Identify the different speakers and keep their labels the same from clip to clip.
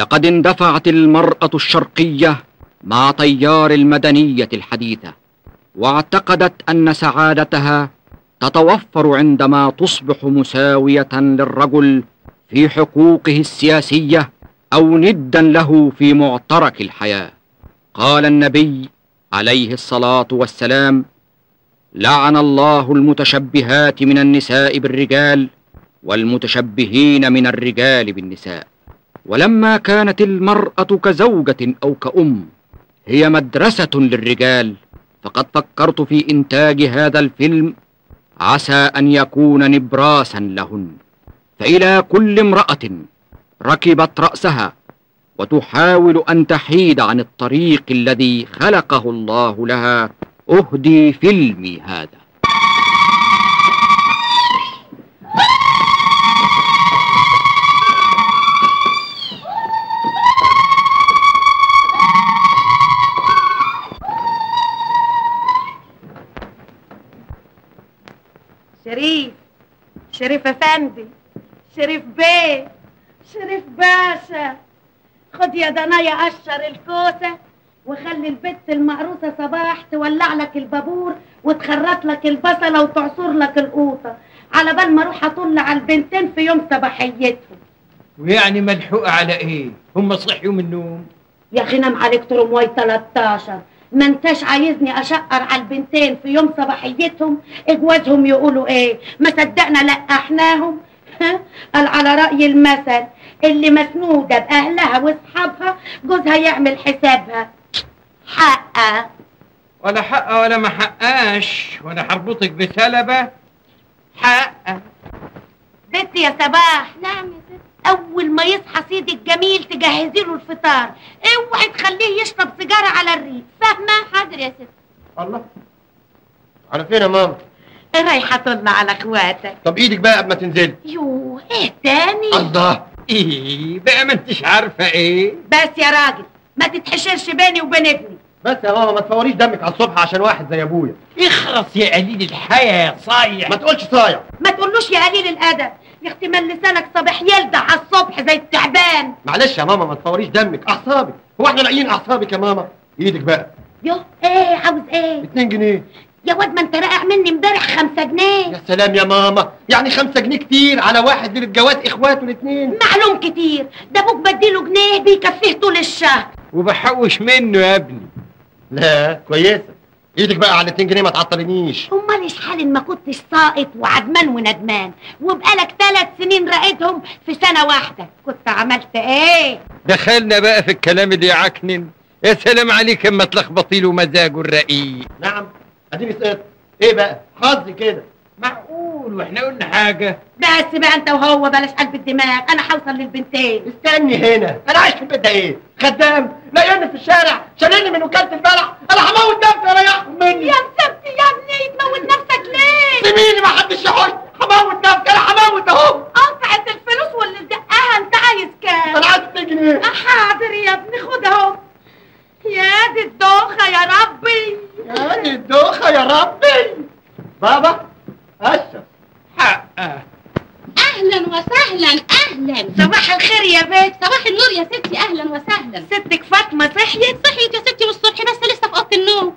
Speaker 1: لقد اندفعت المرأة الشرقية مع تيار المدنية الحديثة واعتقدت أن سعادتها تتوفر عندما تصبح مساوية للرجل في حقوقه السياسية أو ندا له في معترك الحياة قال النبي عليه الصلاة والسلام لعن الله المتشبهات من النساء بالرجال والمتشبهين من الرجال بالنساء ولما كانت المرأة كزوجة أو كأم هي مدرسة للرجال فقد فكرت في إنتاج هذا الفيلم عسى أن يكون نبراسا لهن فإلى كل امرأة ركبت رأسها وتحاول أن تحيد عن الطريق الذي خلقه الله لها أهدي فيلمي هذا
Speaker 2: شريف شريف افندي شريف بيه شريف باشا خد يا دنايا قشر الكوسه وخلي البت المقروسه صباح تولع لك البابور وتخرط لك البصله وتعصر لك القوطه على بال ما اروح اطل على البنتين في يوم صباحيتهم
Speaker 3: ويعني ملحوقة على ايه؟ هم صحيوا من النوم
Speaker 2: يا اخي نام عليك ترمواي 13 ما انتش عايزني اشقر على البنتين في يوم صباحيتهم اجوازهم يقولوا ايه ما صدقنا لقحناهم ها؟ قال على رأي المثل اللي مسنودة بأهلها واصحابها جوزها يعمل حسابها حقا
Speaker 3: ولا حق ولا ما حقاش وانا هربطك بسلبة حق
Speaker 2: بنتي يا صباح نعم يا ست اول ما يصحى سيدي الجميل تجهزي له الفطار اوعي تخليه يشرب سيجاره على الريق فاهمه حاضر يا ست
Speaker 4: الله على فين يا ماما
Speaker 2: رايحه طلع على اخواتك
Speaker 4: طب ايدك بقى قبل ما تنزلي
Speaker 2: يوه ايه تاني
Speaker 4: الله
Speaker 3: ايه بقى ما انتش عارفة ايه؟
Speaker 2: بس يا راجل ما تتحشرش بيني وبين ابني
Speaker 4: بس يا ماما ما تفوريش دمك على الصبح عشان واحد زي ابويا
Speaker 3: اخرس يا قليل الحياة يا صايع
Speaker 4: ما تقولش صايع
Speaker 2: ما تقولوش يا قليل الادب يا اختي مال لسانك صباح يلدع على الصبح زي التعبان
Speaker 4: معلش يا ماما ما تفوريش دمك اعصابك هو احنا لاقيين اعصابك يا ماما ايدك بقى
Speaker 2: يوه ايه عاوز ايه
Speaker 4: 2 جنيه
Speaker 2: يا واد ما انت راقع مني امبارح خمسة جنيه
Speaker 4: يا سلام يا ماما يعني خمسة جنيه كتير على واحد ليلة جواز اخواته الاثنين
Speaker 2: معلوم كتير ده ابوك بديله جنيه بيكفيه طول الشهر
Speaker 3: وبحوش منه يا ابني
Speaker 4: لا كويسة ايدك بقى على 2 جنيه ما تعطلنيش
Speaker 2: امال ايش حال ما كنتش ساقط وعدمان وندمان وبقالك ثلاث سنين راقدهم في سنة واحدة كنت عملت ايه
Speaker 3: دخلنا بقى في الكلام اللي يعكنن يا سلام عليك اما تلخبطي له مزاجه الرقيق
Speaker 4: نعم اديني سقطت ايه بقى حظي كده
Speaker 3: معقول واحنا قلنا حاجة
Speaker 2: بس بقى انت وهو بلاش قلب الدماغ انا هوصل للبنتين
Speaker 4: استني هنا انا عايش في البيت ده ايه خدام لاقيني في الشارع شالني من وكالة البلح انا هموت نفسي اريحكم مني
Speaker 2: يا مسبتي يا ابني تموت نفسك ليه
Speaker 4: سيبيني ما حدش يحوش هموت نفسي انا هموت اهو
Speaker 2: قطعت الفلوس واللي دقها انت عايز كام
Speaker 4: انا عايز 2 جنيه
Speaker 2: حاضر يا ابني خد اهو يا دي الدوخة يا ربي
Speaker 4: يا دي الدوخة يا ربي بابا اشرف
Speaker 3: حقه
Speaker 5: اهلا وسهلا اهلا
Speaker 2: صباح الخير يا بيت
Speaker 5: صباح النور يا ستي اهلا وسهلا
Speaker 2: ستك فاطمة صحيت
Speaker 5: صحيت يا ستي والصبح بس لسه في اوضه النوم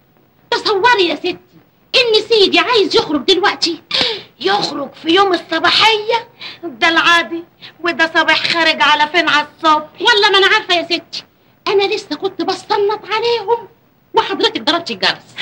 Speaker 5: تصوري يا ستي ان سيدي عايز يخرج دلوقتي
Speaker 2: يخرج في يوم الصباحية ده العادي وده صباح خارج على فين على الصبح
Speaker 5: والله ما انا عارفه يا ستي انا لسه كنت بستنط عليهم وحضرتك ضربتي الجرس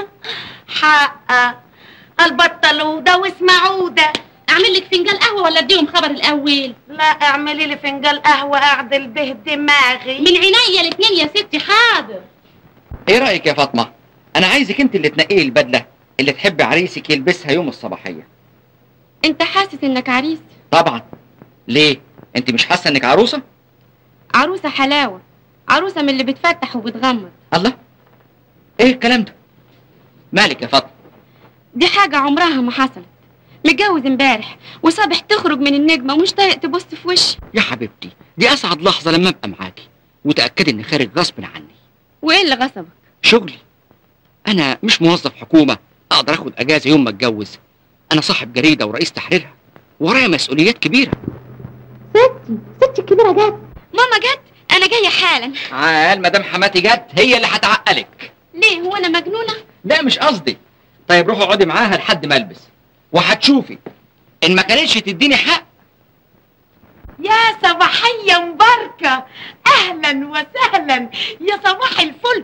Speaker 2: حقه البطلودة واسمعودة
Speaker 5: اعمل لك فنجان قهوه ولا اديهم خبر الاول
Speaker 2: لا اعملي لي فنجان قهوة اعدل به دماغي
Speaker 5: من عينيا الاثنين يا ستي حاضر
Speaker 1: ايه رأيك يا فاطمة انا عايزك انت اللي تنقيه البدلة اللي تحب عريسك يلبسها يوم الصباحية
Speaker 6: انت حاسس انك عريس
Speaker 1: طبعا ليه انت مش حاسة انك عروسة
Speaker 6: عروسة حلاوة عروسة من اللي بتفتح وبتغمض
Speaker 1: الله ايه الكلام ده مالك يا فاطمة
Speaker 6: دي حاجة عمرها ما حصلت متجوز امبارح وصبح تخرج من النجمة ومش طايق تبص في وشي
Speaker 1: يا حبيبتي دي اسعد لحظة لما ابقى معاكي وتأكدي اني خارج غصب عني
Speaker 6: وايه اللي غصبك
Speaker 1: شغلي انا مش موظف حكومة اقدر اخد اجازة يوم ما اتجوز انا صاحب جريدة ورئيس تحريرها ورايا مسؤوليات كبيرة
Speaker 5: ستي ستي الكبيره جت
Speaker 6: ماما جت انا جايه حالا
Speaker 1: عال مدام حماتي جت هي اللي هتعقلك
Speaker 6: ليه هو انا مجنونه
Speaker 1: لا مش قصدي طيب روحي اقعدي معاها لحد ما البس وهتشوفي ان ما كانتش تديني حق
Speaker 2: يا صباحية مباركة أهلا وسهلا يا صباح الفل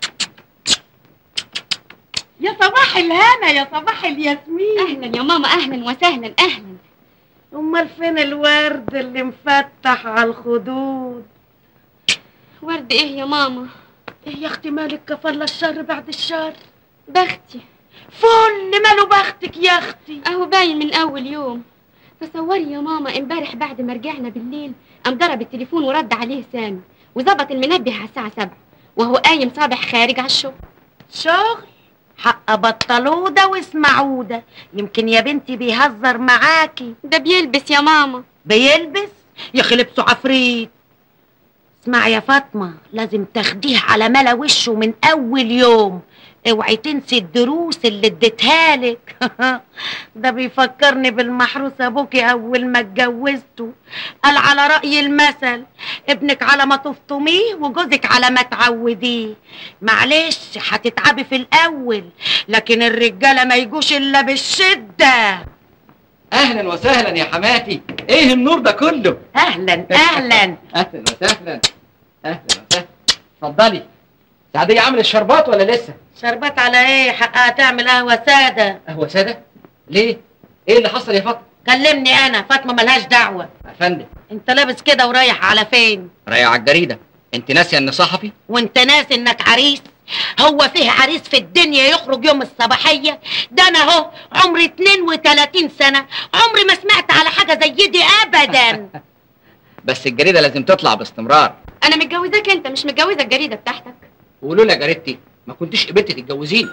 Speaker 2: يا صباح الهنا يا صباح الياسمين
Speaker 6: اهلا يا ماما اهلا وسهلا اهلا
Speaker 2: أمال فين الورد اللي مفتح على الخدود
Speaker 6: ورد ايه يا ماما
Speaker 2: إيه يا أختي مالك كفر الشر بعد الشر
Speaker 6: بختي
Speaker 2: فل ماله بختك يا أختي
Speaker 6: اهو باين من اول يوم تصوري يا ماما امبارح بعد ما رجعنا بالليل قام ضرب التليفون ورد عليه سامي وظبط المنبه على الساعه 7 وهو قايم صابح خارج على الشغل
Speaker 2: شغل حق بطلودة واسمعودة يمكن يا بنتي بيهزر معاكي
Speaker 6: ده بيلبس يا ماما
Speaker 2: بيلبس يا اخي لبسه عفريت اسمعي يا فاطمة لازم تاخديه على ملا وشه من أول يوم اوعي تنسي الدروس اللي اديتها لك ده بيفكرني بالمحروس ابوكي اول ما اتجوزته قال على رأي المثل ابنك على ما تفطميه وجوزك على ما تعوديه معلش هتتعبي في الاول لكن الرجاله ما يجوش الا بالشده
Speaker 1: اهلا وسهلا يا حماتي ايه النور ده كله
Speaker 2: اهلا اهلا
Speaker 1: اهلا وسهلا اهلا وسهلا اتفضلي سعدية عامل الشربات ولا لسه
Speaker 2: شربات على ايه حقها تعمل قهوه ساده
Speaker 1: قهوة سادة ليه ايه اللي حصل يا فاطمة
Speaker 2: كلمني انا فاطمه ملهاش دعوه
Speaker 1: يا فندم
Speaker 2: انت لابس كده ورايح على فين
Speaker 1: رايح على الجريدة انت ناسية اني صحفي
Speaker 2: وانت ناسي انك عريس هو فيه عريس في الدنيا يخرج يوم الصباحية ده انا اهو عمري 32 سنة عمري ما سمعت على حاجة زي دي ابدا
Speaker 1: بس الجريدة لازم تطلع باستمرار
Speaker 6: انا متجوزاك انت مش متجوزه الجريده بتاعتك
Speaker 1: ولولا جريدتي ما كنتش قبلت تتجوزيني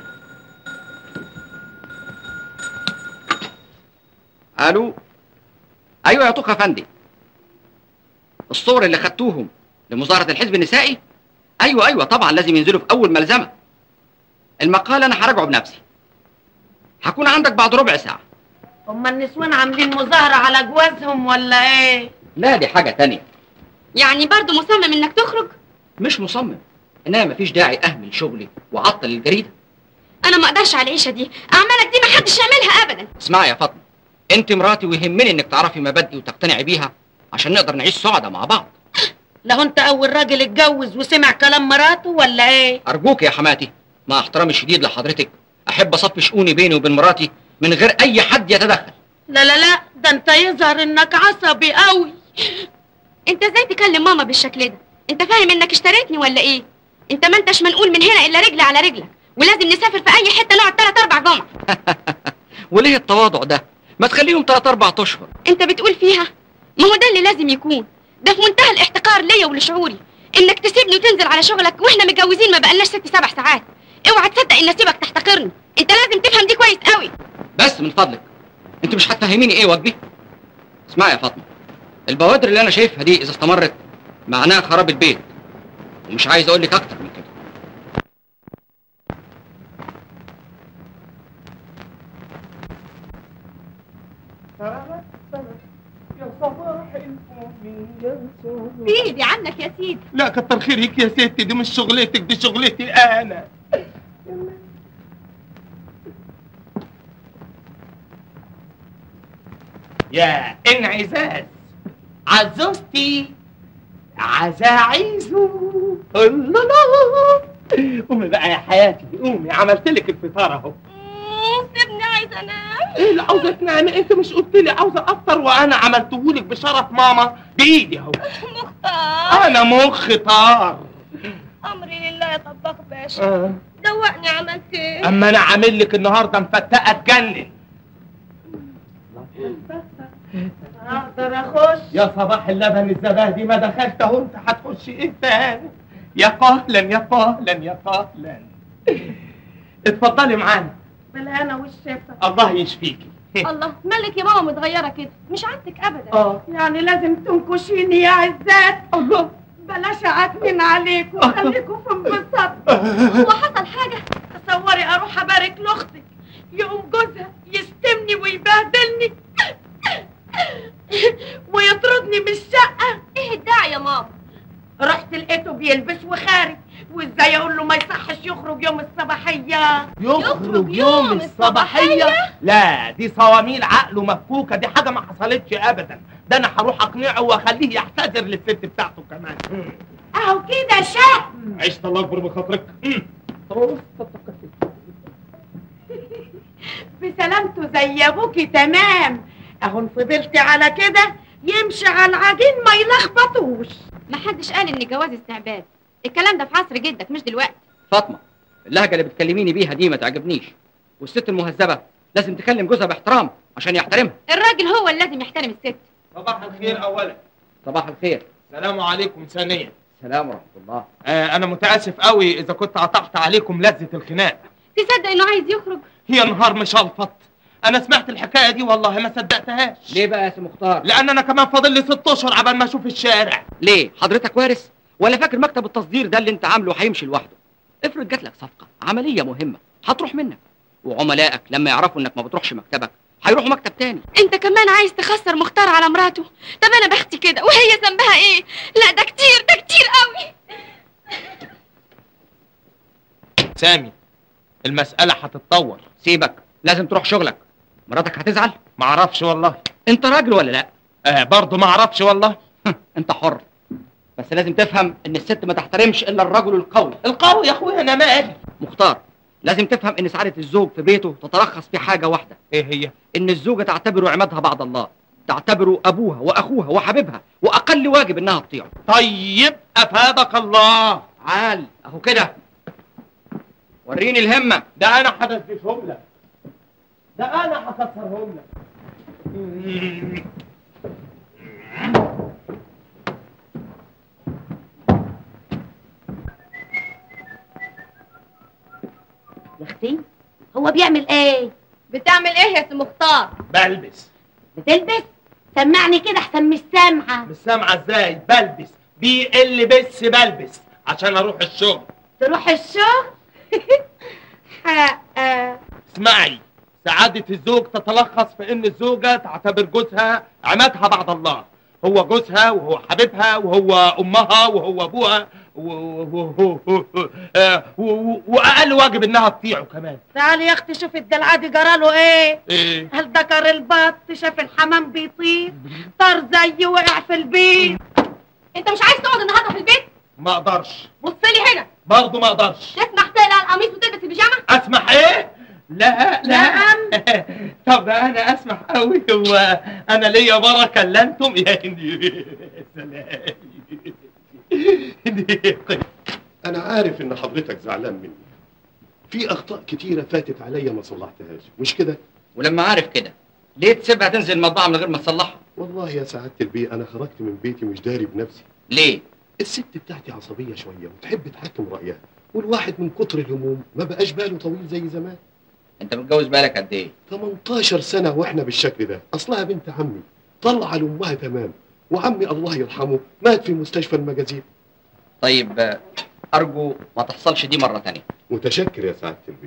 Speaker 1: الو ايوه يا طوخ يا فندم الصور اللي خدتوهم لمظاهرة الحزب النسائي ايوه ايوه طبعا لازم ينزلوا في اول ملزمة المقال انا هراجعه بنفسي هكون عندك بعد ربع ساعة
Speaker 2: هما النسوان عاملين مظاهرة على جوازهم ولا ايه
Speaker 1: لا دي حاجة تانية
Speaker 6: يعني برضو مصمم انك تخرج
Speaker 1: مش مصمم انما مفيش داعي اهمل شغلي واعطل الجريدة
Speaker 6: انا ما اقدرش على العيشه دي اعمالك دي ما حدش يعملها ابدا
Speaker 1: اسمعي يا فاطمة انت مراتي ويهمني انك تعرفي مبادئي وتقتنعي بيها عشان نقدر نعيش سعداء مع بعض
Speaker 2: لو انت اول راجل اتجوز وسمع كلام مراته ولا ايه
Speaker 1: ارجوك يا حماتي مع احترامي الشديد لحضرتك احب اصفي شؤوني بيني وبين مراتي من غير اي حد يتدخل
Speaker 2: لا لا لا ده انت يظهر انك عصبي قوي
Speaker 6: انت ازاي تكلم ماما بالشكل ده انت فاهم انك اشتريتني ولا ايه انت ما انتش منقول من هنا الا رجل على رجلك ولازم نسافر في اي حته نقعد ثلاث اربع جمع
Speaker 1: وليه التواضع ده ما تخليهم ثلاث اربع اشهر
Speaker 6: انت بتقول فيها ما هو ده اللي لازم يكون ده في منتهى الاحتقار ليا ولشعوري انك تسيبني وتنزل على شغلك واحنا متجوزين ما بقالناش ست سبع ساعات اوعى تصدق ان اسيبك تحتقرني انت لازم تفهم دي كويس قوي
Speaker 1: بس من فضلك انت مش هتفهميني ايه واجبي اسمعي يا فاطمه البوادر اللي انا شايفها دي اذا استمرت معناها خراب البيت ومش عايز اقول لك اكتر من كده
Speaker 4: يا صباح الفل يا صباح
Speaker 6: ايدي عنك يا سيدي
Speaker 4: لا كتر خيرك يا ستي دي مش شغلتك دي شغلتي انا يا انعزاز عزوزتي عزاعيزو الله قومي بقى يا حياتي قومي عملت لك الفطار اهو
Speaker 6: سيبني عايزه انام
Speaker 4: ايه اللي عاوزه تنامي انت مش قلت لي عاوزه افطر وانا عملتهولك بشرف ماما بايدي اهو
Speaker 6: مختار
Speaker 4: انا مخ طار
Speaker 6: امري لله يا طباخ باشا
Speaker 4: آه.
Speaker 6: دوقني عملت ايه
Speaker 4: اما انا عامل لك النهارده مفتقه تجنن
Speaker 2: اقدر اخش
Speaker 4: يا صباح اللبن الزبادي ما دخلت اهو انت هتخش ايه تاني يا قهلا يا قهلا يا قهلا اتفضلي معانا
Speaker 2: بالهنا والشفا
Speaker 4: الله يشفيكي
Speaker 6: الله مالك يا ماما متغيره كده مش عادتك ابدا
Speaker 4: اه
Speaker 2: يعني لازم تنكشيني يا عزات
Speaker 4: الله
Speaker 2: بلاش اعتمن عليكم خليكم في انبساط
Speaker 6: هو حصل حاجه
Speaker 2: تصوري اروح ابارك لاختك يقوم جوزها يشتمني ويبهدلني ويطردني من الشقه
Speaker 6: ايه الداعي يا ماما
Speaker 2: يلبس وخارج وازاي اقول له ما يصحش يخرج يوم الصباحيه
Speaker 4: يخرج يوم الصباحية لا دي صواميل عقله مفكوكة دي حاجة ما حصلتش أبدا ده أنا هروح أقنعه وأخليه يعتذر للست بتاعته كمان
Speaker 2: اهو كده شهم
Speaker 4: عشت الله أكبر بخاطرك
Speaker 2: بسلامته زي ابوكي تمام اهو إن فضلتي على كده يمشي على العجين ما يلخبطوش
Speaker 6: محدش قال ان الجواز استعباد الكلام ده في عصر جدك مش دلوقتي
Speaker 1: فاطمه اللهجه اللي بتكلميني بيها دي ما تعجبنيش والست المهذبه لازم تكلم جوزها باحترام عشان يحترمها
Speaker 6: الراجل هو اللي لازم يحترم الست
Speaker 4: صباح الخير أولا
Speaker 1: صباح الخير
Speaker 4: السلام عليكم ثانيا
Speaker 1: سلام ورحمه الله
Speaker 4: آه أنا متأسف قوي إذا كنت قطعت عليكم لذة الخناق
Speaker 6: تصدق انه عايز يخرج
Speaker 4: هي نهار مشلفط أنا سمعت الحكاية دي والله ما صدقتهاش
Speaker 1: ليه بقى يا سي مختار
Speaker 4: لأن أنا كمان فاضل لي ست أشهر عبال ما أشوف الشارع
Speaker 1: ليه حضرتك وارث ولا فاكر مكتب التصدير ده اللي انت عامله هيمشي لوحده افرض جات لك صفقه عمليه مهمه هتروح منك وعملائك لما يعرفوا انك ما بتروحش مكتبك هيروحوا مكتب تاني
Speaker 6: انت كمان عايز تخسر مختار على مراته طب انا بختي كده وهي ذنبها ايه لا ده كتير ده كتير قوي
Speaker 4: سامي المسألة هتتطور
Speaker 1: سيبك لازم تروح شغلك مراتك هتزعل
Speaker 4: معرفش والله
Speaker 1: انت راجل ولا لا
Speaker 4: آه برضه معرفش والله
Speaker 1: انت حر بس لازم تفهم ان الست ما تحترمش الا الرجل القوي
Speaker 4: القوي يا أخويا أنا مالي
Speaker 1: مختار لازم تفهم ان سعاده الزوج في بيته تتلخص في حاجه واحده
Speaker 4: إيه هي؟
Speaker 1: ان الزوجه تعتبره عمادها بعد الله تعتبره ابوها واخوها وحبيبها واقل واجب انها تطيعه
Speaker 4: طيب أفادك الله
Speaker 1: عال اهو كده وريني الهمه
Speaker 4: ده أنا هدشدشهم لك ده أنا هكسرهم لك
Speaker 2: يا اختي هو بيعمل ايه
Speaker 6: بتعمل ايه يا سي مختار
Speaker 4: بلبس
Speaker 2: بتلبس سمعني كده احسن مش سامعه
Speaker 4: مش سامعة ازاي بلبس بي ال بس بلبس عشان اروح الشغل
Speaker 2: تروح الشغل حقا
Speaker 4: اسمعي سعادة الزوج تتلخص في ان الزوجة تعتبر جوزها عمادها بعد الله هو جوزها وهو حبيبها وهو امها وهو ابوها و- و- و- آه، و- و- واقل واجب انها تطيعه كمان
Speaker 2: تعالي يا اختي شوفي الدلع دي جراله ايه
Speaker 4: ايه
Speaker 2: هل ذكر البط شاف الحمام بيطير طار زيه وقع في البيت
Speaker 6: انت مش عايز تقعد النهارده في البيت
Speaker 4: ما اقدرش
Speaker 6: بص لي هنا
Speaker 4: برضه ما اقدرش
Speaker 6: تسمح تقلع القميص وتلبس البيجامه
Speaker 4: اسمح ايه لا لا
Speaker 2: نعم.
Speaker 4: طب انا اسمح قوي هو انا ليا بركه الا انتم يا سلام
Speaker 7: أنا عارف إن حضرتك زعلان مني. في أخطاء كتيرة فاتت عليا ما صلحتهاش، مش كده؟
Speaker 1: ولما عارف كده ليه تسيبها تنزل المطبعه من غير ما تصلحها
Speaker 7: والله يا سعادة البيه أنا خرجت من بيتي مش داري بنفسي.
Speaker 1: ليه
Speaker 7: الست بتاعتي عصبية شوية وتحب تحكم رأيها، والواحد من كتر الهموم ما بقاش باله طويل زي زمان.
Speaker 1: انت متجوز بالك قد ايه
Speaker 7: 18 سنة وإحنا بالشكل ده، أصلها بنت عمي، طلع لأمها تمام، وعمي الله يرحمه مات في مستشفى المجازيب.
Speaker 1: طيب آه، ارجو ما تحصلش دي مره تانية
Speaker 7: متشكر يا سعادة البيه.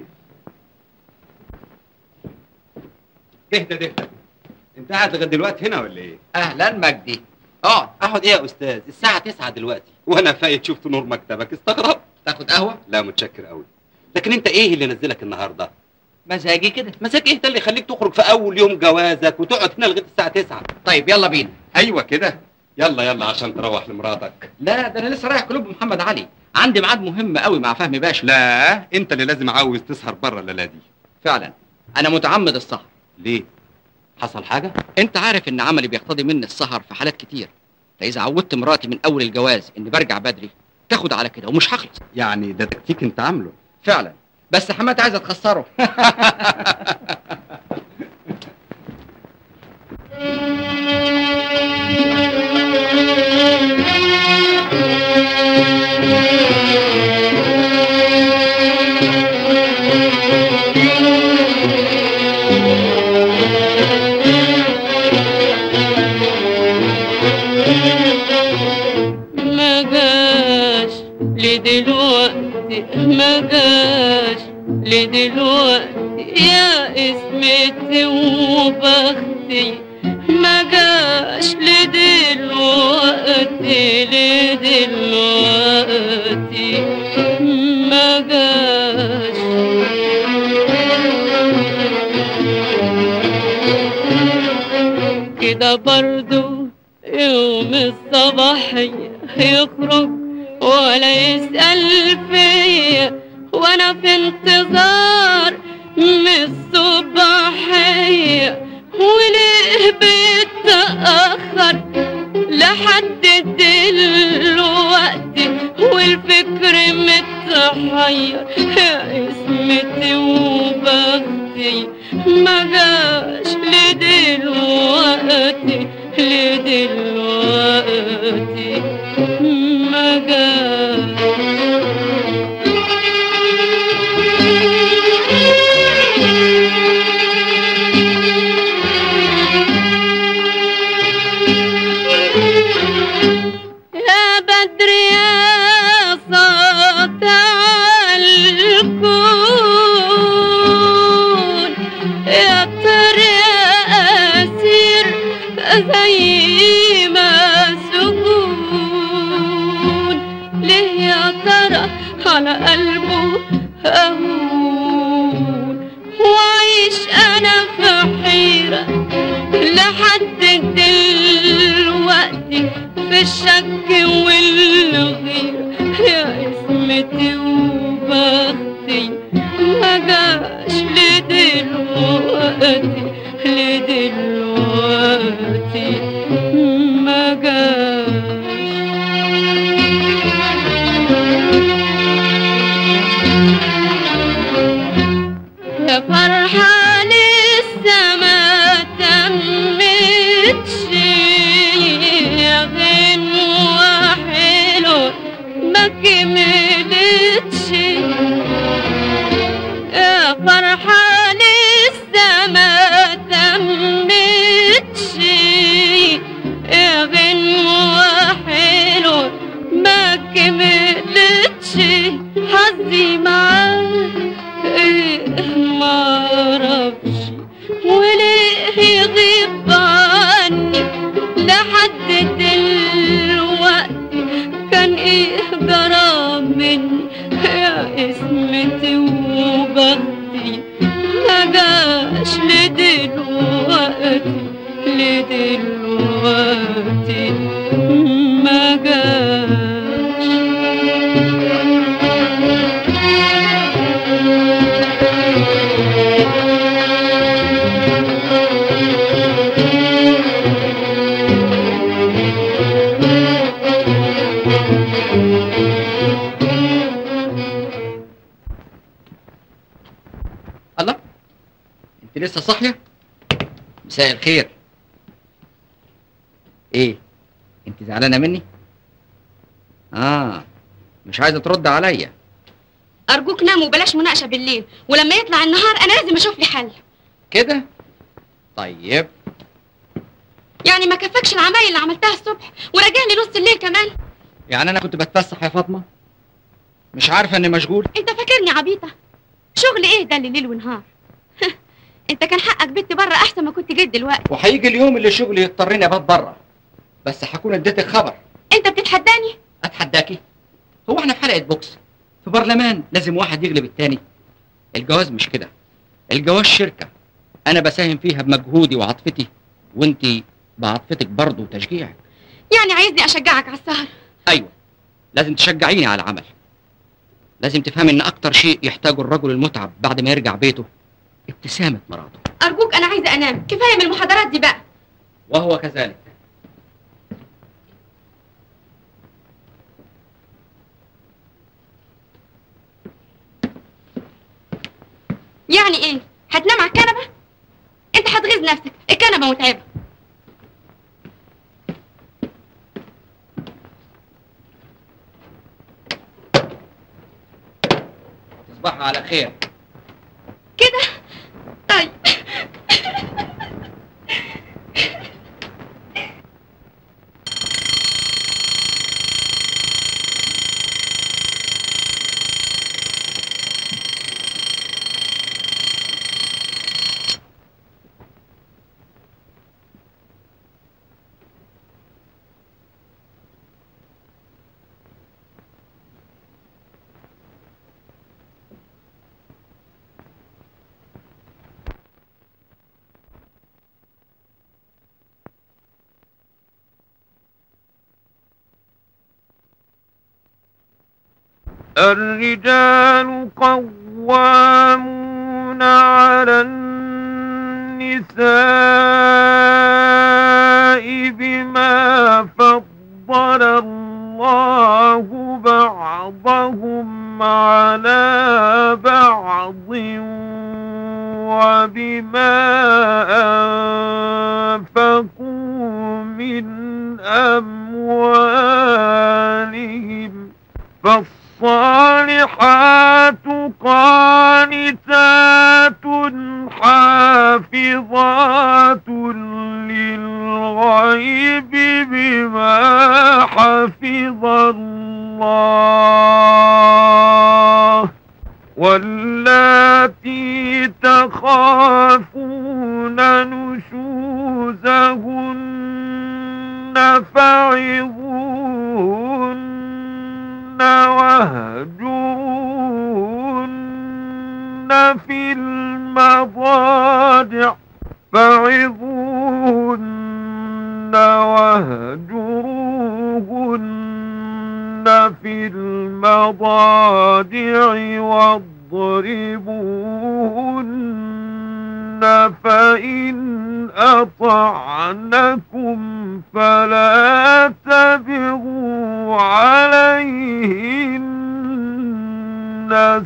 Speaker 4: دهدى دهدى
Speaker 8: انت قاعد لغايه دلوقتي هنا ولا ايه؟
Speaker 1: اهلا مجدي اقعد
Speaker 8: اقعد ايه يا استاذ؟ الساعة 9 دلوقتي وانا فايت شفت نور مكتبك استغرب
Speaker 1: تاخد قهوه
Speaker 8: لا متشكر قوي لكن انت ايه اللي نزلك النهارده؟
Speaker 1: مزاجي كده
Speaker 8: مساك ايه ده اللي يخليك تخرج في اول يوم جوازك وتقعد هنا لغايه الساعة 9
Speaker 1: طيب يلا بينا
Speaker 8: ايوه كده يلا يلا عشان تروح لمراتك
Speaker 1: لا ده انا لسه رايح كلوب محمد علي عندي ميعاد مهم قوي مع فهمي باشا
Speaker 8: لا انت اللي لازم عاوز تسهر بره الليله دي
Speaker 1: فعلا انا متعمد السهر
Speaker 8: ليه؟ حصل حاجة؟
Speaker 1: انت عارف ان عملي بيقتضي مني السهر في حالات كتير فاذا عودت مراتي من اول الجواز اني برجع بدري تاخد على كده ومش هخلص
Speaker 8: يعني ده تكتيك انت عامله
Speaker 1: فعلا بس حماتي عايزه تخسره
Speaker 9: ما جاش لدلوقتي ما جاش لدلوقتي يا اسمتي وبختي ما جاش لدلوقتي لدلوقتي كده برضو يوم الصباحية يخرج ولا يسأل فيا وانا في انتظار من الصباحية وليه بيتأخر لحد دلوقتي والفكر متحير يا اسمتي وبختي ما جاش لدلوقتي لدلوقتي ما جاش يا بدر يا ساطع الكون يا طير يا أسير زي ما سكون ليه يا ترى على قلبه أهون وعيش أنا في حيرة لحد دلوقتي في الشك والغيرة يا اسمتي وبختي ما جاش لدلوقتي لدلوقتي ما جاش يا فرحة لسه ما تمتش يا غنوة حلوة ما كملتش يا فرحة لسه ما تمتش يا غنوة حلوة ما كملتش حظي معاك ايه معرفش وليه يغيب عني لحد دلوقتي كان ايه جرى مني يا اسمتي وبختي ما جاش لدلوقتي لدلوقتي ما
Speaker 1: الله انت لسه صاحيه مساء الخير ايه انت زعلانه مني اه مش عايزه ترد عليا
Speaker 6: ارجوك نام وبلاش مناقشه بالليل ولما يطلع النهار انا لازم اشوف لي حل
Speaker 1: كده طيب
Speaker 6: يعني ما كفكش العمايل اللي عملتها الصبح وراجع لي نص الليل كمان
Speaker 1: يعني انا كنت بتفسح يا فاطمه مش عارفه اني مشغول
Speaker 6: انت فاكرني عبيطه شغل ايه ده اللي ليل ونهار انت كان حقك بنت بره احسن ما كنت جيت دلوقتي
Speaker 1: وهيجي اليوم اللي شغلي يضطرني ابات بره بس هكون اديتك خبر
Speaker 6: انت بتتحداني
Speaker 1: اتحداكي هو احنا في حلقه بوكس في برلمان لازم واحد يغلب التاني الجواز مش كده الجواز شركه انا بساهم فيها بمجهودي وعاطفتي وانتي بعاطفتك برضه وتشجيعك
Speaker 6: يعني عايزني اشجعك على السهر
Speaker 1: ايوه لازم تشجعيني على العمل لازم تفهمي ان اكتر شيء يحتاجه الرجل المتعب بعد ما يرجع بيته ابتسامه مراته
Speaker 6: ارجوك انا عايزه انام كفايه من المحاضرات دي بقى
Speaker 1: وهو كذلك
Speaker 6: يعني ايه هتنام على الكنبه انت هتغيظ نفسك الكنبه متعبه
Speaker 1: تصبحوا على خير
Speaker 6: كده طيب
Speaker 3: الرجال قوامون على النساء بما فضل الله بعضهم على بعض وبما أنفقوا من أموالهم فالصالحات قانتات حافظات للغيب بما حفظ الله واللاتي تخافون نشوزهن فعظوهن واهجوهن في المضاجع فعظوهن واهجروهن في المضاجع واضربوهن فإن أطعنكم فلا تبغوا عليهن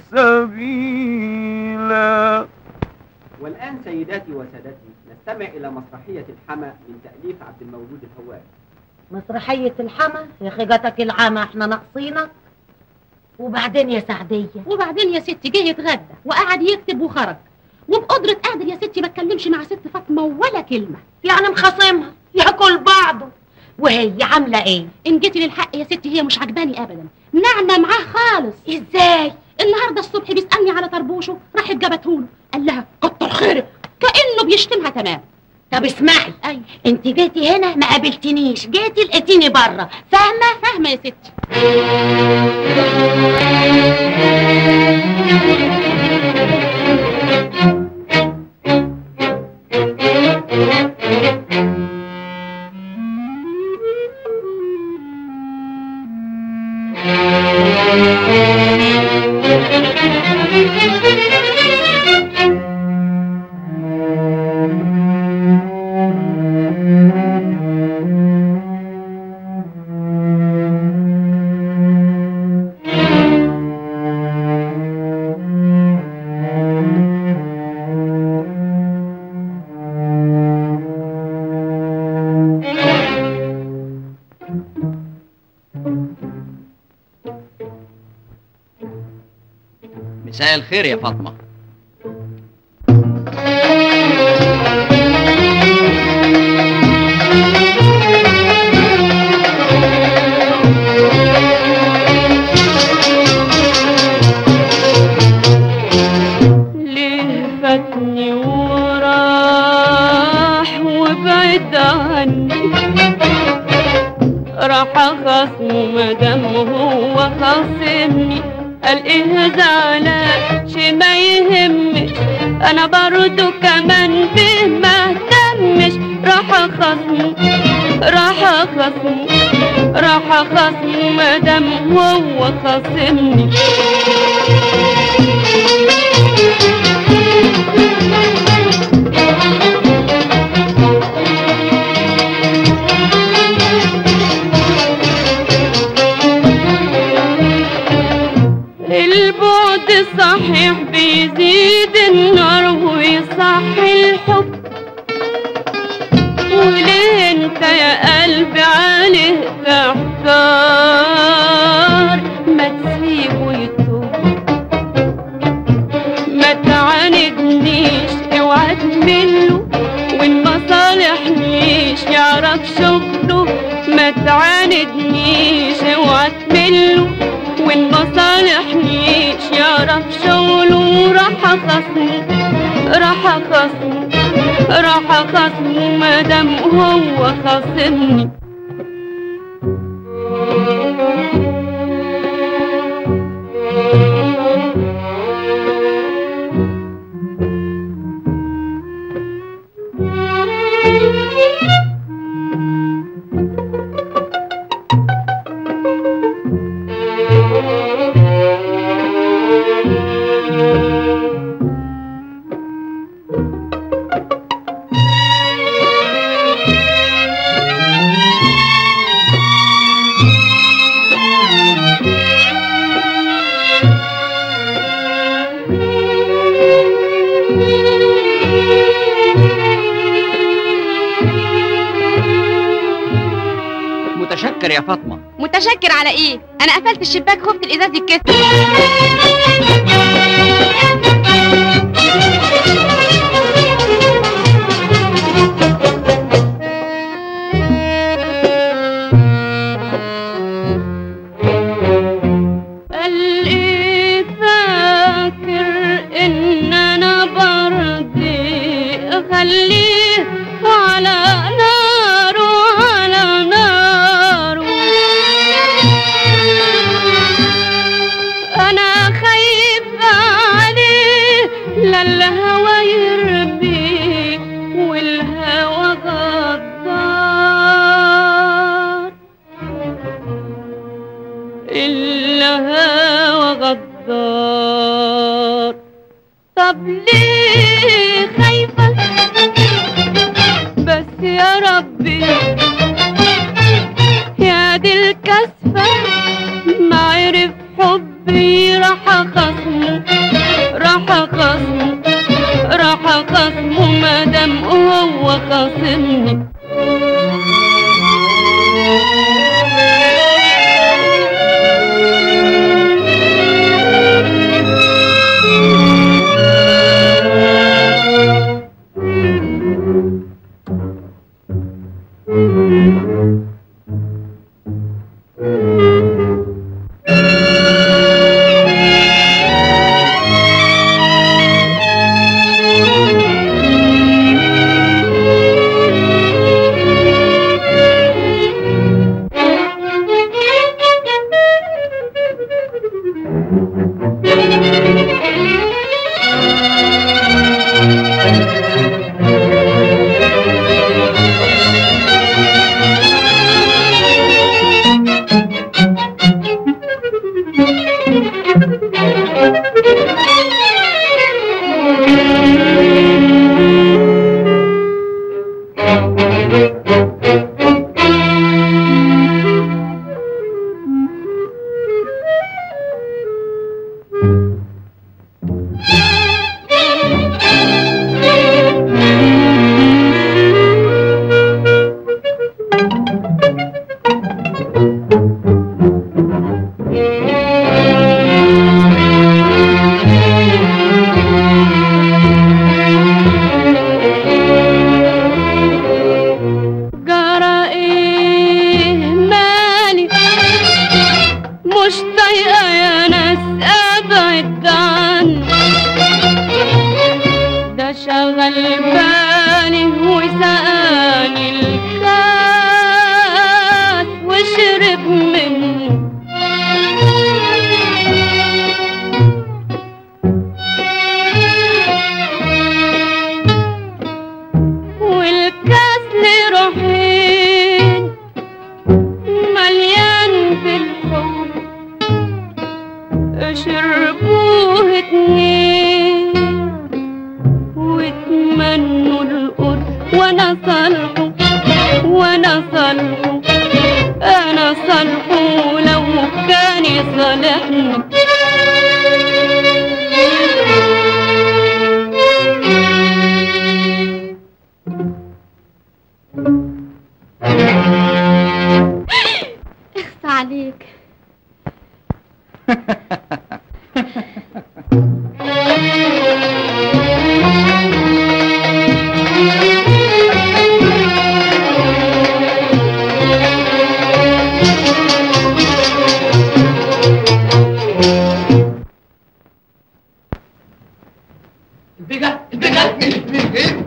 Speaker 3: سبيلا
Speaker 1: والآن سيداتي وسادتي نستمع إلى مسرحية الحمى من تأليف عبد الموجود الهواري
Speaker 2: مسرحية الحما يا خجتك العامة احنا ناقصينك وبعدين يا سعدية
Speaker 5: وبعدين يا ستي جه يتغدى وقعد يكتب وخرج وبقدرة قادر يا ستي ما اتكلمش مع ست فاطمة ولا كلمة
Speaker 2: يعني مخاصمها ياكل بعضه وهي عاملة ايه؟
Speaker 5: إن جيتي للحق يا ستي هي مش عجباني أبدا نعمة معاه خالص
Speaker 2: ازاي؟
Speaker 5: النهاردة الصبح بيسألني على طربوشه راحت جابتهوله قال لها كتر خيرك كأنه بيشتمها تمام
Speaker 2: طب اسمعي
Speaker 5: أيوة
Speaker 2: انت جيتي هنا ما قابلتنيش جيتي لقيتيني بره فاهمة؟
Speaker 5: فاهمة يا ستي
Speaker 1: مساء الخير يا فاطمة
Speaker 9: ليه فاتني وراح وبعد عني راح خصمه مدام هو خاصمني قال ايه زعلان شي ما يهمش انا برضو كمان به ما اهتمش راح خصمه راح خصمه راح خصمه مدام هو خاصمني البعد صحيح بيزيد النار ويصحي الحب وليه انت يا قلبي عليه تحتار ما تسيبه يتوب ما تعاندنيش اوعى تمله وان ما صالحنيش يعرف شغله ما تعاندنيش اوعى تمله وان ما صالحنيش يعرف شغله راح خصمه راح خصمه راح خصمه مادام هو خاصمني
Speaker 1: متشكر يا فاطمه
Speaker 6: متشكر على ايه انا قفلت الشباك خفت الازاز يتكسر
Speaker 9: قال ايه فاكر ان انا برضي اخليه على ناره على ناره انا خايفة عليه لا الهوى يربيه والهوى غدار الهوى غدار طب ليه خايفة بس يا ربي يا دي الكسفة ما عرف حبي راح خصمه راح خصمه راح خصمه مادام هو خاصمني جرى ايه مالي مش طايقة يا ناس ابعد عني ده شغل بالي وسقاني الكاس وشرب منه والكاس لروحين مليان بالحب شربوه اتنين واتمنوا القرب وانا صالحه وانا صالحه انا صالحه لو كان يصالحني
Speaker 6: اخصى عليك
Speaker 4: البيجا البيجا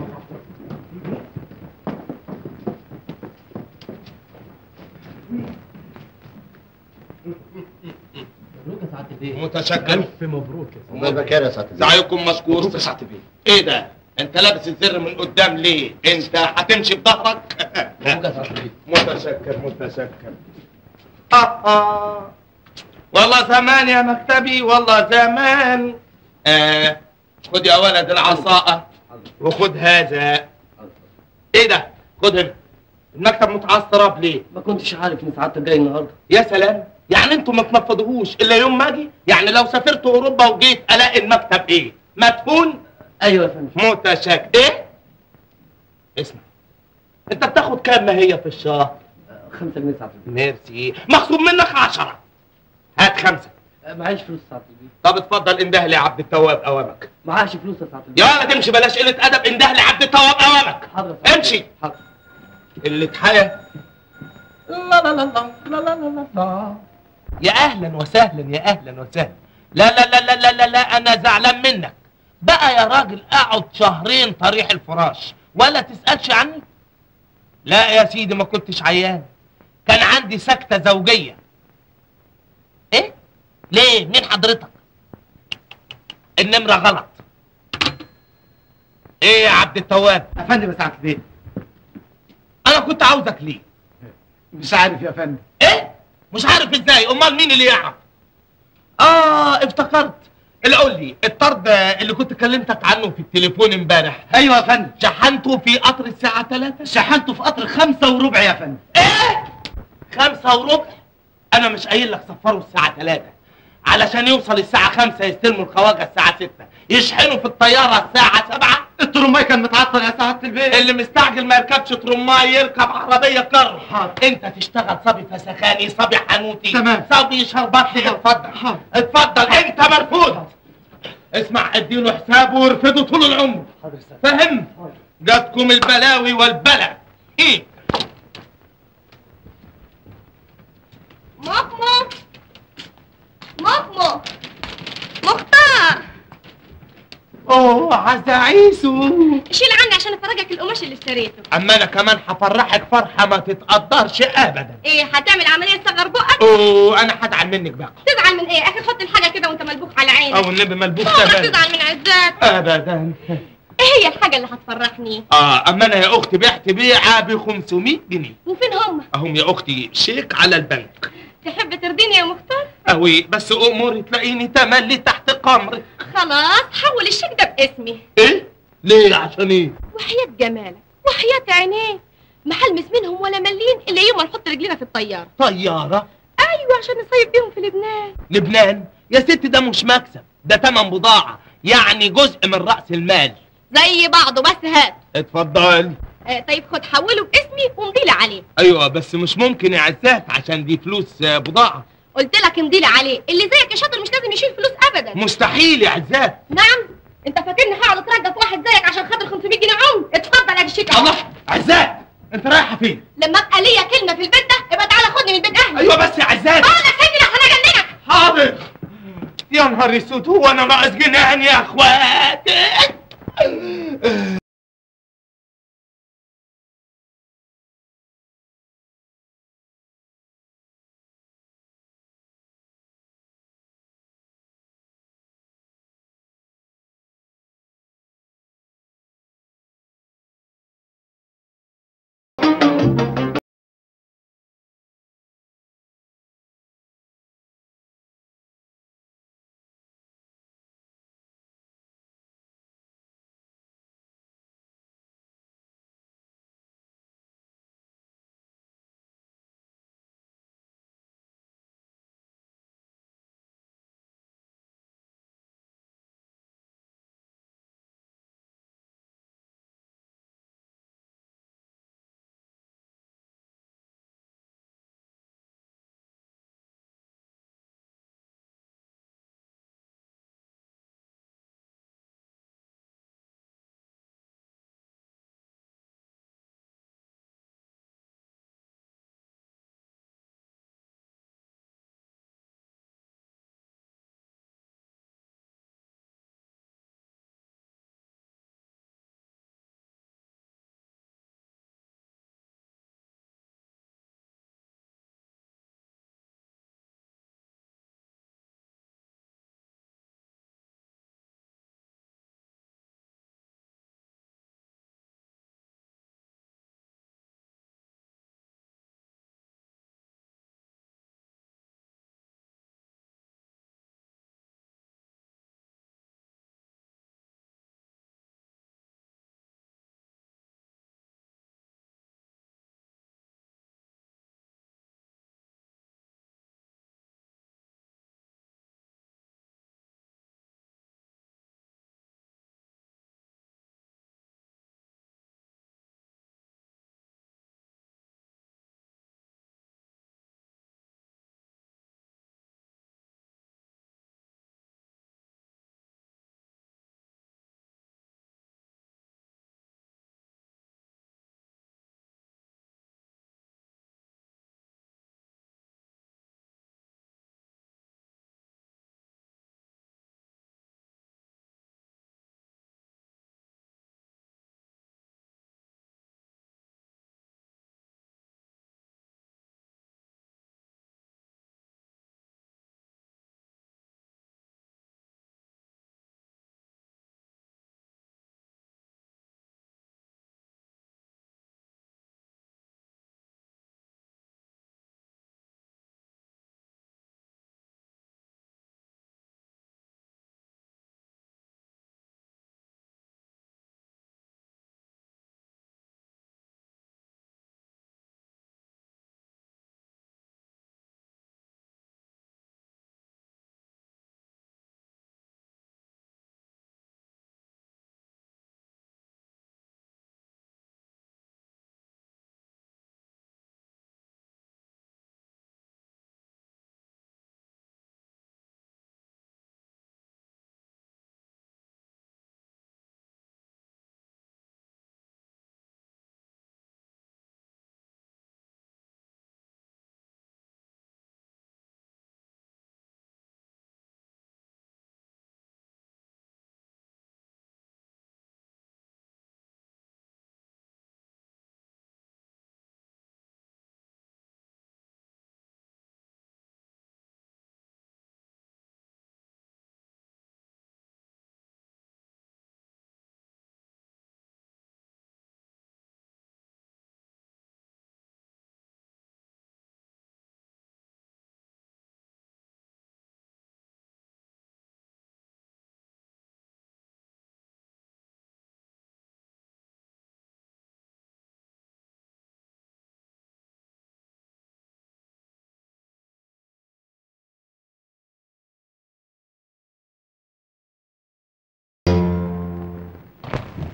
Speaker 4: متشكر
Speaker 7: الف مبروك الله يبارك يا سعاده
Speaker 4: سعيكم مشكور
Speaker 7: مبروك يا سعاده البيه
Speaker 4: ايه ده انت لابس الزر من قدام ليه انت هتمشي بظهرك
Speaker 7: مبروك يا سعاده البيه
Speaker 4: متشكر متشكر آه آه. والله زمان يا مكتبي والله زمان آه. خد يا ولد العصاءة وخد هذا ايه ده خد هنا المكتب متعصرة ليه
Speaker 10: ما كنتش عارف ان سعادتك جاي النهارده
Speaker 4: يا سلام يعني انتوا ما تنفضوهوش الا يوم ما اجي يعني لو سافرت اوروبا وجيت الاقي المكتب ايه مدفون
Speaker 10: ايوه يا فندم
Speaker 4: متشكر ايه اسمع انت بتاخد كام ما هي في الشهر
Speaker 10: خمسة جنيه ساعة البيت
Speaker 4: ميرسي مخصوم منك عشرة هات خمسة
Speaker 10: معيش فلوس ساعة البيت
Speaker 4: طب اتفضل انده لي عبد التواب اوامك
Speaker 10: معاش فلوس يا ساعة البيت
Speaker 4: يا ولا تمشي بلاش قلة أدب انده لي عبد التواب اوامك
Speaker 10: حاضر يا ساعة
Speaker 4: امشي
Speaker 10: البيت. حاضر
Speaker 4: اللي تحيا لا لا لا لا لا لا لا لا يا اهلا وسهلا يا اهلا وسهلا لا لا لا لا لا لا, لا انا زعلان منك بقى يا راجل اقعد شهرين طريح الفراش ولا تسالش عني لا يا سيدي ما كنتش عيان كان عندي سكتة زوجية ايه ليه مين حضرتك النمرة غلط ايه يا عبد التواب
Speaker 11: يا فندم يا ساعة البيت
Speaker 4: انا كنت عاوزك ليه
Speaker 11: مش عارف يا فندم
Speaker 4: ايه مش عارف ازاي امال مين اللي يعرف اه افتكرت اللي قول لي الطرد اللي كنت كلمتك عنه في التليفون امبارح
Speaker 11: ايوه يا فندم
Speaker 4: شحنته في قطر الساعة 3
Speaker 11: شحنته في قطر خمسة وربع يا فندم
Speaker 4: ايه خمسة وربع انا مش قايل لك سفره الساعة 3 علشان يوصل الساعة 5 يستلموا الخواجة الساعة 6 يشحنوا في الطيارة الساعة 7
Speaker 11: الترماي كان متعطل يا ساعة البيت
Speaker 4: اللي مستعجل ما يركبش ترماي يركب عربية كر
Speaker 11: حاضر.
Speaker 4: انت تشتغل صبي فسخاني صبي حنوتي
Speaker 11: تمام.
Speaker 4: صبي شربطي اتفضل
Speaker 11: حاضر.
Speaker 4: اتفضل انت مرفوض اسمع اديله حسابه وارفضه طول العمر
Speaker 10: حاضر يا ساعة
Speaker 4: فهم جاتكم البلاوي والبلع ايه
Speaker 6: ماما ماما مختار
Speaker 4: اوه عزعيسو
Speaker 6: شيل عني عشان افرجك القماش اللي اشتريته
Speaker 4: اما انا كمان هفرحك فرحه ما تتقدرش ابدا
Speaker 6: ايه هتعمل عمليه صغر بقك
Speaker 4: اوه انا هزعل منك بقى
Speaker 6: تزعل من ايه اخي حط الحاجه كده وانت ملبوخ على عينك
Speaker 4: او النبي ملبوس
Speaker 6: والله
Speaker 4: تمام
Speaker 6: تزعل من عزات
Speaker 4: ابدا
Speaker 6: ايه هي الحاجه اللي هتفرحني
Speaker 4: اه اما انا يا اختي بعت بيعه ب 500 جنيه
Speaker 6: وفين هم
Speaker 4: اهم يا اختي شيك على البنك
Speaker 6: تحب ترضيني يا مختار
Speaker 4: اوي بس اموري تلاقيني تملي تحت قمرك
Speaker 6: خلاص حول الشيك ده باسمي
Speaker 4: ايه ليه عشان ايه
Speaker 6: وحياة جمالك وحياة عينيه ما هلمس منهم ولا ملين الا يوم ما نحط رجلينا في الطياره
Speaker 4: طياره
Speaker 6: ايوه عشان نصيف بيهم في لبنان
Speaker 4: لبنان يا ست ده مش مكسب ده تمن بضاعه يعني جزء من راس المال
Speaker 6: زي بعضه بس هات
Speaker 4: اتفضل
Speaker 6: آه طيب خد حوله باسمي ومضيلي عليه
Speaker 4: ايوه بس مش ممكن يا عزات عشان دي فلوس آه، بضاعه
Speaker 6: قلت لك امضيلي عليه اللي زيك يا شاطر مش لازم يشيل فلوس ابدا
Speaker 4: مستحيل يا عزات
Speaker 6: نعم انت فاكرني هقعد اترجى في واحد زيك عشان خاطر 500 جنيه عمر اتفضل ادي الشيك اهو
Speaker 4: الله عزات انت رايحه فين
Speaker 6: لما ابقى ليا كلمه في البيت ده يبقى تعالى خدني من بيت اهلي
Speaker 4: ايوه بس يا عزات
Speaker 6: اه انا سيبني لحسن اجننك
Speaker 4: حاضر يا نهار اسود هو انا ناقص جنان يا اخواتي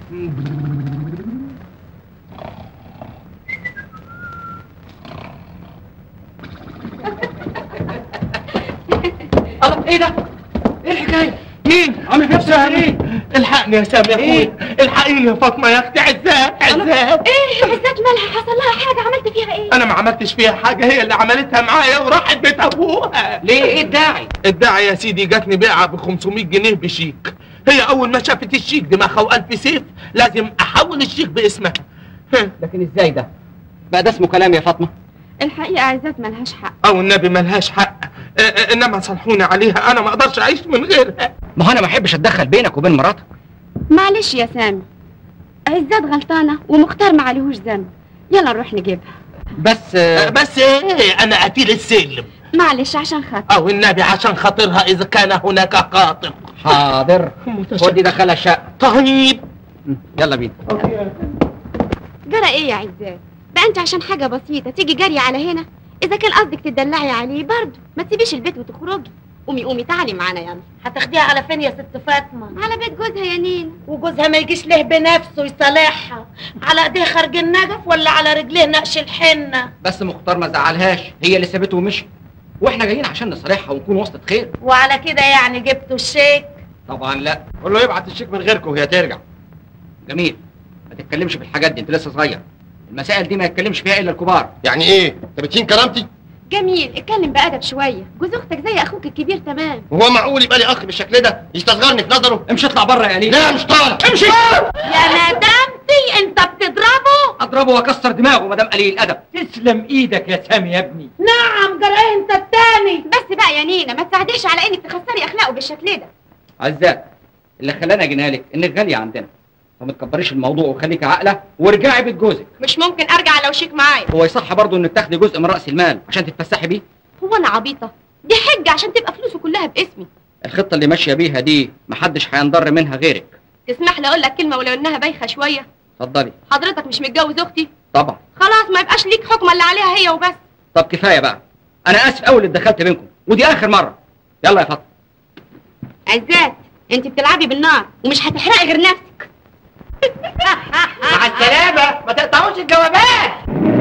Speaker 1: الله ايه ده؟ ايه الحكايه؟
Speaker 4: مين؟
Speaker 1: عامل في نفسه ايه؟
Speaker 4: الحقني يا سامي يا اخويا الحقيني يا فاطمه يا اختي عزات عزات
Speaker 6: ايه عزت مالها حصل لها حاجه عملت فيها ايه
Speaker 4: انا ما عملتش فيها حاجه هي اللي عملتها معايا وراحت بيت ابوها
Speaker 1: ليه ايه الداعي؟
Speaker 4: الداعي يا سيدي جاتني بيعه ب 500 جنيه بشيك هي اول ما شافت الشيك دماغها وقلب سيف لازم احول الشيك باسمها
Speaker 1: لكن ازاي ده؟ بقى ده اسمه كلام يا فاطمه
Speaker 6: الحقيقه عزت مالهاش حق
Speaker 4: او النبي ملهاش حق آه، آه، انما صلحوني عليها انا ما اقدرش اعيش من غيرها
Speaker 1: ما هو انا ما احبش اتدخل بينك وبين مراتك
Speaker 6: معلش يا سامي عزت غلطانه ومختار ما عليهوش ذنب يلا نروح نجيبها
Speaker 1: بس
Speaker 4: آه، بس ايه انا قتيل السلم
Speaker 6: معلش عشان خاطر
Speaker 4: او النبي عشان خاطرها اذا كان هناك قاطر
Speaker 1: حاضر خدي دخلها الشقه
Speaker 4: طيب
Speaker 1: يلا بينا
Speaker 6: جرى ايه يا عزت بقى انت عشان حاجه بسيطه تيجي جري على هنا اذا كان قصدك تدلعي عليه برضه ما تسيبيش البيت وتخرجي قومي قومي تعالي معانا يلا
Speaker 2: هتاخديها على فين يا ست فاطمه
Speaker 6: على بيت جوزها يا نينا
Speaker 2: وجوزها ما يجيش له بنفسه يصالحها على ايديه خرج النجف ولا على رجليه نقش الحنه
Speaker 1: بس مختار ما زعلهاش هي اللي سابته ومشي واحنا جايين عشان نصالحها ونكون وسطة خير
Speaker 2: وعلى كده يعني جبتوا الشيك
Speaker 1: طبعا لا قول له يبعت الشيك من غيركم وهي ترجع جميل ما تتكلمش في الحاجات دي انت لسه صغير المسائل دي ما يتكلمش فيها الا الكبار
Speaker 7: يعني ايه انت بتهين كرامتي
Speaker 6: جميل اتكلم بادب شويه جوز اختك زي اخوك الكبير تمام
Speaker 7: وهو معقول يبقى لي اخ بالشكل ده يستصغرني في نظره
Speaker 1: امشي اطلع بره يا قليل
Speaker 7: لا مش طالع
Speaker 1: امشي
Speaker 2: يا ندمتي انت بتضربه
Speaker 1: اضربه واكسر دماغه ما دام قليل الادب
Speaker 3: تسلم ايدك يا سامي يا ابني
Speaker 2: نعم جرى إيه انت التاني
Speaker 6: بس بقى يا نينا ما تساعديش على انك تخسري اخلاقه بالشكل ده
Speaker 1: عزات اللي خلانا جينا لك انك غاليه عندنا فما تكبريش الموضوع وخليكي عاقله وارجعي بيت جوزك
Speaker 6: مش ممكن ارجع لو شيك معايا
Speaker 1: هو يصح برضه انك تاخدي جزء من راس المال عشان تتفسحي بيه
Speaker 6: هو انا عبيطه دي حجه عشان تبقى فلوسه كلها باسمي
Speaker 1: الخطه اللي ماشيه بيها دي محدش هينضر منها غيرك
Speaker 6: تسمح لي اقول لك كلمه ولو انها بايخه شويه
Speaker 1: اتفضلي
Speaker 6: حضرتك مش متجوز اختي
Speaker 1: طبعا
Speaker 6: خلاص ما يبقاش ليك حكم اللي عليها هي وبس
Speaker 1: طب كفايه بقى انا اسف قوي اللي اتدخلت بينكم ودي اخر مره يلا يا فاطمه
Speaker 6: عزات انت بتلعبي بالنار ومش هتحرقي غير نفسك
Speaker 1: مع السلامه ما تقطعوش الجوابات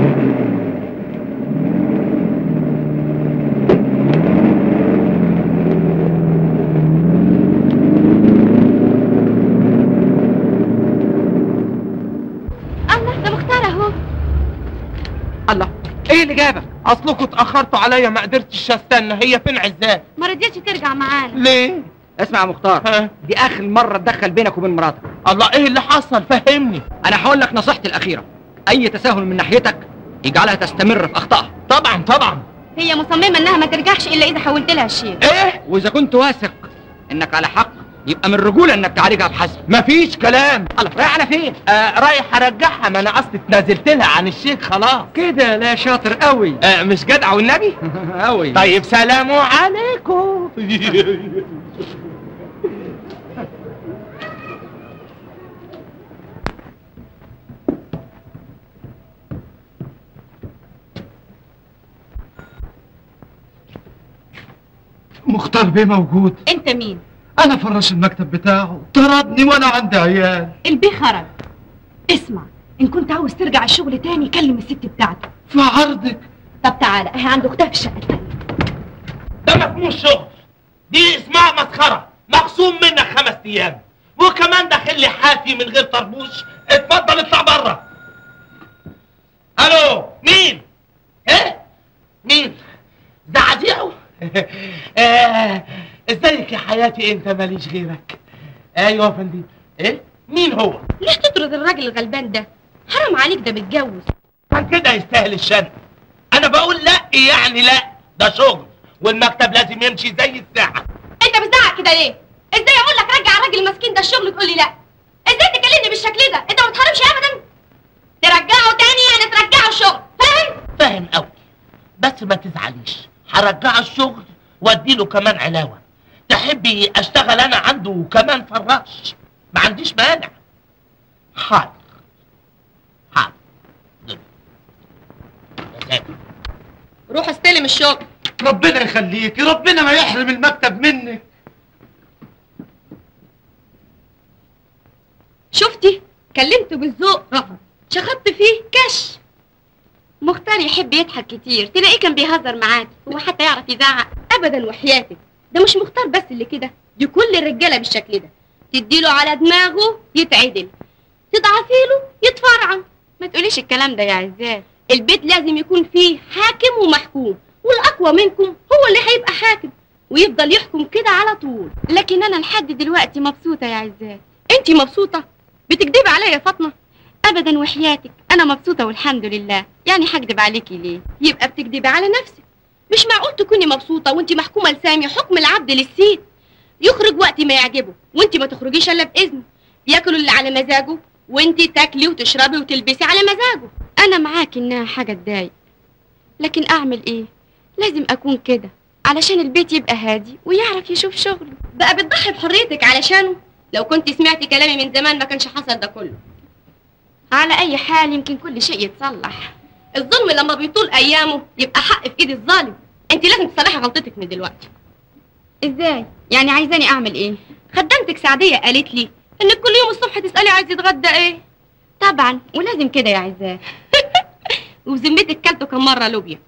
Speaker 6: الله ده مختار اهو
Speaker 1: الله ايه اللي جابك
Speaker 4: اصلكم اتاخرتوا عليا ما قدرتش استنى هي فين عزات
Speaker 6: ما رضيتش ترجع معانا
Speaker 4: ليه
Speaker 1: اسمع يا مختار
Speaker 4: ها؟
Speaker 1: دي اخر مره اتدخل بينك وبين مراتك
Speaker 4: الله ايه اللي حصل فهمني
Speaker 1: انا هقول لك نصيحتي الاخيره اي تساهل من ناحيتك يجعلها تستمر في اخطائها
Speaker 4: طبعا طبعا
Speaker 6: هي مصممه انها ما ترجعش الا اذا حولت لها الشيء
Speaker 4: ايه
Speaker 1: واذا كنت واثق انك على حق يبقى من الرجوله انك تعالجها بحزم
Speaker 4: مفيش كلام
Speaker 1: الله رايح على فين
Speaker 4: آه رايح ارجعها ما انا اصلي اتنازلت لها عن الشيك خلاص
Speaker 1: كده لا شاطر قوي
Speaker 4: آه مش جدع والنبي
Speaker 1: قوي
Speaker 4: طيب سلام عليكم
Speaker 11: مختار بيه موجود
Speaker 6: انت مين
Speaker 11: انا فرش المكتب بتاعه طردني وانا عندي عيال
Speaker 12: البيه خرج اسمع ان كنت عاوز ترجع الشغل تاني كلم الست بتاعته
Speaker 11: في عرضك
Speaker 12: طب تعالى اهي عنده اختها في الشقه التانيه
Speaker 4: ده ما فيهوش شغل دي اسمها مسخره مخصوم منك خمس ايام وكمان داخل لي حافي من غير طربوش اتفضل اطلع بره الو مين ايه مين زعزيعه آه، ازيك يا حياتي انت ماليش غيرك ايوه يا فندم ايه مين هو
Speaker 6: ليه تطرد الراجل الغلبان ده حرام عليك ده متجوز
Speaker 4: عشان كده يستاهل الشنق انا بقول لا يعني لا ده شغل والمكتب لازم يمشي زي الساعه
Speaker 6: انت بتزعق كده ليه ازاي اقول لك رجع الراجل المسكين ده الشغل تقول لي لا ازاي تكلمني بالشكل ده انت ما بتحرمش ابدا ترجعه تاني يعني ترجعه الشغل فاهم
Speaker 4: فاهم قوي بس ما تزعليش هرجع الشغل واديله كمان علاوه تحبي اشتغل انا عنده كمان فراش ما عنديش مانع حاضر حاضر يا ساتر.
Speaker 6: روح استلم الشغل
Speaker 11: ربنا يخليكي ربنا ما يحرم المكتب منك
Speaker 6: شفتي كلمته بالذوق رفض شخطت فيه كش مختار يحب يضحك كتير تلاقيه كان بيهزر معاك هو حتى يعرف يزعق ابدا وحياتك ده مش مختار بس اللي كده دي كل الرجاله بالشكل ده تديله على دماغه يتعدل تضعفي له يتفرعن ما تقوليش الكلام ده يا عزاز البيت لازم يكون فيه حاكم ومحكوم والاقوى منكم هو اللي هيبقى حاكم ويفضل يحكم كده على طول لكن انا لحد دلوقتي مبسوطه يا عزاز انتي مبسوطه بتكدبي عليا يا فاطمه ابدا وحياتك انا مبسوطه والحمد لله يعني هكدب عليكي ليه يبقى بتكدبي على نفسك مش معقول تكوني مبسوطه وانتي محكومه لسامي حكم العبد للسيد يخرج وقت ما يعجبه وانتي ما تخرجيش الا باذنه بياكلوا اللي على مزاجه وانتي تاكلي وتشربي وتلبسي على مزاجه انا معاكي انها حاجه تضايق لكن اعمل ايه لازم اكون كده علشان البيت يبقى هادي ويعرف يشوف شغله بقى بتضحي بحريتك علشانه لو كنت سمعتي كلامي من زمان ما كانش حصل ده كله على اي حال يمكن كل شيء يتصلح الظلم لما بيطول ايامه يبقى حق في ايد الظالم انت لازم تصلحي غلطتك من دلوقتي ازاي يعني عايزاني اعمل ايه خدامتك سعديه قالت لي انك كل يوم الصبح تسالي عايز يتغدى ايه طبعا ولازم كده يا عزاه وبذمتك كلته كم مره لوبيا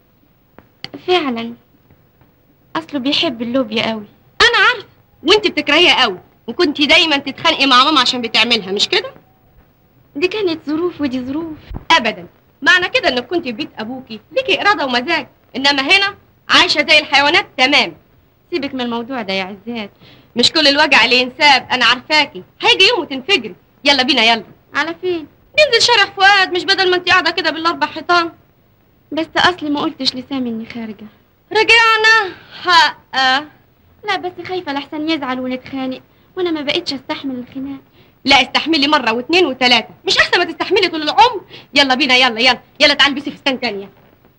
Speaker 6: فعلا اصله بيحب اللوبيا قوي انا عارفه وانت بتكرهيها قوي وكنتي دايما تتخانقي مع ماما عشان بتعملها مش كده دي كانت ظروف ودي ظروف ابدا معنى كده انك كنت في بيت ابوكي ليكي اراده ومزاج انما هنا عايشه زي الحيوانات تمام سيبك من الموضوع ده يا عزات مش كل الوجع اللي ينساب انا عارفاكي هيجي يوم وتنفجري يلا بينا يلا على فين ننزل شارع فؤاد مش بدل ما انت قاعده كده بالاربع حيطان بس اصلي ما قلتش لسامي اني خارجه رجعنا حق لا بس خايفه لحسن يزعل ونتخانق وانا ما بقتش استحمل الخناق لا استحملي مره واثنين وثلاثه مش احسن ما تستحملي طول العمر يلا بينا يلا يلا يلا تعالي البسي فستان تانية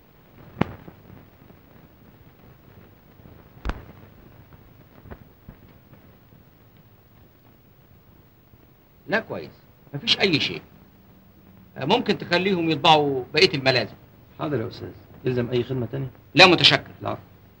Speaker 1: لا كويس مفيش اي شيء آه، ممكن تخليهم يطبعوا بقيه الملازم
Speaker 10: حاضر يا استاذ يلزم اي خدمه تانية
Speaker 1: لا متشكر
Speaker 10: لا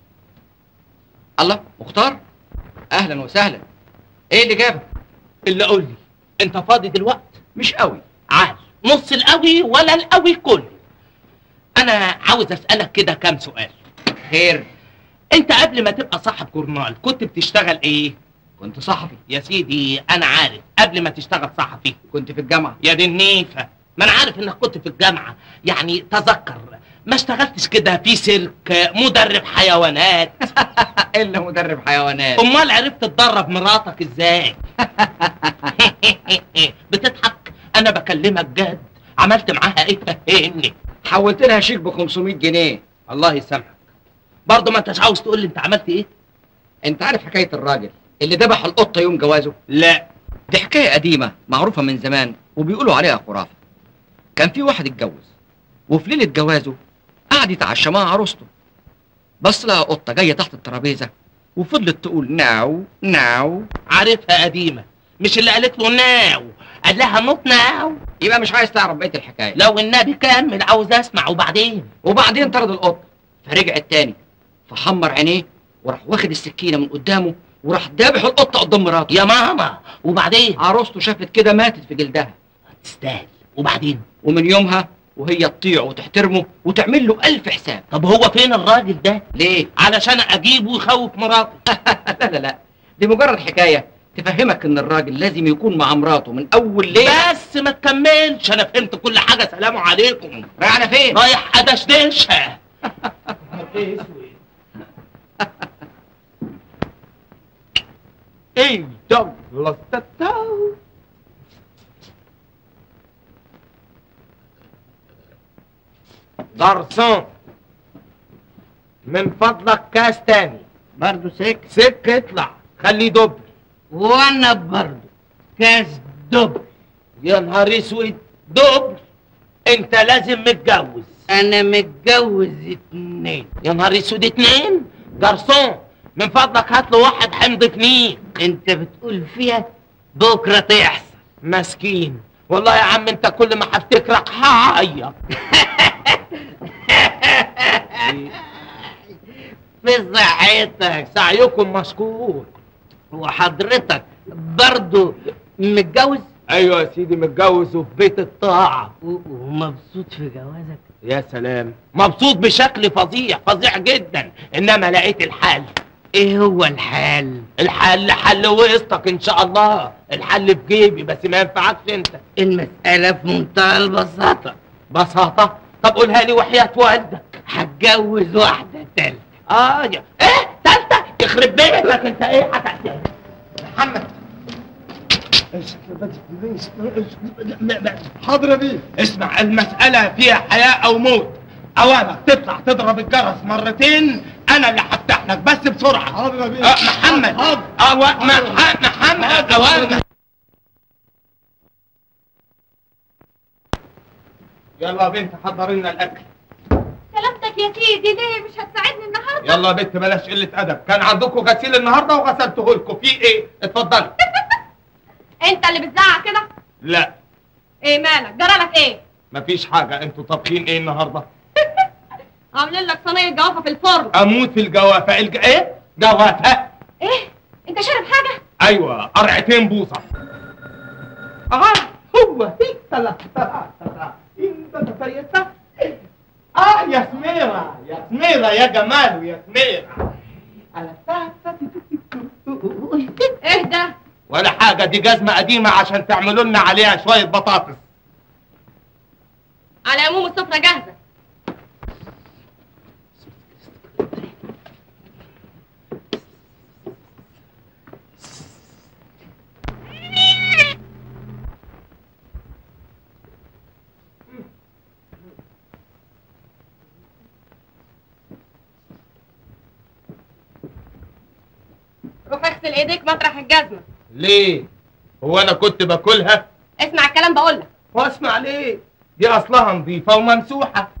Speaker 1: الله مختار اهلا وسهلا ايه اللي جابك
Speaker 4: اللي قول لي انت فاضي دلوقتي
Speaker 1: مش قوي
Speaker 4: عال نص القوي ولا القوي كله انا عاوز اسالك كده كام سؤال
Speaker 1: خير
Speaker 4: انت قبل ما تبقى صاحب جورنال كنت بتشتغل ايه
Speaker 1: كنت صحفي
Speaker 4: يا سيدي انا عارف قبل ما تشتغل صحفي
Speaker 1: كنت في الجامعه
Speaker 4: يا دي النيفه ما انا عارف انك كنت في الجامعه يعني تذكر ما اشتغلتش كده في سيرك مدرب حيوانات
Speaker 1: الا مدرب حيوانات
Speaker 4: امال عرفت تدرب مراتك ازاي بتضحك انا بكلمك جد عملت معاها ايه فهمني
Speaker 1: حولت لها شيك ب 500 جنيه
Speaker 4: الله يسامحك برضه ما انتش عاوز تقول لي انت عملت ايه
Speaker 1: انت عارف حكايه الراجل اللي ذبح القطه يوم جوازه
Speaker 4: لا
Speaker 1: دي حكايه قديمه معروفه من زمان وبيقولوا عليها خرافه كان في واحد اتجوز وفي ليله جوازه قعد يتعشى مع عروسته بص لها قطه جايه تحت الترابيزه وفضلت تقول ناو ناو
Speaker 4: عارفها قديمه مش اللي قالت له ناو قال لها نوت ناو
Speaker 1: يبقى مش عايز تعرف بقيه الحكايه
Speaker 4: لو النبي كمل عاوز اسمع وبعدين
Speaker 1: وبعدين طرد القطه فرجع التاني فحمر عينيه وراح واخد السكينه من قدامه وراح دابح القطه قدام مراته
Speaker 4: يا ماما وبعدين
Speaker 1: عروسته شافت كده ماتت في جلدها
Speaker 4: تستاهل وبعدين
Speaker 1: ومن يومها وهي تطيعه وتحترمه وتعمل له ألف حساب
Speaker 4: طب هو فين الراجل ده
Speaker 1: ليه؟
Speaker 4: علشان اجيبه ويخوف مراتي
Speaker 1: لا لا لا دي مجرد حكاية تفهمك ان الراجل لازم يكون مع مراته من اول ليلة
Speaker 4: بس ما تكملش انا فهمت كل حاجه سلام عليكم
Speaker 1: رايح على فين؟
Speaker 4: رايح ادشدشها ايه دوغلاس تاتاو جارسون من فضلك كاس تاني
Speaker 3: برضه سك
Speaker 4: سك اطلع خليه دبل
Speaker 3: وانا برضه كاس دب
Speaker 4: يا نهار اسود دبل انت لازم متجوز
Speaker 3: انا متجوز اتنين
Speaker 4: يا نهار اسود اتنين جارسون من فضلك هات له واحد حمض فنين
Speaker 3: انت بتقول فيها بكره تحصل
Speaker 4: مسكين والله يا عم انت كل ما هفتكرك هعيط
Speaker 3: في صحتك
Speaker 4: سعيكم مشكور
Speaker 3: وحضرتك برضه متجوز
Speaker 4: ايوه يا سيدي متجوز وفي بيت الطاعه
Speaker 13: ومبسوط في جوازك
Speaker 4: يا سلام مبسوط بشكل فظيع فظيع جدا انما لقيت الحل
Speaker 13: ايه هو الحال
Speaker 4: الحل حل وسطك ان شاء الله الحل في جيبي بس ما ينفعكش انت
Speaker 13: المسألة في منتهى البساطة
Speaker 4: بساطة طب قولها لي وحياة والدك
Speaker 13: هتجوز واحدة تالتة
Speaker 4: اه يا ايه تالتة يخرب بيتك انت ايه هتعمل محمد
Speaker 11: حاضر يا بيه
Speaker 4: اسمع المسألة فيها حياة أو موت أوامر تطلع تضرب الجرس مرتين أنا اللي هفتح لك بس بسرعة
Speaker 11: حاضر يا بيه
Speaker 4: أه محمد
Speaker 11: حاضر
Speaker 4: أو... مح... محمد أوامر يلا يا بنت حضري لنا الأكل
Speaker 6: سلامتك يا سيدي ليه مش هتساعدني النهارده
Speaker 4: يلا يا بنت بلاش قلة أدب كان عندكم غسيل النهاردة وغسلته لكم في إيه؟ اتفضلي
Speaker 6: انت اللي بتزعق كده
Speaker 4: لا
Speaker 6: ايه مالك جرالك ايه
Speaker 4: مفيش حاجة انتوا طابخين إيه النهاردة؟
Speaker 6: عاملين لك صينيه جوافه في الفرن
Speaker 4: أموت في الجوافة الج... إيه؟ جوافة
Speaker 6: ايه انت شارب حاجه
Speaker 4: ايوه قرعتين بوصه اه هو هيك طلع طلع طلع انت تفيت اه يا سميرة يا سميرة يا جمال يا سميرة
Speaker 6: ايه ده
Speaker 4: ولا حاجة دي جزمة قديمة عشان تعملوا لنا عليها شوية بطاطس
Speaker 6: على العموم السفره جاهزه روح اغسل ايديك مطرح الجزمه
Speaker 4: ليه؟ هو انا كنت باكلها؟
Speaker 6: اسمع الكلام بقول لك
Speaker 4: واسمع ليه؟ دي اصلها نظيفة وممسوحة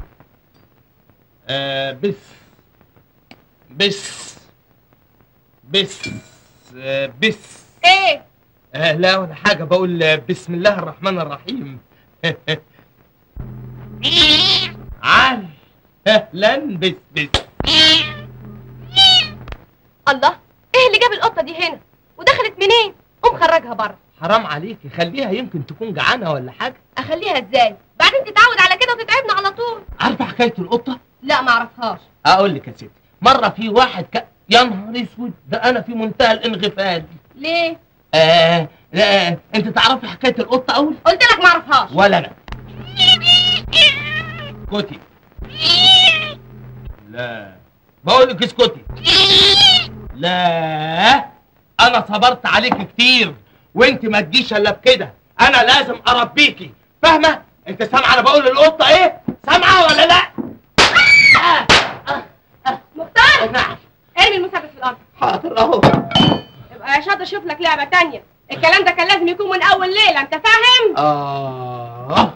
Speaker 4: آه بس بس بس آه بس
Speaker 6: ايه
Speaker 4: آه لا ولا حاجة بقول آه، بسم الله الرحمن الرحيم عال اهلا بس بس
Speaker 6: الله ايه اللي جاب القطه دي هنا ودخلت منين قوم خرجها بره
Speaker 4: حرام عليكي خليها يمكن تكون جعانة ولا حاجة
Speaker 6: اخليها ازاي بعدين تتعود على كده وتتعبنا على طول
Speaker 4: عارفة حكاية القطة؟
Speaker 6: لا ما اعرفهاش
Speaker 4: اقول لك يا ستي مرة في واحد ك... يا نهار اسود ده انا في منتهى الانغفال
Speaker 6: ليه
Speaker 4: آه لا انت تعرفي حكاية القطة اول؟
Speaker 6: قلت لك ما اعرفهاش
Speaker 4: ولا انا اسكتي لا بقول لك اسكتي لا انا صبرت عليك كتير وانت ما تجيش الا بكده انا لازم اربيكي فاهمه انت سامعه انا بقول للقطه ايه سامعه ولا لا
Speaker 6: مختار
Speaker 4: نعم
Speaker 6: ارمي المسدس في الارض
Speaker 4: حاضر اهو
Speaker 6: يبقى يا شاطر شوف لك لعبه تانية الكلام ده كان لازم يكون من اول ليله انت فاهم
Speaker 4: اه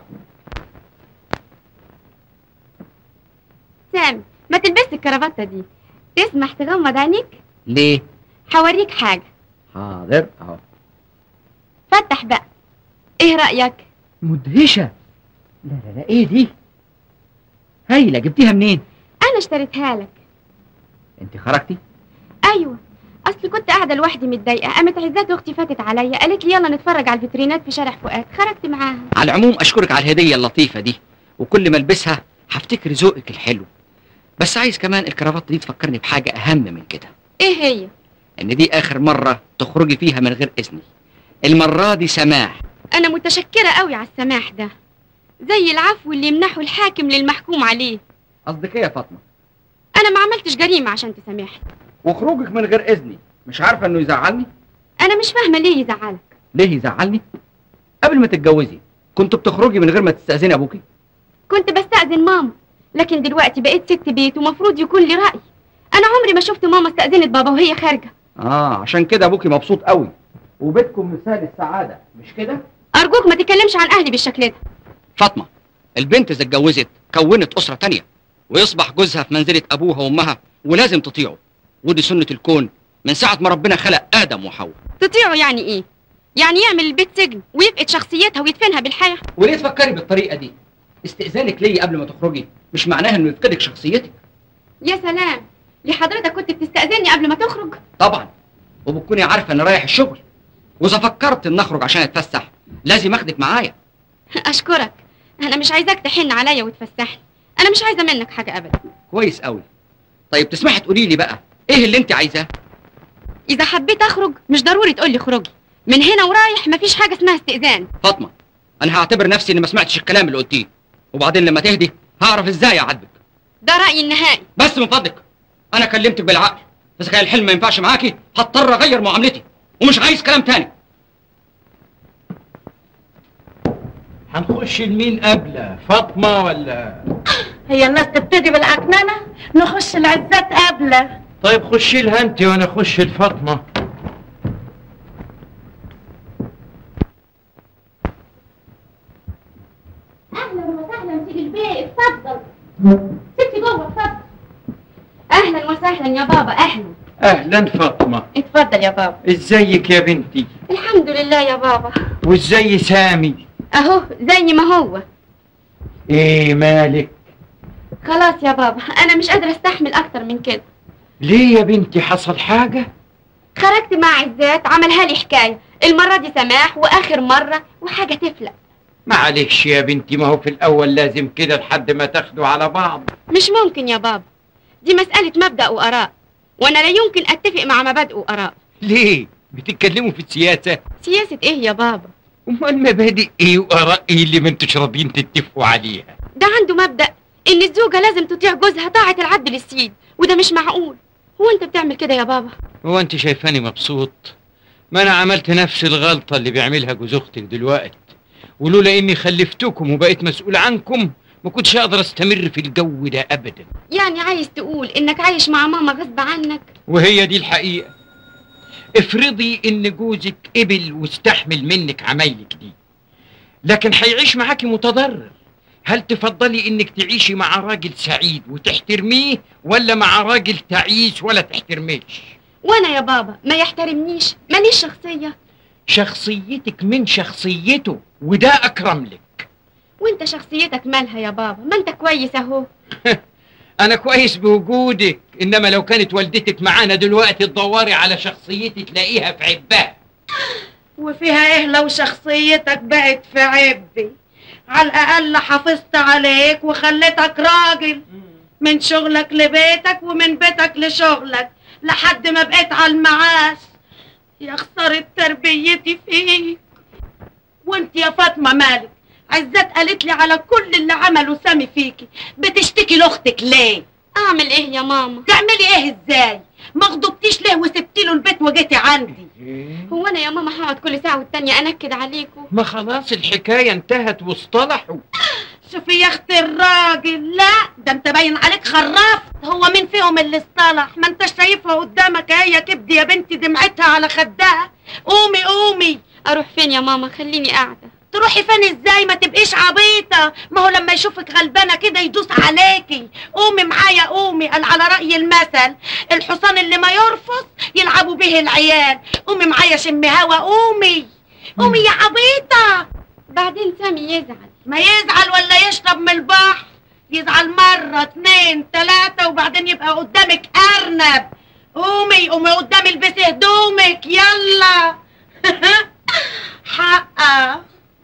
Speaker 6: سامي ما تلبسش الكرافته دي تسمح تغمض عينيك
Speaker 1: ليه؟
Speaker 6: هوريك حاجه
Speaker 1: حاضر اهو
Speaker 6: فتح بقى ايه رايك
Speaker 1: مدهشة لا لا لا ايه دي؟ هايلة جبتيها منين؟
Speaker 6: انا اشتريتها لك
Speaker 1: انت خرجتي؟
Speaker 6: ايوه اصل كنت قاعده لوحدي متضايقه قامت عزات اختي فاتت عليا قالت لي يلا نتفرج على الفيترينات في شارع فؤاد خرجت معاها
Speaker 1: على العموم اشكرك على الهدية اللطيفة دي وكل ما البسها هفتكر ذوقك الحلو بس عايز كمان الكرافات دي تفكرني بحاجة أهم من كده
Speaker 6: ايه هي
Speaker 1: إن دي آخر مرة تخرجي فيها من غير إذني المرة دي سماح
Speaker 6: انا متشكره قوي على السماح ده زي العفو اللي يمنحه الحاكم للمحكوم عليه
Speaker 1: قصدك إيه يا فاطمة؟
Speaker 6: انا ما عملتش جريمه عشان تسامحني
Speaker 1: وخروجك من غير إذني مش عارفة إنه يزعلني؟
Speaker 6: انا مش فاهمه ليه يزعلك
Speaker 1: ليه يزعلني؟ قبل ما تتجوزي كنت بتخرجي من غير ما تستأذني أبوكي؟
Speaker 6: كنت بستأذن ماما لكن دلوقتي بقيت ست بيت ومفروض يكون لي رأي انا عمري ما شفت ماما استأذنت بابا وهي خارجه
Speaker 1: آه عشان كده أبوكي مبسوط قوي وبيتكم مثال السعادة مش كده؟
Speaker 6: ارجوك ما تتكلمش عن اهلي بالشكل ده
Speaker 1: فاطمة البنت إذا اتجوزت كونت أسرة تانية ويصبح جوزها في منزلة أبوها وأمها ولازم تطيعه ودي سنة الكون من ساعة ما ربنا خلق آدم وحواء
Speaker 6: تطيعه يعني ايه يعني يعمل البيت سجن ويفقد شخصيتها ويدفنها بالحياه
Speaker 1: وليه تفكري بالطريقة دي؟ استئذانك ليا قبل ما تخرجي مش معناها إنه يفقدك شخصيتك
Speaker 6: يا سلام لحضرتك كنت بتستأذني قبل ما تخرج
Speaker 1: طبعا وبتكوني عارفة إني رايح الشغل وإذا فكرت إن أخرج عشان أتفسح لازم اخدك معايا
Speaker 6: اشكرك انا مش عايزاك تحن عليا وتفسحني انا مش عايزه منك حاجه ابدا
Speaker 1: كويس قوي طيب تسمحي تقولي لي بقى ايه اللي انت عايزاه
Speaker 6: اذا حبيت اخرج مش ضروري تقولي خرجي من هنا ورايح مفيش حاجه اسمها استئذان
Speaker 1: فاطمه انا هعتبر نفسي اني ما سمعتش الكلام اللي قلتيه وبعدين لما تهدي هعرف ازاي اعاتبك
Speaker 6: ده رايي النهائي
Speaker 1: بس من فضلك انا كلمتك بالعقل اذا كان الحلم ما ينفعش معاكي هضطر اغير معاملتي ومش عايز كلام تاني
Speaker 3: هنخش لمين قبله فاطمه ولا
Speaker 2: هي الناس تبتدي بالعكننه نخش العزات قبله
Speaker 3: طيب خشي لها انت وانا اخش لفاطمه
Speaker 5: اهلا وسهلا سيدي البيت اتفضل ستي جوه اتفضل
Speaker 6: اهلا وسهلا يا بابا اهلا
Speaker 3: اهلا فاطمه
Speaker 6: اتفضل يا بابا
Speaker 3: ازيك يا بنتي
Speaker 6: الحمد لله يا بابا
Speaker 3: وازاي سامي
Speaker 6: اهو زي ما هو
Speaker 3: ايه مالك
Speaker 6: خلاص يا بابا انا مش قادره استحمل اكتر من كده
Speaker 3: ليه يا بنتي حصل حاجه
Speaker 6: خرجت مع عزات عملها لي حكايه المره دي سماح واخر مره وحاجه تفلق
Speaker 3: معلش يا بنتي ما هو في الاول لازم كده لحد ما تاخدوا على بعض
Speaker 6: مش ممكن يا بابا دي مساله مبدا واراء وانا لا يمكن اتفق مع مبادئ واراء
Speaker 3: ليه بتتكلموا في السياسه
Speaker 6: سياسه ايه يا بابا
Speaker 3: امال مبادئ ايه واراء ايه اللي ما انتوش راضيين تتفقوا عليها
Speaker 6: ده عنده مبدا ان الزوجه لازم تطيع جوزها طاعه العبد للسيد وده مش معقول هو انت بتعمل كده يا بابا
Speaker 3: هو انت شايفاني مبسوط ما انا عملت نفس الغلطه اللي بيعملها جوز اختك دلوقتي ولولا اني خلفتكم وبقيت مسؤول عنكم ما كنتش اقدر استمر في الجو ده ابدا
Speaker 6: يعني عايز تقول انك عايش مع ماما غصب عنك
Speaker 3: وهي دي الحقيقه افرضي ان جوزك قبل واستحمل منك عمايلك دي لكن هيعيش معاكي متضرر هل تفضلي انك تعيشي مع راجل سعيد وتحترميه ولا مع راجل تعيس ولا تحترميش
Speaker 6: وانا يا بابا ما يحترمنيش ماليش شخصيه
Speaker 3: شخصيتك من شخصيته وده اكرم لك
Speaker 6: وانت شخصيتك مالها يا بابا ما انت كويس اهو
Speaker 3: انا كويس بوجودك انما لو كانت والدتك معانا دلوقتي تدوري على شخصيتي تلاقيها في عبها
Speaker 2: وفيها ايه لو شخصيتك بقت في عبي على الاقل حافظت عليك وخليتك راجل من شغلك لبيتك ومن بيتك لشغلك لحد ما بقيت على المعاش يا خسارة تربيتي فيك وانت يا فاطمة مالك عزت قالت لي على كل اللي عمله سامي فيكي بتشتكي لاختك ليه
Speaker 6: اعمل ايه يا ماما
Speaker 2: تعملي ايه ازاي ما غضبتيش ليه وسبتي له البيت وجيتي عندي
Speaker 6: هو انا يا ماما هقعد كل ساعه والتانيه انكد عليكم
Speaker 3: ما خلاص الحكايه انتهت واصطلحوا
Speaker 2: شوفي يا اختي الراجل لا ده انت باين عليك خرفت هو مين فيهم اللي اصطلح ما انت شايفها قدامك هي كبد يا بنتي دمعتها على خدها قومي قومي
Speaker 6: اروح فين يا ماما خليني قاعده
Speaker 2: تروحي فين ازاي ما تبقيش عبيطه ما هو لما يشوفك غلبانه كده يدوس عليكي قومي معايا قومي قال على راي المثل الحصان اللي ما يرفض يلعبوا به العيال قومي معايا شمي هوا قومي قومي يا عبيطه
Speaker 6: بعدين سامي يزعل
Speaker 2: ما يزعل ولا يشرب من البحر يزعل مرة اتنين تلاتة وبعدين يبقى قدامك أرنب قومي قومي قدامي البسي هدومك يلا حقه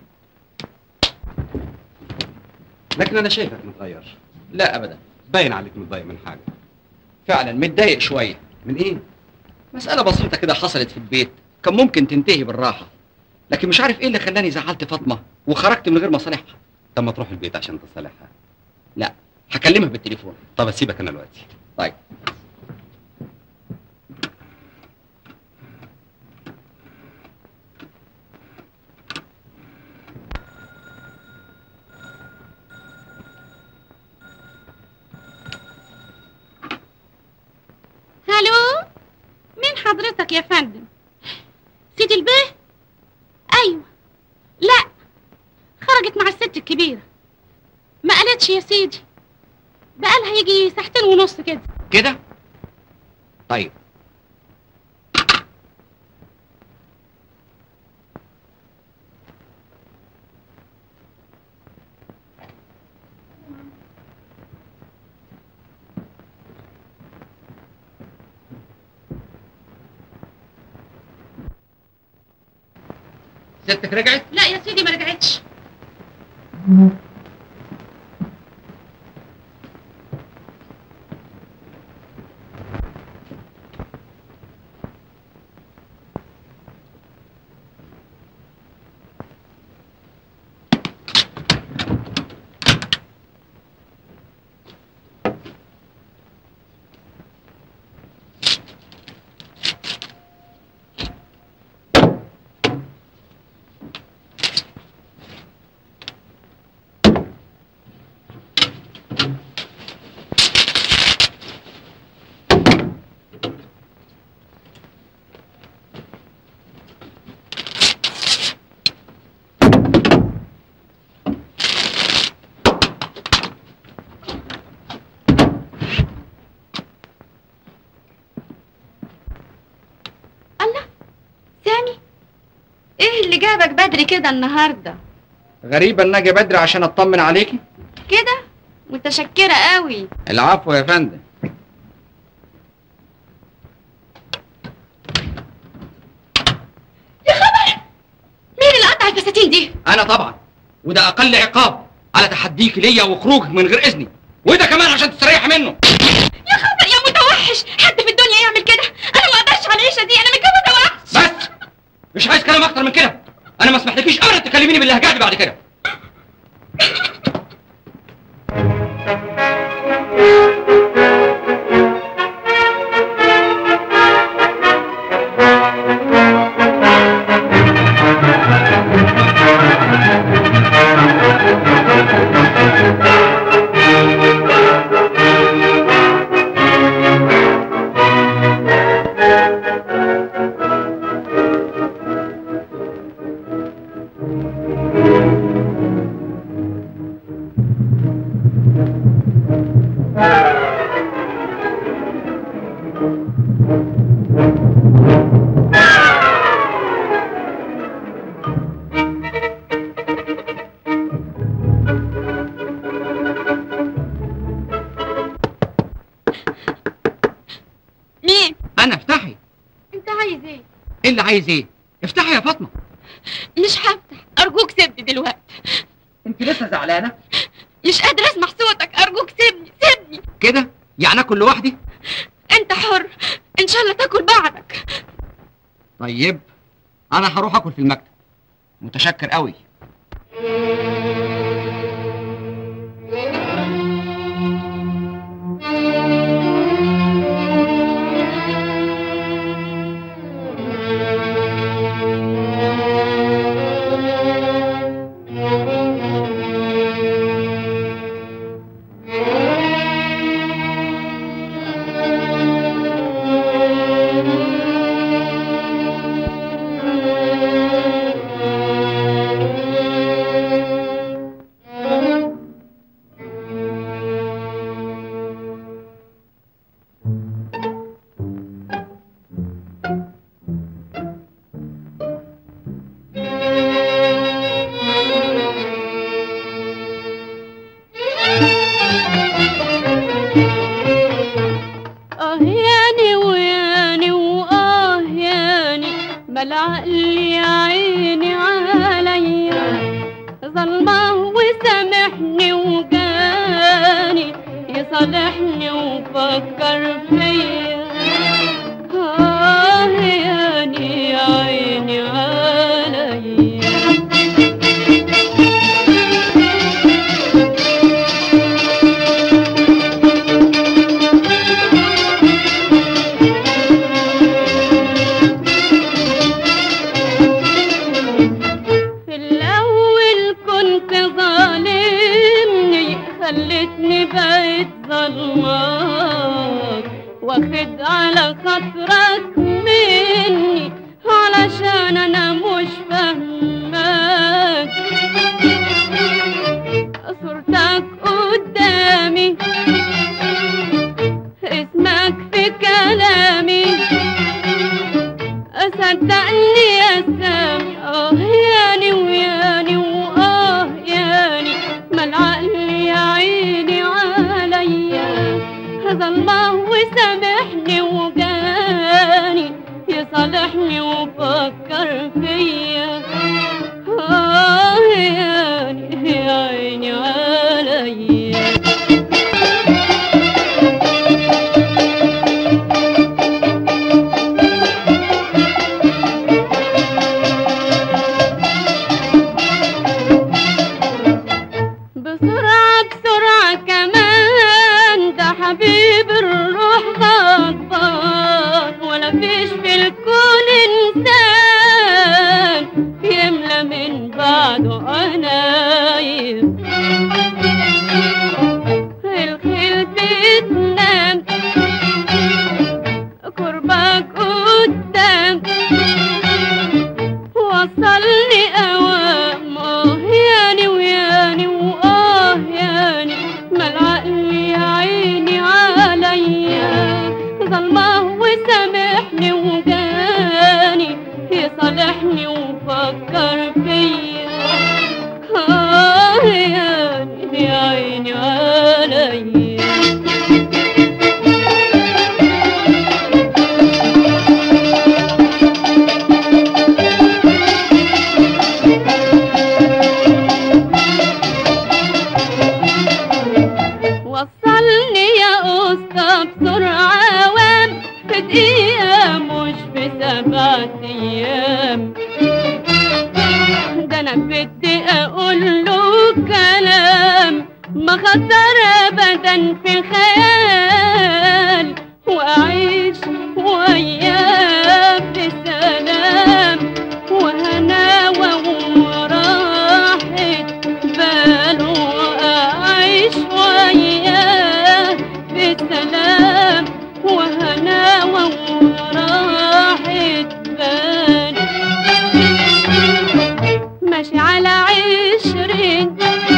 Speaker 8: لكن انا شايفك متغير
Speaker 1: لا ابدا
Speaker 8: باين عليك متضايق من حاجه
Speaker 1: فعلا متضايق شويه
Speaker 8: من ايه
Speaker 1: مساله بسيطه كده حصلت في البيت كان ممكن تنتهي بالراحه لكن مش عارف ايه اللي خلاني زعلت فاطمه وخرجت من غير مصالحها
Speaker 8: طب ما تروح البيت عشان تصالحها
Speaker 1: لا هكلمها بالتليفون
Speaker 8: طب اسيبك انا دلوقتي
Speaker 1: طيب
Speaker 5: الو مين حضرتك يا فندم سيدي البيه ايوه لا خرجت مع الست الكبيره ما قالتش يا سيدي بقالها يجي ساعتين ونص كده
Speaker 1: كده طيب ستك رجعت
Speaker 5: لا يا سيدي ما رجعتش
Speaker 6: سامي ايه اللي جابك بدري كده النهارده
Speaker 1: غريبة ان اجي بدري عشان اطمن عليكي
Speaker 6: كده متشكره قوي
Speaker 1: العفو يا فندم
Speaker 6: مين اللي قطع الفساتين دي
Speaker 1: انا طبعا وده اقل عقاب على تحديك ليا وخروجك من غير اذني وده كمان عشان تستريح منه
Speaker 6: يا خبر يا متوحش حد في الدنيا يعمل كده انا ما اقدرش على العيشه دي انا متجوزه وحش
Speaker 1: بس مش عايز كلام اكتر من كده انا ما اسمحلكيش ابدا تكلميني باللهجات دي بعد كده
Speaker 6: مين
Speaker 1: انا افتحي
Speaker 6: انت عايز ايه
Speaker 1: ايه اللي عايز ايه افتحي يا فاطمه
Speaker 6: مش هفتح ارجوك سيبني دلوقتي
Speaker 1: انت لسه زعلانه
Speaker 6: مش قادره اسمع صوتك ارجوك سيبني سيبني
Speaker 1: كده يعني اكل لوحدي
Speaker 6: انت حر ان شاء الله تاكل بعدك
Speaker 1: طيب انا هروح اكل في المكتب متشكر قوي
Speaker 9: اه ياني وياني واه ياني بلعقل يا عيني عليا ظلمه وسامحني وجاني يصالحني وفكر فيا اه ياني يا عيني عليا في الأول كنت ظالمني خلتني بقيت ظلمك واخد على خاطرك مني علشان أنا مش فاهمك صورتك قدامي اسمك في كلامي صدقني يا سامي اه ياني وياني واه ياني ما العقل يا عيني عليا ظلمه وسامحني وجاني يصالحني وفكر فيا ما خسر ابدا في خيال واعيش وياه بسلام وهناوى وراحة بال واعيش وياه بسلام وهناوى وراحة بال ماشي على عشرين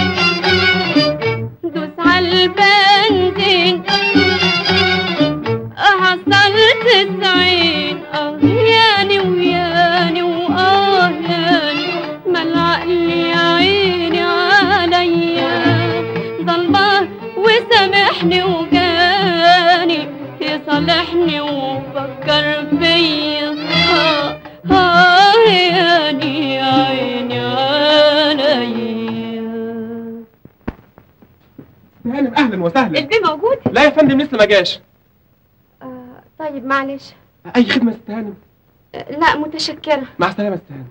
Speaker 9: دوس على البنزين حصلت تسعين اه ياني وياني واه ياني ما العقل يا عيني عليا ظلمه وسامحني وجاني يصالحني وفكر فيا اه اه ياني يا عيني عليا
Speaker 4: هانم اهلا وسهلا
Speaker 6: البي موجود؟
Speaker 4: لا يا فندم لسه ما جاش
Speaker 6: آه طيب معلش
Speaker 4: اي خدمه يا ست هانم
Speaker 6: آه، لا متشكرة
Speaker 4: مع السلامه يا ست هانم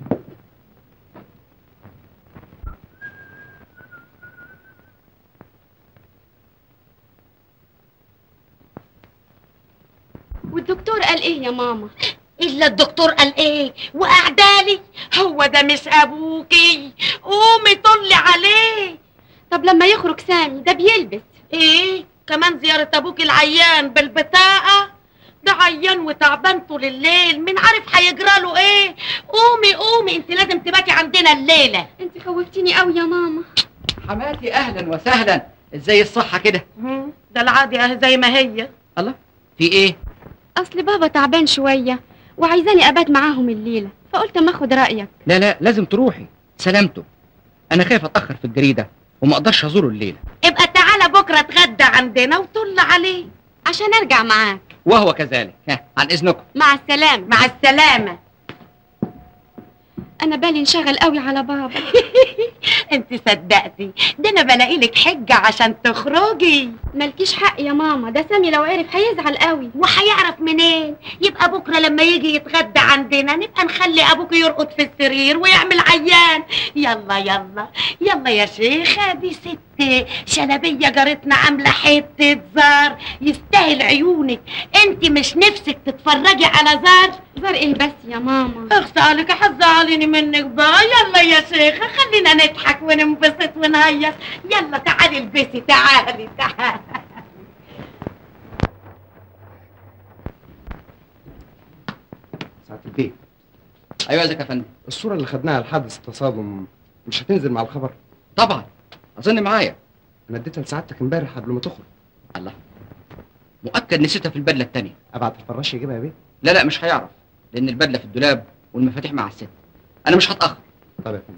Speaker 6: والدكتور قال ايه يا ماما؟
Speaker 2: الا الدكتور قال ايه وقعدالي هو ده مش ابوكي قومي طلي عليه
Speaker 6: طب لما يخرج سامي ده بيلبس
Speaker 2: ايه كمان زيارة ابوك العيان بالبطاقة ده عيان وتعبان طول الليل مين عارف هيجرى له ايه قومي قومي انت لازم تباتي عندنا الليلة
Speaker 6: انت خوفتيني قوي يا ماما
Speaker 1: حماتي اهلا وسهلا ازاي الصحه كده
Speaker 2: ده العادي اهي زي ما هي
Speaker 1: الله في ايه
Speaker 6: اصل بابا تعبان شوية وعايزاني ابات معاهم الليلة فقلت اما اخد رأيك
Speaker 1: لا لا لازم تروحي سلامته انا خايف اتاخر في الجريده وما اقدرش ازوره الليله
Speaker 2: ابقى تعالى بكرة اتغدى عندنا وطل عليه
Speaker 6: عشان ارجع معاك
Speaker 1: وهو كذلك ها عن اذنكم
Speaker 6: مع السلامة
Speaker 2: مع السلامة
Speaker 6: انا بالي انشغل قوي على بابا
Speaker 2: انت صدقتي ده انا بلاقي لك حجة عشان تخرجي
Speaker 6: مالكيش حق يا ماما ده سامي لو عرف هيزعل قوي
Speaker 2: وهيعرف منين يبقى بكره لما يجي يتغدى عندنا نبقى نخلي ابوك يرقد في السرير ويعمل عيان يلا يلا يلا يا شيخه دي ست شلبيه جارتنا عامله حته زار يستاهل عيونك انت مش نفسك تتفرجي على زار
Speaker 6: زار ايه بس يا ماما
Speaker 2: اخصى عليك حزعليني منك بقى يلا يا شيخه خلينا نضحك وننبسط ونهيص يلا تعالي البسي تعالي تعالي
Speaker 10: ساعة البيت
Speaker 1: ايوه ازيك يا فندم
Speaker 10: الصورة اللي خدناها لحادث التصادم مش هتنزل مع الخبر
Speaker 1: طبعا اظن معايا
Speaker 10: انا اديتها لسعادتك امبارح قبل ما تخرج
Speaker 1: الله مؤكد نسيتها في البدله التانية
Speaker 10: ابعت الفراش يجيبها يا بيه
Speaker 1: لا لا مش هيعرف لان البدله في الدولاب والمفاتيح مع الست انا مش هتاخر
Speaker 10: طب يا فندم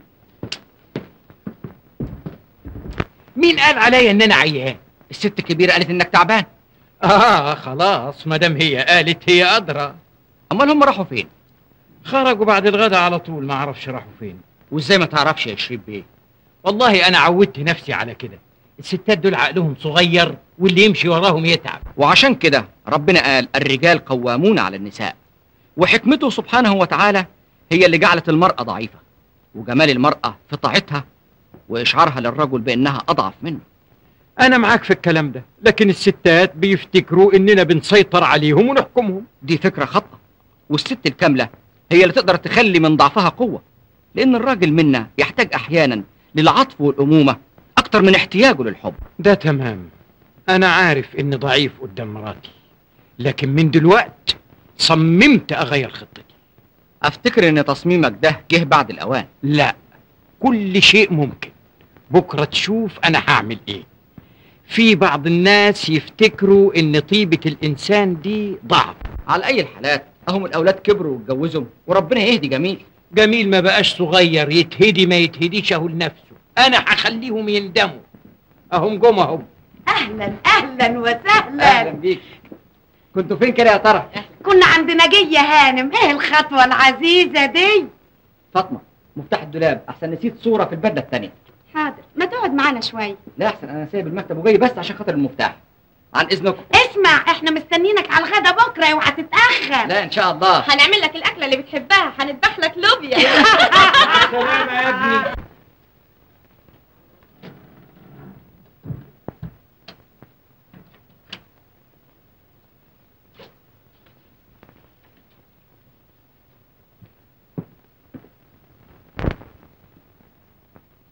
Speaker 3: مين قال عليا ان انا عيان
Speaker 1: الست الكبيره قالت انك تعبان
Speaker 3: اه خلاص ما دام هي قالت هي ادرى
Speaker 1: امال هم راحوا فين
Speaker 3: خرجوا بعد الغداء على طول ما اعرفش راحوا فين
Speaker 1: وازاي ما تعرفش يا شريف بيه
Speaker 3: والله انا عودت نفسي على كده الستات دول عقلهم صغير واللي يمشي وراهم يتعب
Speaker 1: وعشان كده ربنا قال الرجال قوامون على النساء وحكمته سبحانه وتعالى هي اللي جعلت المرأة ضعيفة وجمال المرأة في طاعتها وإشعارها للرجل بأنها أضعف منه
Speaker 3: انا معاك في الكلام ده لكن الستات بيفتكروا اننا بنسيطر عليهم ونحكمهم
Speaker 1: دي فكرة خطأ والست الكاملة هي اللي تقدر تخلي من ضعفها قوة لأن الراجل منا يحتاج أحيانا للعطف والأمومة أكتر من احتياجه للحب
Speaker 3: ده تمام انا عارف اني ضعيف قدام مراتي لكن من دلوقت صممت اغير خطتي
Speaker 1: أفتكر إن تصميمك ده جه بعد الأوان
Speaker 3: لا كل شيء ممكن بكرة تشوف أنا هعمل إيه في بعض الناس يفتكروا إن طيبة الإنسان دي ضعف
Speaker 1: على أي الحالات أهم الأولاد كبروا واتجوزوا وربنا يهدي جميل
Speaker 3: جميل ما بقاش صغير يتهدي ما يتهديش أهو لنفسه أنا هخليهم يندموا أهم جم أهم
Speaker 2: اهلا اهلا وسهلا
Speaker 1: بيك كنتوا فين كده يا ترى
Speaker 2: كنا عند نجية هانم ايه الخطوة العزيزة دي
Speaker 1: فاطمة مفتاح الدولاب أحسن نسيت صورة في البدلة التانية
Speaker 6: حاضر ما تقعد معانا شوية
Speaker 1: لا أحسن أنا سايب المكتب وجاي بس عشان خاطر المفتاح عن إذنكم
Speaker 2: اسمع احنا مستنينك على الغدا بكرة اوعى تتأخر
Speaker 1: لا إن شاء الله
Speaker 6: هنعمل لك الأكلة اللي بتحبها هنذبح لك لوبيا
Speaker 3: سلامة يا ابني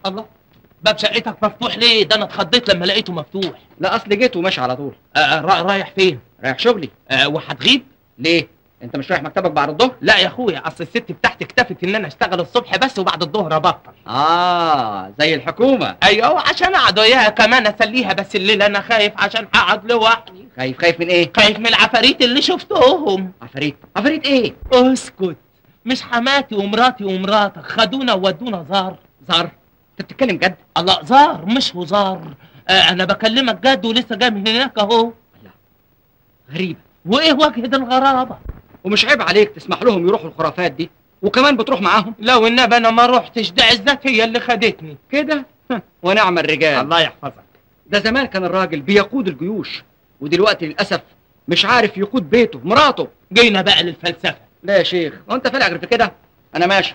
Speaker 4: الله باب شقتك مفتوح ليه ده انا اتخضيت لما لقيته مفتوح
Speaker 1: لا اصل جيت وماشي على طول
Speaker 4: آه را- رايح فين
Speaker 1: رايح شغلي
Speaker 4: آه وهتغيب
Speaker 1: ليه انت مش رايح مكتبك بعد الظهر
Speaker 4: لا يا اخويا اصل الست بتاعتي اكتفت ان انا اشتغل الصبح بس وبعد الظهر ابطل
Speaker 1: اه زي الحكومه
Speaker 4: ايوه عشان اقعد وياها كمان اسليها بس الليل انا خايف عشان هقعد لوحدي
Speaker 1: خايف خايف من ايه
Speaker 4: خايف من العفاريت اللي شفتهم
Speaker 1: عفاريت عفاريت ايه
Speaker 4: اسكت مش حماتي ومراتي ومراتك خدونا وودونا زار
Speaker 1: زار انت بتتكلم جد
Speaker 4: الله زار مش هزار آه انا بكلمك جد ولسه جاي من هناك اهو
Speaker 1: غريبه
Speaker 4: وايه وجه ده الغرابه
Speaker 1: ومش عيب عليك تسمح لهم يروحوا الخرافات دي وكمان بتروح معاهم
Speaker 4: لو النبي انا ما روحتش ده عزت هي اللي خدتني
Speaker 1: كده ونعم الرجال
Speaker 4: الله يحفظك
Speaker 1: ده زمان كان الراجل بيقود الجيوش ودلوقتي للاسف مش عارف يقود بيته مراته
Speaker 4: جينا بقى للفلسفه
Speaker 1: لا يا شيخ وانت فالع غير في كده انا ماشي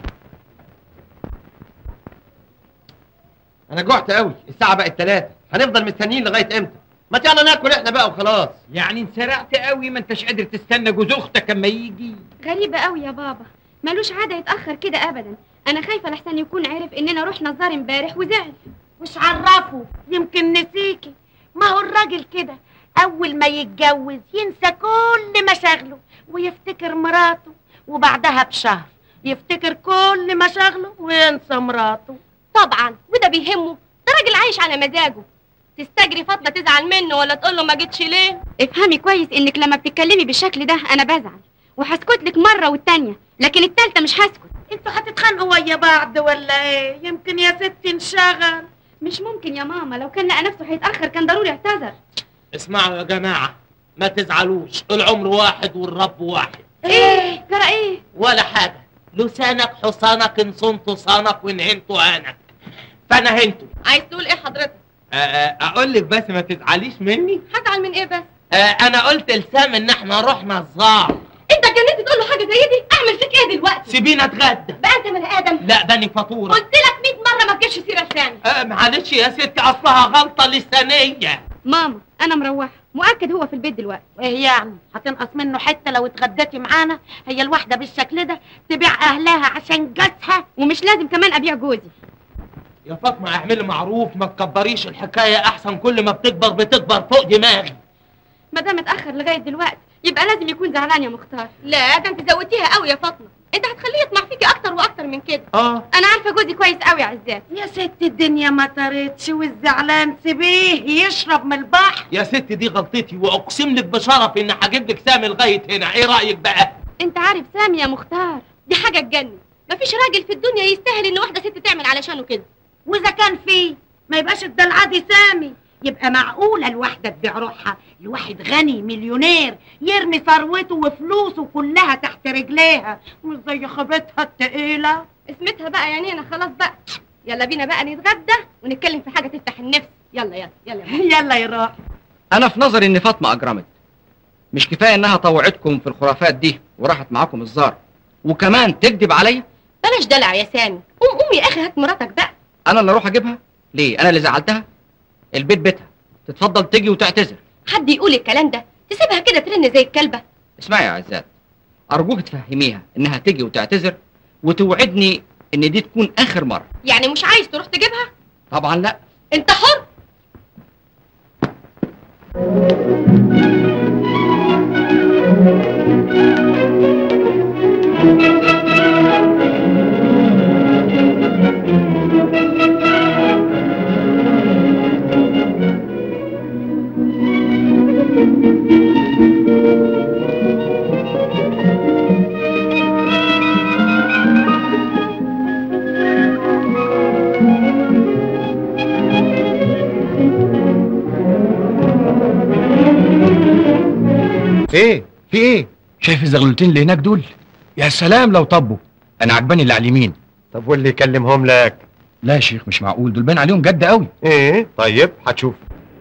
Speaker 10: انا جعت قوي الساعه بقت 3 هنفضل مستنيين لغايه امتى ما يلا ناكل احنا بقى وخلاص
Speaker 3: يعني انسرعت قوي ما انتش قادر تستنى جوز اختك اما يجي
Speaker 6: غريبة قوي يا بابا ملوش عادة يتأخر كده أبدا أنا خايفة لحسن يكون عرف إننا رحنا الزار امبارح وزعل
Speaker 2: مش عرفه يمكن نسيكي ما هو الراجل كده اول ما يتجوز ينسى كل مشاغله ويفتكر مراته وبعدها بشهر يفتكر كل مشاغله وينسى مراته
Speaker 6: طبعا وده بيهمه ده راجل عايش على مزاجه تستجري فاطمة تزعل منه ولا تقول له ما جيتش ليه افهمي كويس انك لما بتتكلمي بالشكل ده انا بزعل وهسكت لك مرة والتانية لكن التالتة مش هسكت
Speaker 2: انتوا هتتخانقوا ويا بعض ولا ايه يمكن يا ستي انشغل
Speaker 6: مش ممكن يا ماما لو كان لقى نفسه هيتأخر كان ضروري اعتذر
Speaker 4: اسمعوا يا جماعه ما تزعلوش العمر واحد والرب واحد
Speaker 6: ايه جرى ايه
Speaker 4: ولا حاجه لسانك حصانك ان صنت صانك وان هنت هانك فانا هنته
Speaker 6: عايز تقول ايه حضرتك
Speaker 4: آه، آه، اقول لك بس ما تزعليش مني
Speaker 6: هزعل من ايه بس
Speaker 4: آه، انا قلت لسام ان احنا رحنا الزار
Speaker 6: انت اتجننت تقول له حاجة زي دي اعمل فيك ايه دلوقتي
Speaker 4: سيبينا اتغدى
Speaker 6: بقى انت من ادم
Speaker 4: لا بني فاتوره
Speaker 6: قلت لك 100 مرة ما تجيبش سيرة ثاني
Speaker 4: آه، معلش يا ستي اصلها غلطه لسانيه
Speaker 6: ماما انا مروحة مؤكد هو في البيت دلوقتي
Speaker 2: ايه يعني هتنقص منه حته لو اتغديتي معانا هي الواحده بالشكل ده تبيع اهلها عشان جوزها
Speaker 6: ومش لازم كمان ابيع جوزي
Speaker 4: يا فاطمه اعملي معروف ما تكبريش الحكايه احسن كل ما بتكبر بتكبر فوق دماغي
Speaker 6: ما دام اتاخر لغايه دلوقتي يبقى لازم يكون زعلان يا مختار لا ده انت زودتيها قوي يا فاطمه انت هتخليه يطمع فيكي اكتر واكتر من كده
Speaker 4: اه
Speaker 6: انا عارفه جوزي كويس قوي يا عزات
Speaker 2: يا ست الدنيا ما طارتش والزعلان سيبيه يشرب من البحر
Speaker 4: يا ست دي غلطتي واقسم لك بشرف ان هجيب لك سامي لغايه هنا ايه رايك بقى
Speaker 6: انت عارف سامي يا مختار دي حاجه تجنن مفيش راجل في الدنيا يستاهل ان واحده ست تعمل علشانه كده
Speaker 2: واذا كان فيه ما يبقاش الدلع دي سامي يبقى معقوله الواحده تبيع روحها لواحد غني مليونير يرمي ثروته وفلوسه كلها تحت رجليها مش زي خبتها التقيله
Speaker 6: اسمتها بقى يا نينا خلاص بقى يلا بينا بقى نتغدى ونتكلم في حاجه تفتح النفس يلا يلا يلا يا ماما.
Speaker 2: يلا يروح
Speaker 1: انا في نظري ان فاطمه اجرمت مش كفايه انها طوعتكم في الخرافات دي وراحت معاكم الزار وكمان تكذب عليا
Speaker 6: بلاش دلع يا سامي قوم قوم يا اخي هات مراتك بقى
Speaker 1: انا اللي اروح اجيبها ليه انا اللي زعلتها البيت بيتها تتفضل تيجي وتعتذر
Speaker 6: حد يقول الكلام ده تسيبها كده ترن زي الكلبه
Speaker 1: اسمعي يا عزات ارجوك تفهميها انها تيجي وتعتذر وتوعدني ان دي تكون اخر مره
Speaker 6: يعني مش عايز تروح تجيبها
Speaker 1: طبعا لا
Speaker 6: انت حر
Speaker 3: ايه في ايه شايف الزغلولتين اللي هناك دول يا سلام لو طبوا انا عجباني اللي على اليمين
Speaker 10: طب واللي يكلمهم لك
Speaker 3: لا يا شيخ مش معقول دول باين عليهم جد قوي
Speaker 10: ايه طيب هتشوف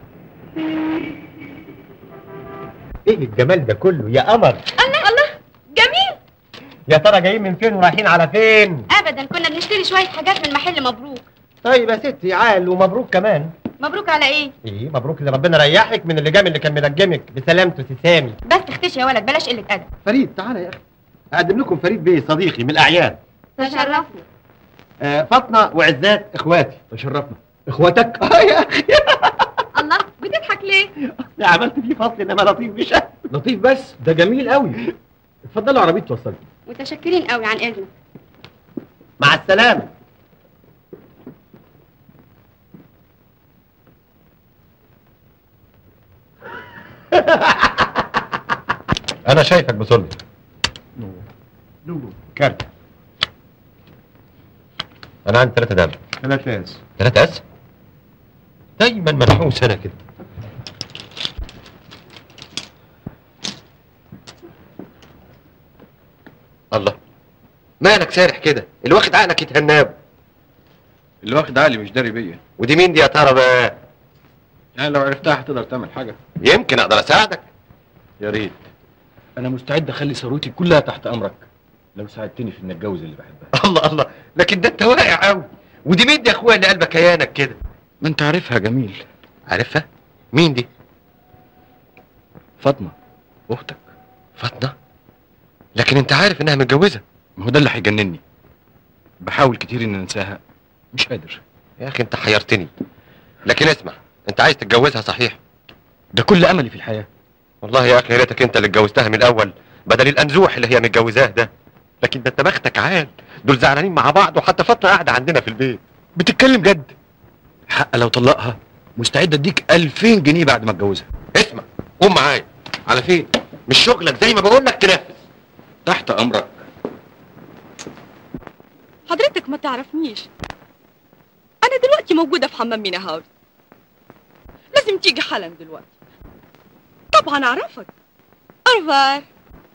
Speaker 10: ايه الجمال ده كله يا قمر
Speaker 6: الله الله جميل
Speaker 10: يا ترى جايين من فين ورايحين على فين
Speaker 6: ابدا كنا بنشتري شويه حاجات من محل مبروك
Speaker 10: طيب يا ستي عال ومبروك كمان
Speaker 6: مبروك على ايه
Speaker 10: ايه مبروك اللي ربنا ريحك من اللي جام اللي كان ملجمك بسلامته سامي
Speaker 6: بس اختشي يا ولد بلاش قله ادب
Speaker 10: فريد تعالى يا اخي اقدم لكم فريد بيه صديقي من الاعيان
Speaker 6: تشرفنا
Speaker 10: آه فاطمه وعزات اخواتي
Speaker 3: تشرفنا اخواتك
Speaker 10: اه يا اخي
Speaker 6: الله بتضحك ليه
Speaker 10: أنا عملت فيه فصل انما لطيف مش
Speaker 3: لطيف بس ده جميل قوي اتفضلوا عربيه توصلكم
Speaker 6: متشكرين قوي عن اذنك
Speaker 10: مع السلامه
Speaker 7: انا شايفك بصلي
Speaker 10: كارت
Speaker 7: انا عندي ثلاثة دم
Speaker 10: ثلاثة اس
Speaker 7: ثلاثة اس دايما منحوس انا كده الله مالك سارح كده اللي واخد عقلك يتهناب
Speaker 3: اللي واخد عقلي مش داري بيا
Speaker 7: ودي مين دي يا ترى بقى
Speaker 3: يعني لو عرفتها هتقدر تعمل حاجه
Speaker 7: يمكن اقدر اساعدك
Speaker 3: يا ريت انا مستعد اخلي ثروتي كلها تحت امرك لو ساعدتني في ان اتجوز اللي بحبها
Speaker 7: الله الله لكن ده انت واقع قوي ودي مين دي يا اخويا اللي قلبك كيانك كده
Speaker 3: ما انت عارفها جميل
Speaker 7: عارفها مين دي
Speaker 3: فاطمه اختك
Speaker 7: فاطمه لكن انت عارف انها متجوزه
Speaker 3: ما هو ده اللي هيجنني بحاول كتير ان انساها مش قادر
Speaker 7: يا اخي انت حيرتني لكن اسمع انت عايز تتجوزها صحيح
Speaker 3: ده كل املي في الحياه
Speaker 7: والله يا اخي يا ريتك انت اللي اتجوزتها من الاول بدل الانزوح اللي هي متجوزاه ده لكن ده انت بختك عال دول زعلانين مع بعض وحتى فاطمه قاعده عندنا في البيت
Speaker 3: بتتكلم جد حق لو طلقها مستعد اديك 2000 جنيه بعد ما اتجوزها
Speaker 7: اسمع قوم معايا على فين مش شغلك زي ما بقول لك تنفذ
Speaker 3: تحت امرك
Speaker 14: حضرتك ما تعرفنيش انا دلوقتي موجوده في حمام مينا هاوس لازم تيجي حالا دلوقتي طبعا اعرفك ارفار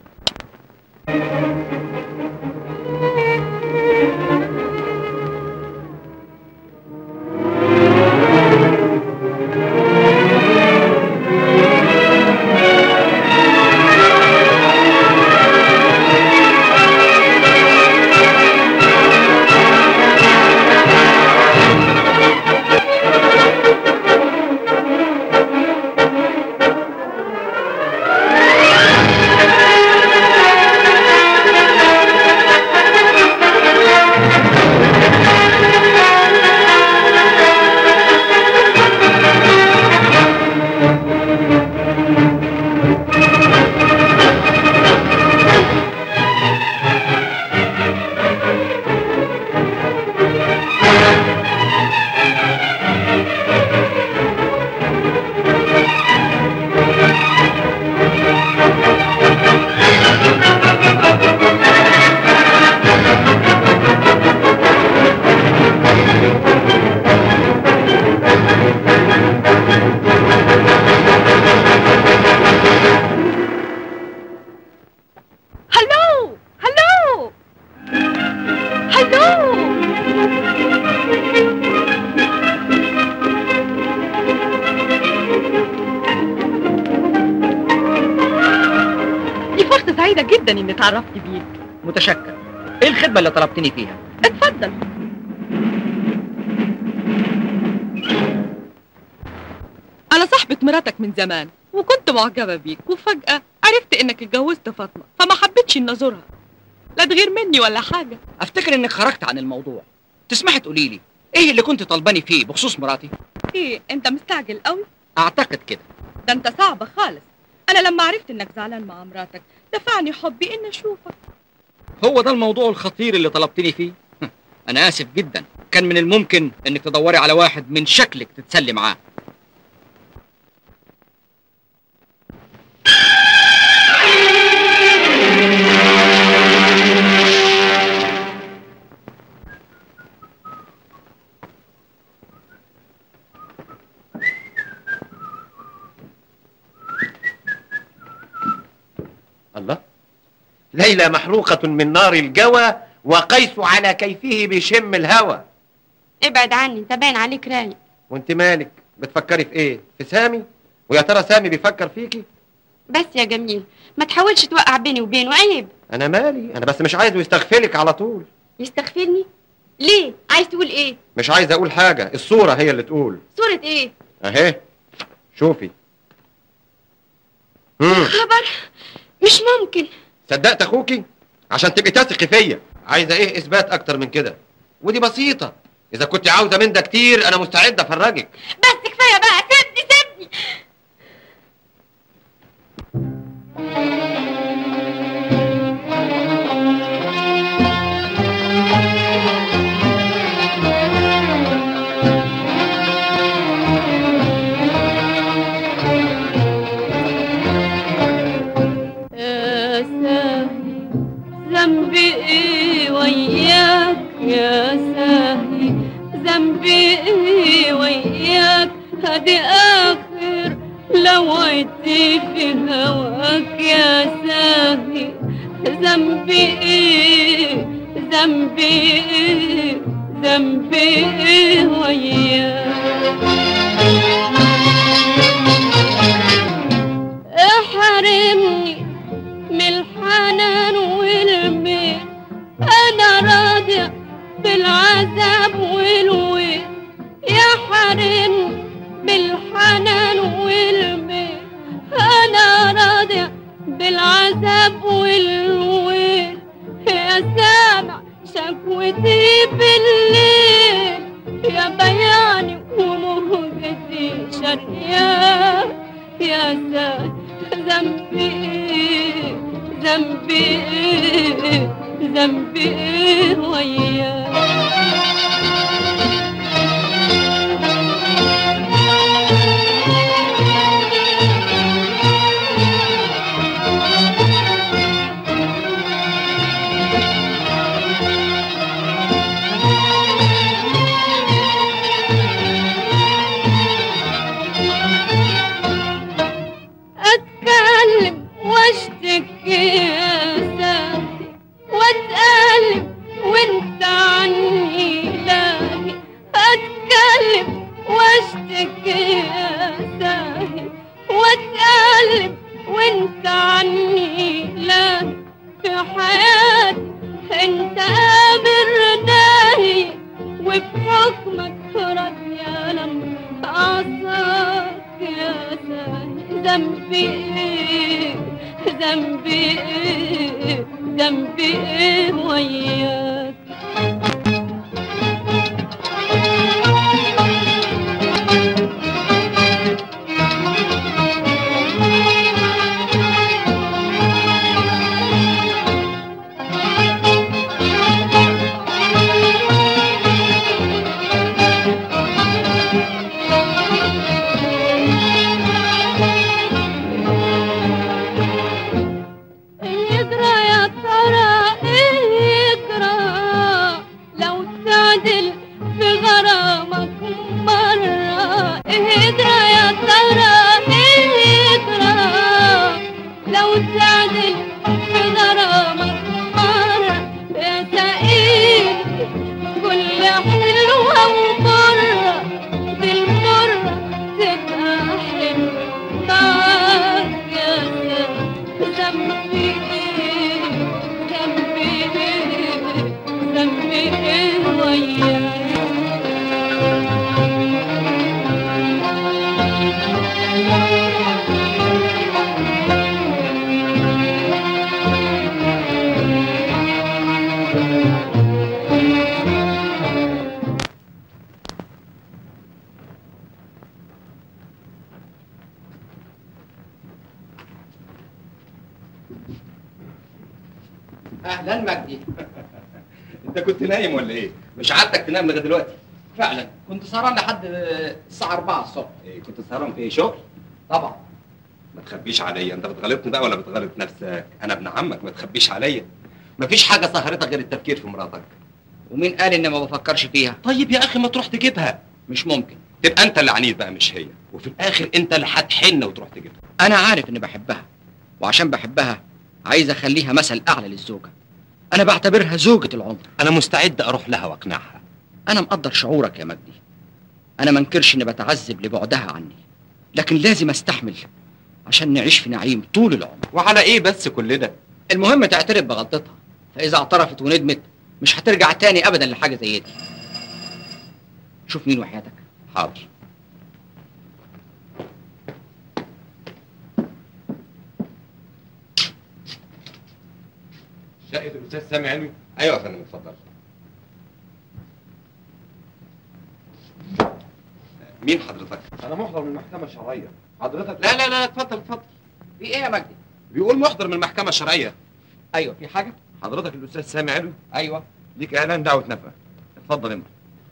Speaker 14: هلو هلو هلو دي فرصة سعيدة جدا اني اتعرفت بيك
Speaker 1: متشكر ايه الخدمه اللي طلبتني فيها
Speaker 14: اتفضل انا صاحبة مراتك من زمان وكنت معجبة بيك وفجأة عرفت انك اتجوزت فاطمة فما حبيتش ان ازورها لا تغير مني ولا حاجة
Speaker 1: افتكر انك خرجت عن الموضوع تسمحي تقولي لي ايه اللي كنت طالباني فيه بخصوص مراتي
Speaker 14: ايه انت مستعجل قوي
Speaker 1: اعتقد كده
Speaker 14: ده انت صعب خالص انا لما عرفت انك زعلان مع مراتك دفعني حبي اني اشوفك
Speaker 1: هو ده الموضوع الخطير اللي طلبتني فيه انا اسف جدا كان من الممكن انك تدوري على واحد من شكلك تتسلي معاه
Speaker 10: الله ليلى محروقة من نار الجوى وقيس على كيفه بشم الهوى
Speaker 6: ابعد عني انت باين عليك رايق
Speaker 10: وانت مالك بتفكري في ايه في سامي ويا ترى سامي بيفكر فيكي
Speaker 6: بس يا جميل ما تحاولش توقع بيني وبينه عيب
Speaker 10: انا مالي انا بس مش عايزه يستغفلك على طول
Speaker 6: يستغفرني ليه عايز تقول ايه
Speaker 10: مش عايز اقول حاجة الصورة هي اللي تقول
Speaker 6: صورة ايه
Speaker 10: اهي شوفي مم.
Speaker 6: خبر مش ممكن
Speaker 10: صدقت اخوكي عشان تبقي تثقي فيا عايزه ايه اثبات اكتر من كده
Speaker 7: ودي بسيطه اذا كنت عاوزه من ده كتير انا مستعد افرجك
Speaker 6: بس كفايه بقى سيبني سيبني
Speaker 9: يا ساهي ذنبي ايه وياك يا ساهي ذنبي ايه وياك هدي اخر لو عدتي في هواك يا ساهي ذنبي ايه ذنبي ايه ذنبي ايه وياك احرمني من الحنان والميل انا راضية بالعذاب والويل يا حرمني بالحنان والميل انا راضية بالعذاب والويل يا سامع شكوتي بالليل يا بياني ومهجتي شريان يا ساد ذنبي إيه؟ ذنبي إيه؟ ذنبي إيه وياك اتكلم واشتكي يا ساهي واتقلب وانت عني لاهي اتكلم واشتكي يا ساهي واتقلب وانت عني لاهي في حياتي انت امر ناهي وبحكمك راضية لما اعصاك يا ساهي ذنبي ايه ذنبي ايه ذنبي ايه وياك يجرى يا ترى ايه يجرى لو تعدل في غرامك مرة يجرى يا ترى ايه يجرى لو تعدل في غرامك مرة يا سعيد كل حلوة ومرة دي المرة تبقى حلوة معاك يا سيد ذنبي ايه ذنبي ايه ذنبي ايه وياك
Speaker 1: اهلا مجدي
Speaker 8: انت كنت نايم ولا ايه؟
Speaker 1: مش عادتك تنام لغايه دلوقتي فعلا كنت سهران لحد الساعه 4 الصبح
Speaker 8: ايه كنت سهران في ايه شغل؟
Speaker 1: طبعا
Speaker 8: ما تخبيش عليا انت بتغلطني بقى ولا بتغلط نفسك؟ انا ابن عمك ما تخبيش عليا
Speaker 1: مفيش حاجه سهرتك غير التفكير في مراتك ومين قال اني ما بفكرش فيها
Speaker 8: طيب يا اخي ما تروح تجيبها
Speaker 1: مش ممكن
Speaker 8: تبقى انت اللي عنيد بقى مش هي وفي الاخر انت اللي هتحن وتروح تجيبها
Speaker 1: انا عارف اني بحبها وعشان بحبها عايز اخليها مثل اعلى للزوجه انا بعتبرها زوجة العمر
Speaker 8: انا مستعد اروح لها واقنعها
Speaker 1: انا مقدر شعورك يا مجدي انا منكرش اني بتعذب لبعدها عني لكن لازم استحمل عشان نعيش في نعيم طول العمر
Speaker 8: وعلى ايه بس كل ده
Speaker 1: المهم تعترف بغلطتها فاذا اعترفت وندمت مش هترجع تاني ابدا لحاجه زي دي شوف مين وحياتك
Speaker 8: حاضر
Speaker 7: شقه الاستاذ سامي علوي
Speaker 8: ايوه يا فندم اتفضل مين حضرتك
Speaker 4: انا محضر من المحكمه الشرعيه حضرتك
Speaker 8: لا لا لا اتفضل اتفضل
Speaker 1: في ايه يا مجدي
Speaker 8: بيقول محضر من المحكمه الشرعيه
Speaker 1: ايوه في حاجه
Speaker 4: حضرتك الاستاذ سامي علوي
Speaker 1: ايوه
Speaker 4: ليك اعلان دعوه نفقه اتفضل انت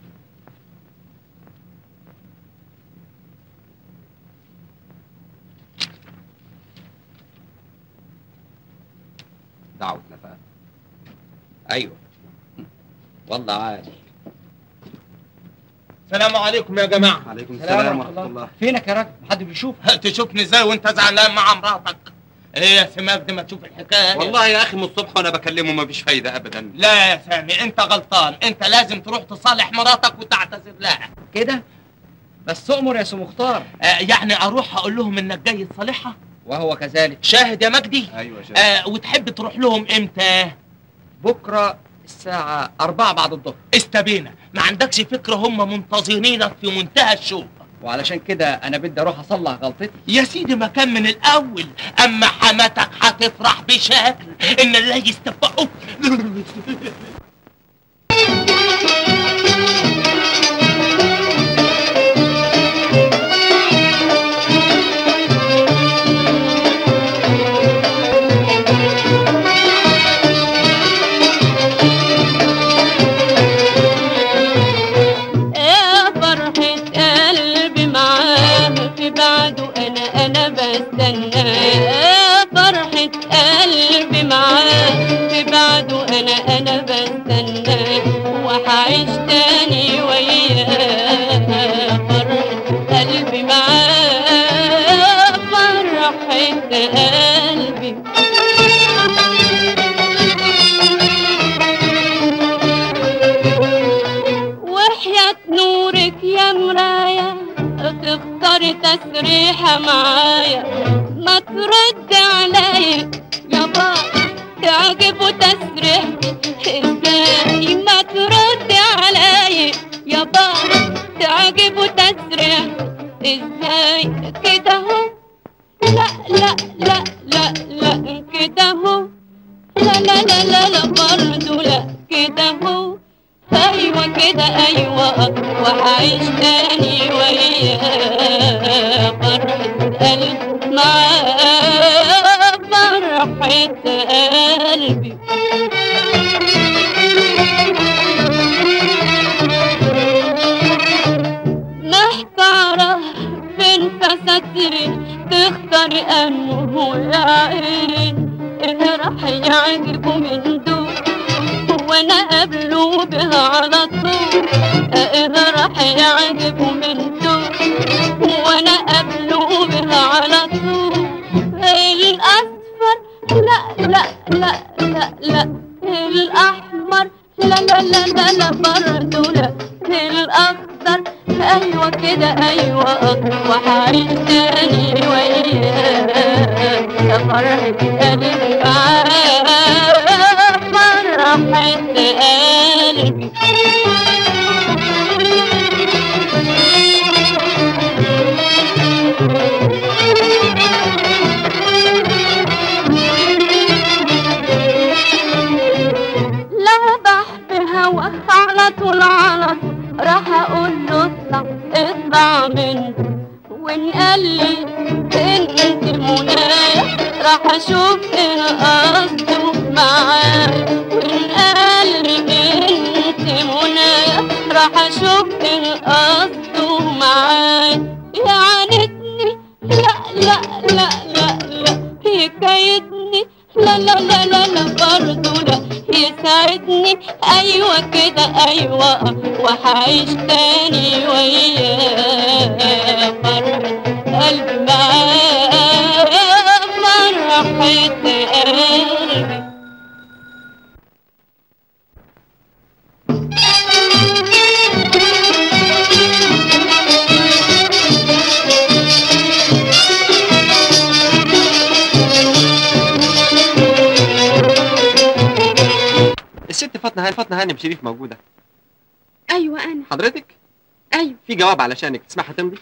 Speaker 1: دعوة نفقة ايوه والله عادي
Speaker 4: السلام عليكم يا جماعه
Speaker 8: عليكم
Speaker 1: السلام ورحمة الله فينك يا راجل محد بيشوف
Speaker 4: تشوفني ازاي وانت زعلان مع مراتك ايه يا سماك دي ما تشوف الحكايه
Speaker 8: والله يا اخي من الصبح وانا بكلمه ما فيش فايده ابدا
Speaker 4: لا يا سامي انت غلطان انت لازم تروح تصالح مراتك وتعتذر لها
Speaker 1: كده بس اؤمر يا سي مختار
Speaker 4: آه يعني اروح اقول لهم انك جاي تصالحها
Speaker 1: وهو كذلك
Speaker 4: شاهد يا مجدي
Speaker 8: ايوه شاهد
Speaker 4: آه وتحب تروح لهم امتى
Speaker 1: بكره الساعة أربعة بعد الظهر
Speaker 4: استبينا ما عندكش فكره هم منتظرينك في منتهى الشوق
Speaker 1: وعلشان كده أنا بدي أروح أصلح غلطتي
Speaker 4: يا سيدي ما كان من الاول اما حماتك هتفرح بشكل ان اللي يستفقوا
Speaker 9: يا فرحة قلبي معاه في بعده أنا أنا بستنى يا فرحة قلبي معاه في بعده أنا أنا بستنى وهعيش تاني وياه فرحة قلبي معاه فرحة قلبي وحياة نورك يا مرايا تختاري تسريحة معايا ما ترد عليا يابا تعجبه تسريحتي ازاي ما ترد عليا يابا تعجبه تسريحتي ازاي كده اهو لا لا لا لا لا كده اهو لا لا لا لا لا برضه لا كده اهو ايوه كده ايوه وهعيش تاني وياه فرحة قلبي معاه فرحة قلبي محتارة بين فساتين تختار انه يا عين ايه راح يعجبه من دول وانا قبله بها على طول ايه راح يعجبه من دول وانا قبله بها على طول الاصفر لا لا لا لا لا الاحمر لا لا لا لا لا برضه لا الاخضر ايوه كده ايوه وهعيش تاني وياه يا فرحة قلبي معاه فرحة قلبي لا بحب هوا على طول على طول راح اقول له اطلع اطلع منه وان قال لي انت منايا راح اشوف ايه قصده معايا وان قال لي انت منايا راح اشوف ايه قصده معايا يعاندني لا لا لا لا لا يكايدني لا لا لا لا لا برضه لا يساعدني ايوه كده ايوه وهعيش تاني وياه فرحة قلبي معاه فرحة قلبي
Speaker 7: الست فاطمه هاني فاطمه هاني شريف موجوده
Speaker 6: ايوه انا
Speaker 7: حضرتك
Speaker 6: ايوه
Speaker 7: في جواب علشانك تسمعها تمضي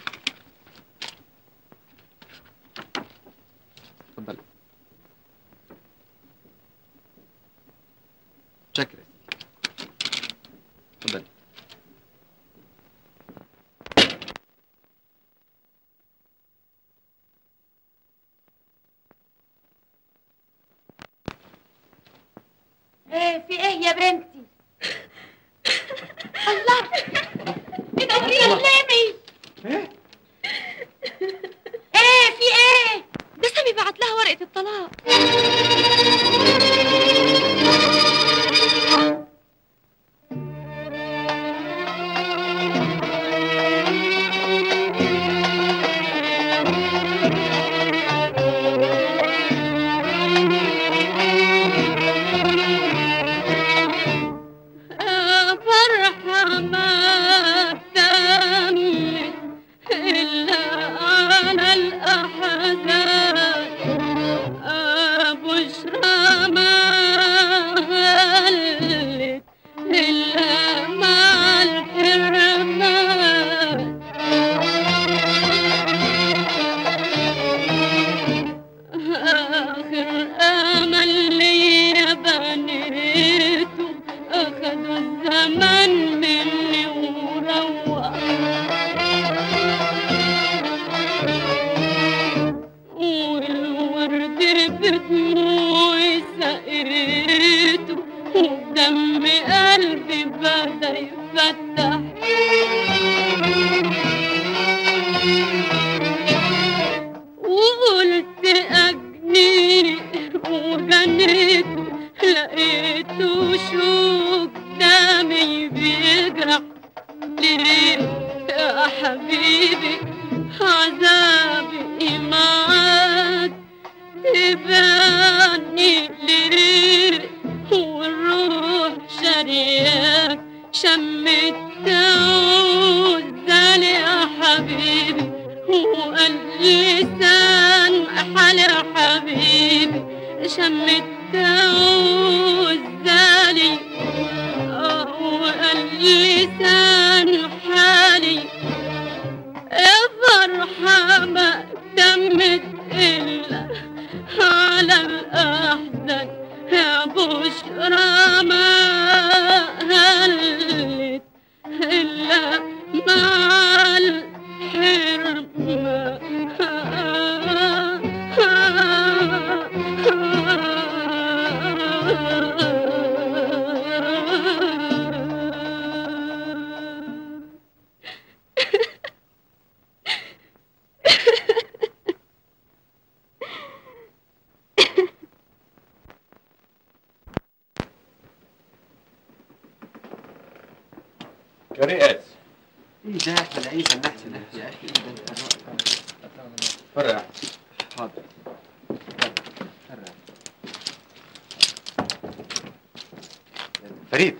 Speaker 7: اتفضلي شكرا اتفضلي
Speaker 2: ايه في ايه يا بنتي الله اتكلمي ايه في ايه
Speaker 6: ده سامي بعت لها ورقة الطلاق
Speaker 9: فرحة ما تمت إلا على الأحزان بشرى ما هلت إلا مع الحرمان آخر أمل لي بنيته أخدوا الزمن مني وروح والورد بدموعي سقيته ودم قلبي بدا يفتح وقلت أجني وجنيته لقيته شوك دمي بيجرح ليه يا حبيبي عذابي معاك تباني ليه والروح شرياك شمت عوزاني يا حبيبي وقال لسان حال يا حبيبي شمت عوزاني وقال لسان حالي يا فرحة ما تمت إلا على الأحزان يا بشرى ما هلت إلا مع الحرمان
Speaker 7: كرياس
Speaker 10: ايه ده فلاقيه النحس ده يا اخي ايه ده
Speaker 7: فرع
Speaker 10: حاضر
Speaker 7: فريد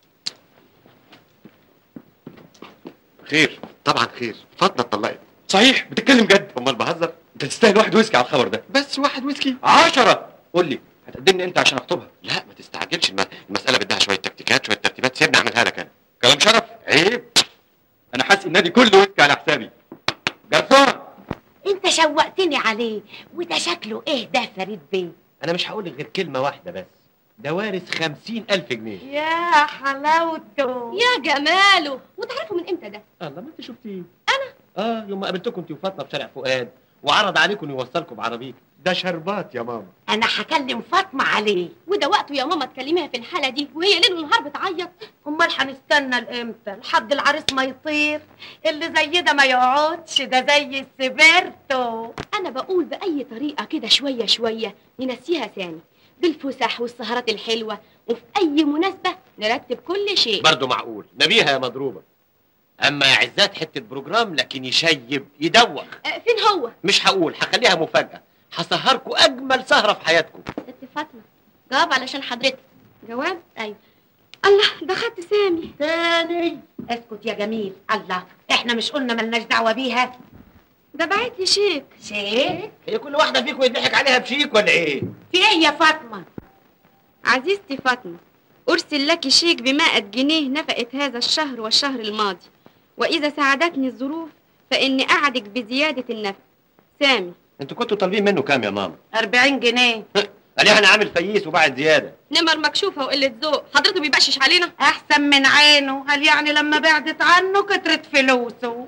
Speaker 7: خير طبعا خير فاطمه اتطلقت
Speaker 10: صحيح بتتكلم جد
Speaker 7: امال بهزر
Speaker 10: انت تستاهل واحد ويسكي على الخبر ده
Speaker 7: بس واحد ويسكي
Speaker 10: عشرة قول لي هتقدمني انت عشان اخطبها
Speaker 7: لا ما تستعجلش الم... المساله بدها شويه تكتيكات شويه ترتيبات سيبني اعملها لك انا
Speaker 10: كلام شرف
Speaker 7: عيب
Speaker 10: انا حاسس النادي كله ويسكي على حسابي جرسون
Speaker 2: انت شوقتني عليه وده شكله ايه ده فريد بيه
Speaker 7: انا مش هقول لك غير كلمه واحده بس ده وارث خمسين ألف جنيه
Speaker 2: يا حلاوته
Speaker 6: يا جماله وتعرفوا من امتى ده
Speaker 10: الله ما انت شفتيه انا اه يوم ما قابلتكم انت وفاطمه في شارع فؤاد وعرض عليكم انه يوصلكم بعربيته
Speaker 7: ده شربات يا ماما
Speaker 2: انا هكلم فاطمه عليه
Speaker 6: وده وقته يا ماما تكلميها في الحالة دي وهي ليل ونهار بتعيط
Speaker 2: امال هنستنى لامتى لحد العريس ما يطير اللي زي ده ما يقعدش ده زي السبرتو
Speaker 6: انا بقول باي طريقة كده شوية شوية ننسيها ثاني بالفسح والسهرات الحلوة وفي اي مناسبة نرتب كل شيء
Speaker 7: برضه معقول نبيها يا مضروبه اما يا عزات حته بروجرام لكن يشيب يدوخ
Speaker 6: أه فين هو
Speaker 7: مش هقول هخليها مفاجاه هسهركم اجمل سهره في حياتكم
Speaker 6: ست فاطمة جواب علشان حضرتك جواب ايوه الله ده خط سامي
Speaker 2: تاني اسكت يا جميل الله احنا مش قلنا ملناش دعوه بيها
Speaker 6: ده بعت لي شيك
Speaker 2: شيك
Speaker 7: هي كل واحده فيكم يضحك عليها بشيك ولا ايه
Speaker 2: في ايه يا فاطمه
Speaker 6: عزيزتي فاطمة أرسل لك شيك بمائة جنيه نفقة هذا الشهر والشهر الماضي وإذا ساعدتني الظروف فإني أعدك بزيادة النفق سامي
Speaker 7: انتوا كنتوا طالبين منه كام يا ماما
Speaker 2: 40 جنيه
Speaker 7: قال لي انا عامل فييس وبعد زياده
Speaker 6: نمر مكشوفة وقلة ذوق حضرته بيبقشش علينا
Speaker 2: احسن من عينه هل يعني لما بعدت عنه كترت فلوسه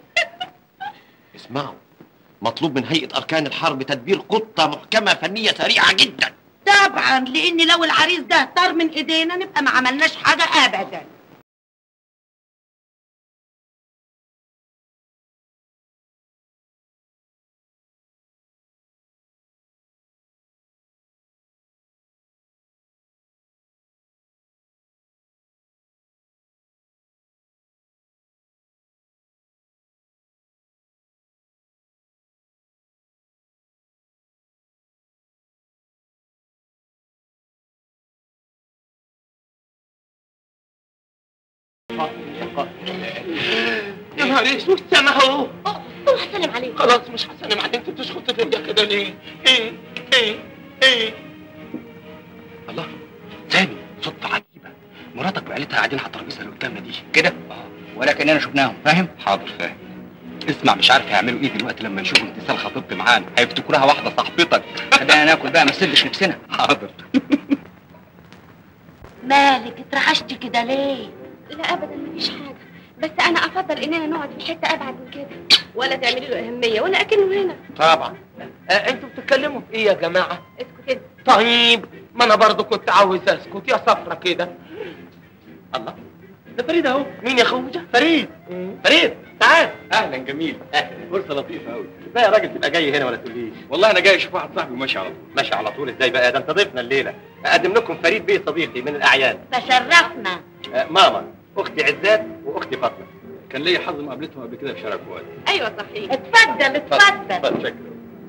Speaker 7: اسمعوا مطلوب من هيئه اركان الحرب تدبير خطه محكمه فنيه سريعه جدا
Speaker 2: طبعا لان لو العريس ده طار من ايدينا نبقى ما عملناش حاجه ابدا
Speaker 4: يا نهار اسود سامع اهو
Speaker 6: روح سلم عليه
Speaker 4: خلاص مش هسلم عليك انت بتشخط فيا كده ليه؟ ايه ايه ايه
Speaker 1: الله سامي صدفة عجيبة مراتك وعيلتها قاعدين على الترابيزة اللي قدامنا دي كده؟ اه ولكننا شفناهم فاهم؟
Speaker 8: حاضر فاهم اسمع مش عارف هيعملوا ايه دلوقتي لما يشوفوا امتثال خطيبتي معانا هيفتكروها واحده صاحبتك
Speaker 1: خلينا ناكل بقى ما تسدش نفسنا
Speaker 8: حاضر
Speaker 2: مالك اترعشتي كده ليه
Speaker 6: لا ابدا مفيش حاجه بس انا افضل اننا نقعد في حته ابعد من كده ولا تعملي له اهميه وانا اكنه هنا
Speaker 4: طبعا آه انتوا بتتكلموا في ايه يا جماعه؟
Speaker 6: اسكت انت
Speaker 4: طيب ما انا برضو كنت عاوز اسكت يا صفرة كده الله ده فريد اهو مين يا خوجة؟ فريد فريد تعال
Speaker 8: اهلا جميل اهلا فرصه لطيفه قوي
Speaker 7: ازاي يا راجل تبقى جاي هنا ولا تقوليش
Speaker 8: والله انا جاي اشوف واحد صاحبي وماشي على طول
Speaker 7: ماشي على طول ازاي بقى ده انت ضيفنا الليله اقدم لكم فريد بيه صديقي من الاعيان
Speaker 2: تشرفنا
Speaker 7: آه، ماما اختي عزات واختي فاطمه
Speaker 8: كان ليا حظ مقابلتهم قبل كده في شارع فؤاد
Speaker 6: ايوه صحيح
Speaker 2: اتفضل اتفضل
Speaker 7: اتفضل شكرا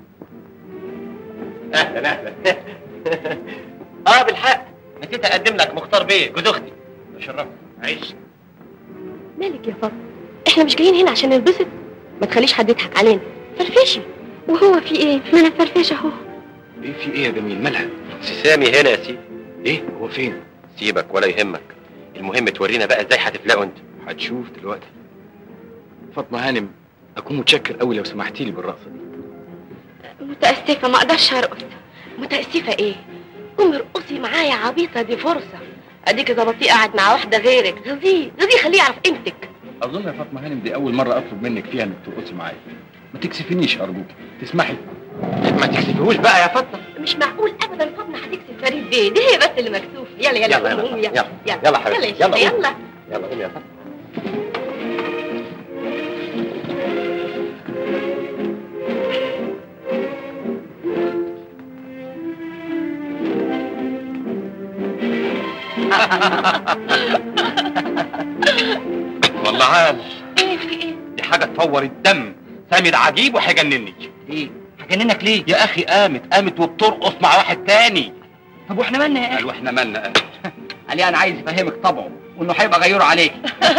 Speaker 7: اهلا اهلا اه بالحق نسيت اقدم لك مختار بيه جوز اختي تشرفت عيش
Speaker 6: مالك يا فاطمه احنا مش جايين هنا عشان نتبسط ما تخليش حد يضحك علينا فرفشي وهو في ايه ما انا فرفشه اهو
Speaker 8: ايه في ايه يا جميل مالها
Speaker 7: سي سامي هنا يا سيدي
Speaker 8: ايه هو فين
Speaker 7: سيبك ولا يهمك المهم تورينا بقى ازاي هتفلقوا انت
Speaker 8: هتشوف دلوقتي فاطمه هانم اكون متشكر قوي لو سمحتي لي بالرقصه دي
Speaker 6: متاسفه ما اقدرش ارقص متاسفه ايه قومي ارقصي معايا عبيطه دي فرصه اديك ظبطيه قاعد مع واحده غيرك غزيه غزيه خليه يعرف قيمتك
Speaker 8: اظن يا فاطمه هانم دي اول مره اطلب منك فيها انك ترقصي معايا ما تكسفينيش ارجوك تسمحي
Speaker 7: ما تكسفيهوش بقى يا فاطمه
Speaker 6: مش معقول ابدا فاطمه هتكسب فريد بيه دي هي بس اللي مكسوف يلا يلا
Speaker 7: يلا،
Speaker 6: قومي،
Speaker 7: يلا،
Speaker 6: قومي،
Speaker 7: يلا،
Speaker 6: يلا
Speaker 7: يلا حبيبتي،
Speaker 6: يلا
Speaker 7: يلا،
Speaker 6: يلا,
Speaker 7: قومي.
Speaker 6: يلا.
Speaker 7: يلا قوم يا فاطمه والله عال
Speaker 6: ايه في ايه
Speaker 7: دي حاجه تفور الدم سامي ده عجيب وهيجنني
Speaker 1: ليه؟ هجننك ليه؟
Speaker 7: يا اخي قامت قامت وبترقص مع واحد تاني
Speaker 1: طب واحنا مالنا يا
Speaker 8: قال واحنا مالنا
Speaker 1: علي انا عايز افهمك طبعه وانه هيبقى غيره عليك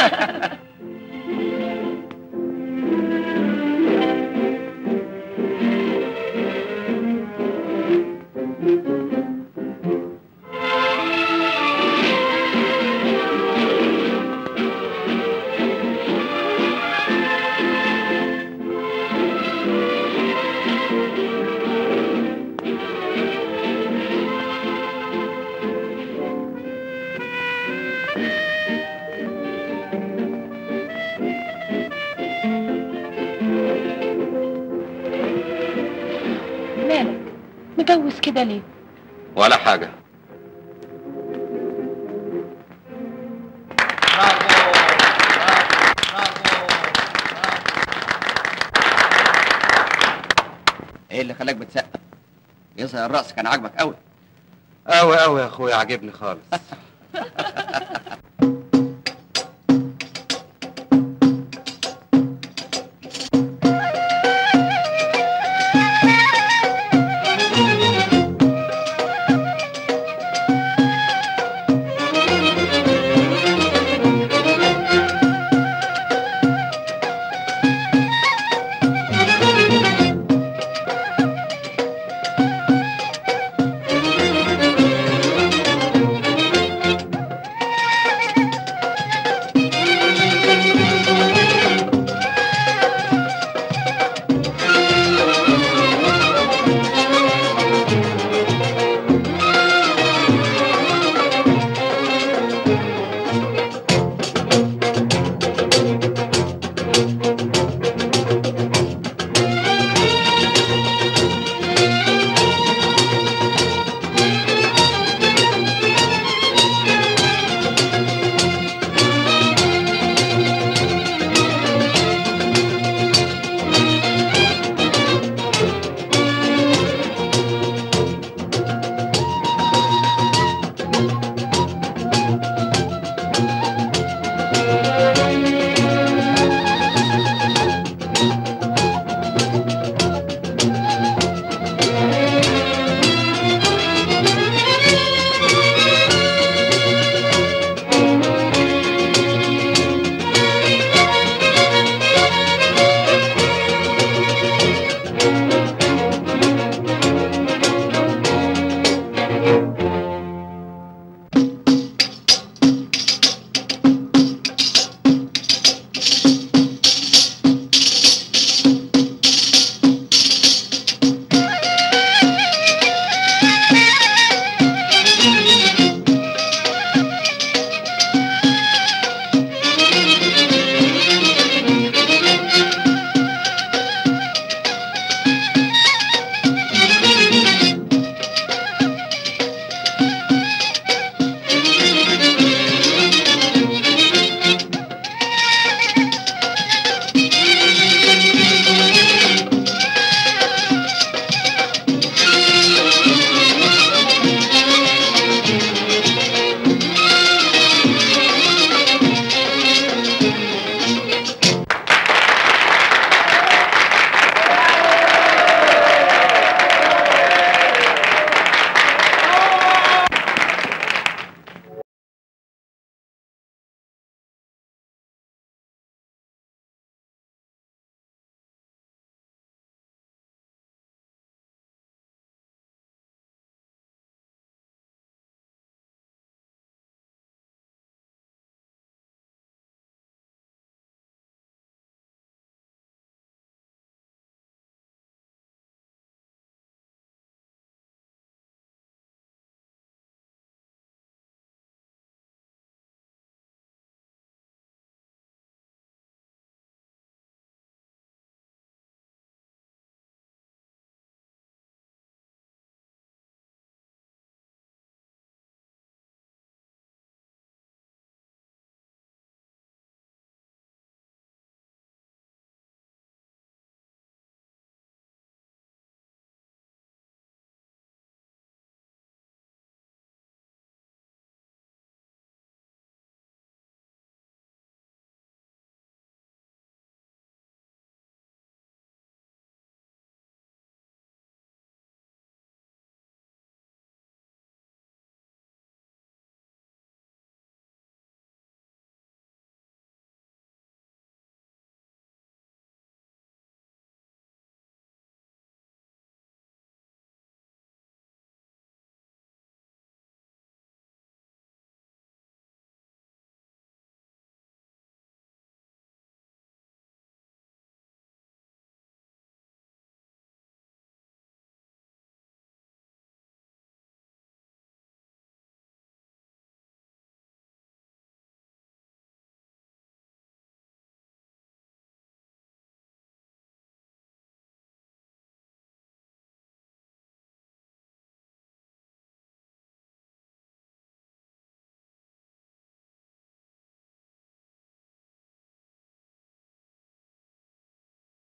Speaker 6: مالك مجوز كده ليه
Speaker 7: ولا حاجه
Speaker 1: ايه اللي خلاك بتسقف؟ يظهر الرقص كان عاجبك قوي
Speaker 7: قوي قوي يا اخويا عاجبني خالص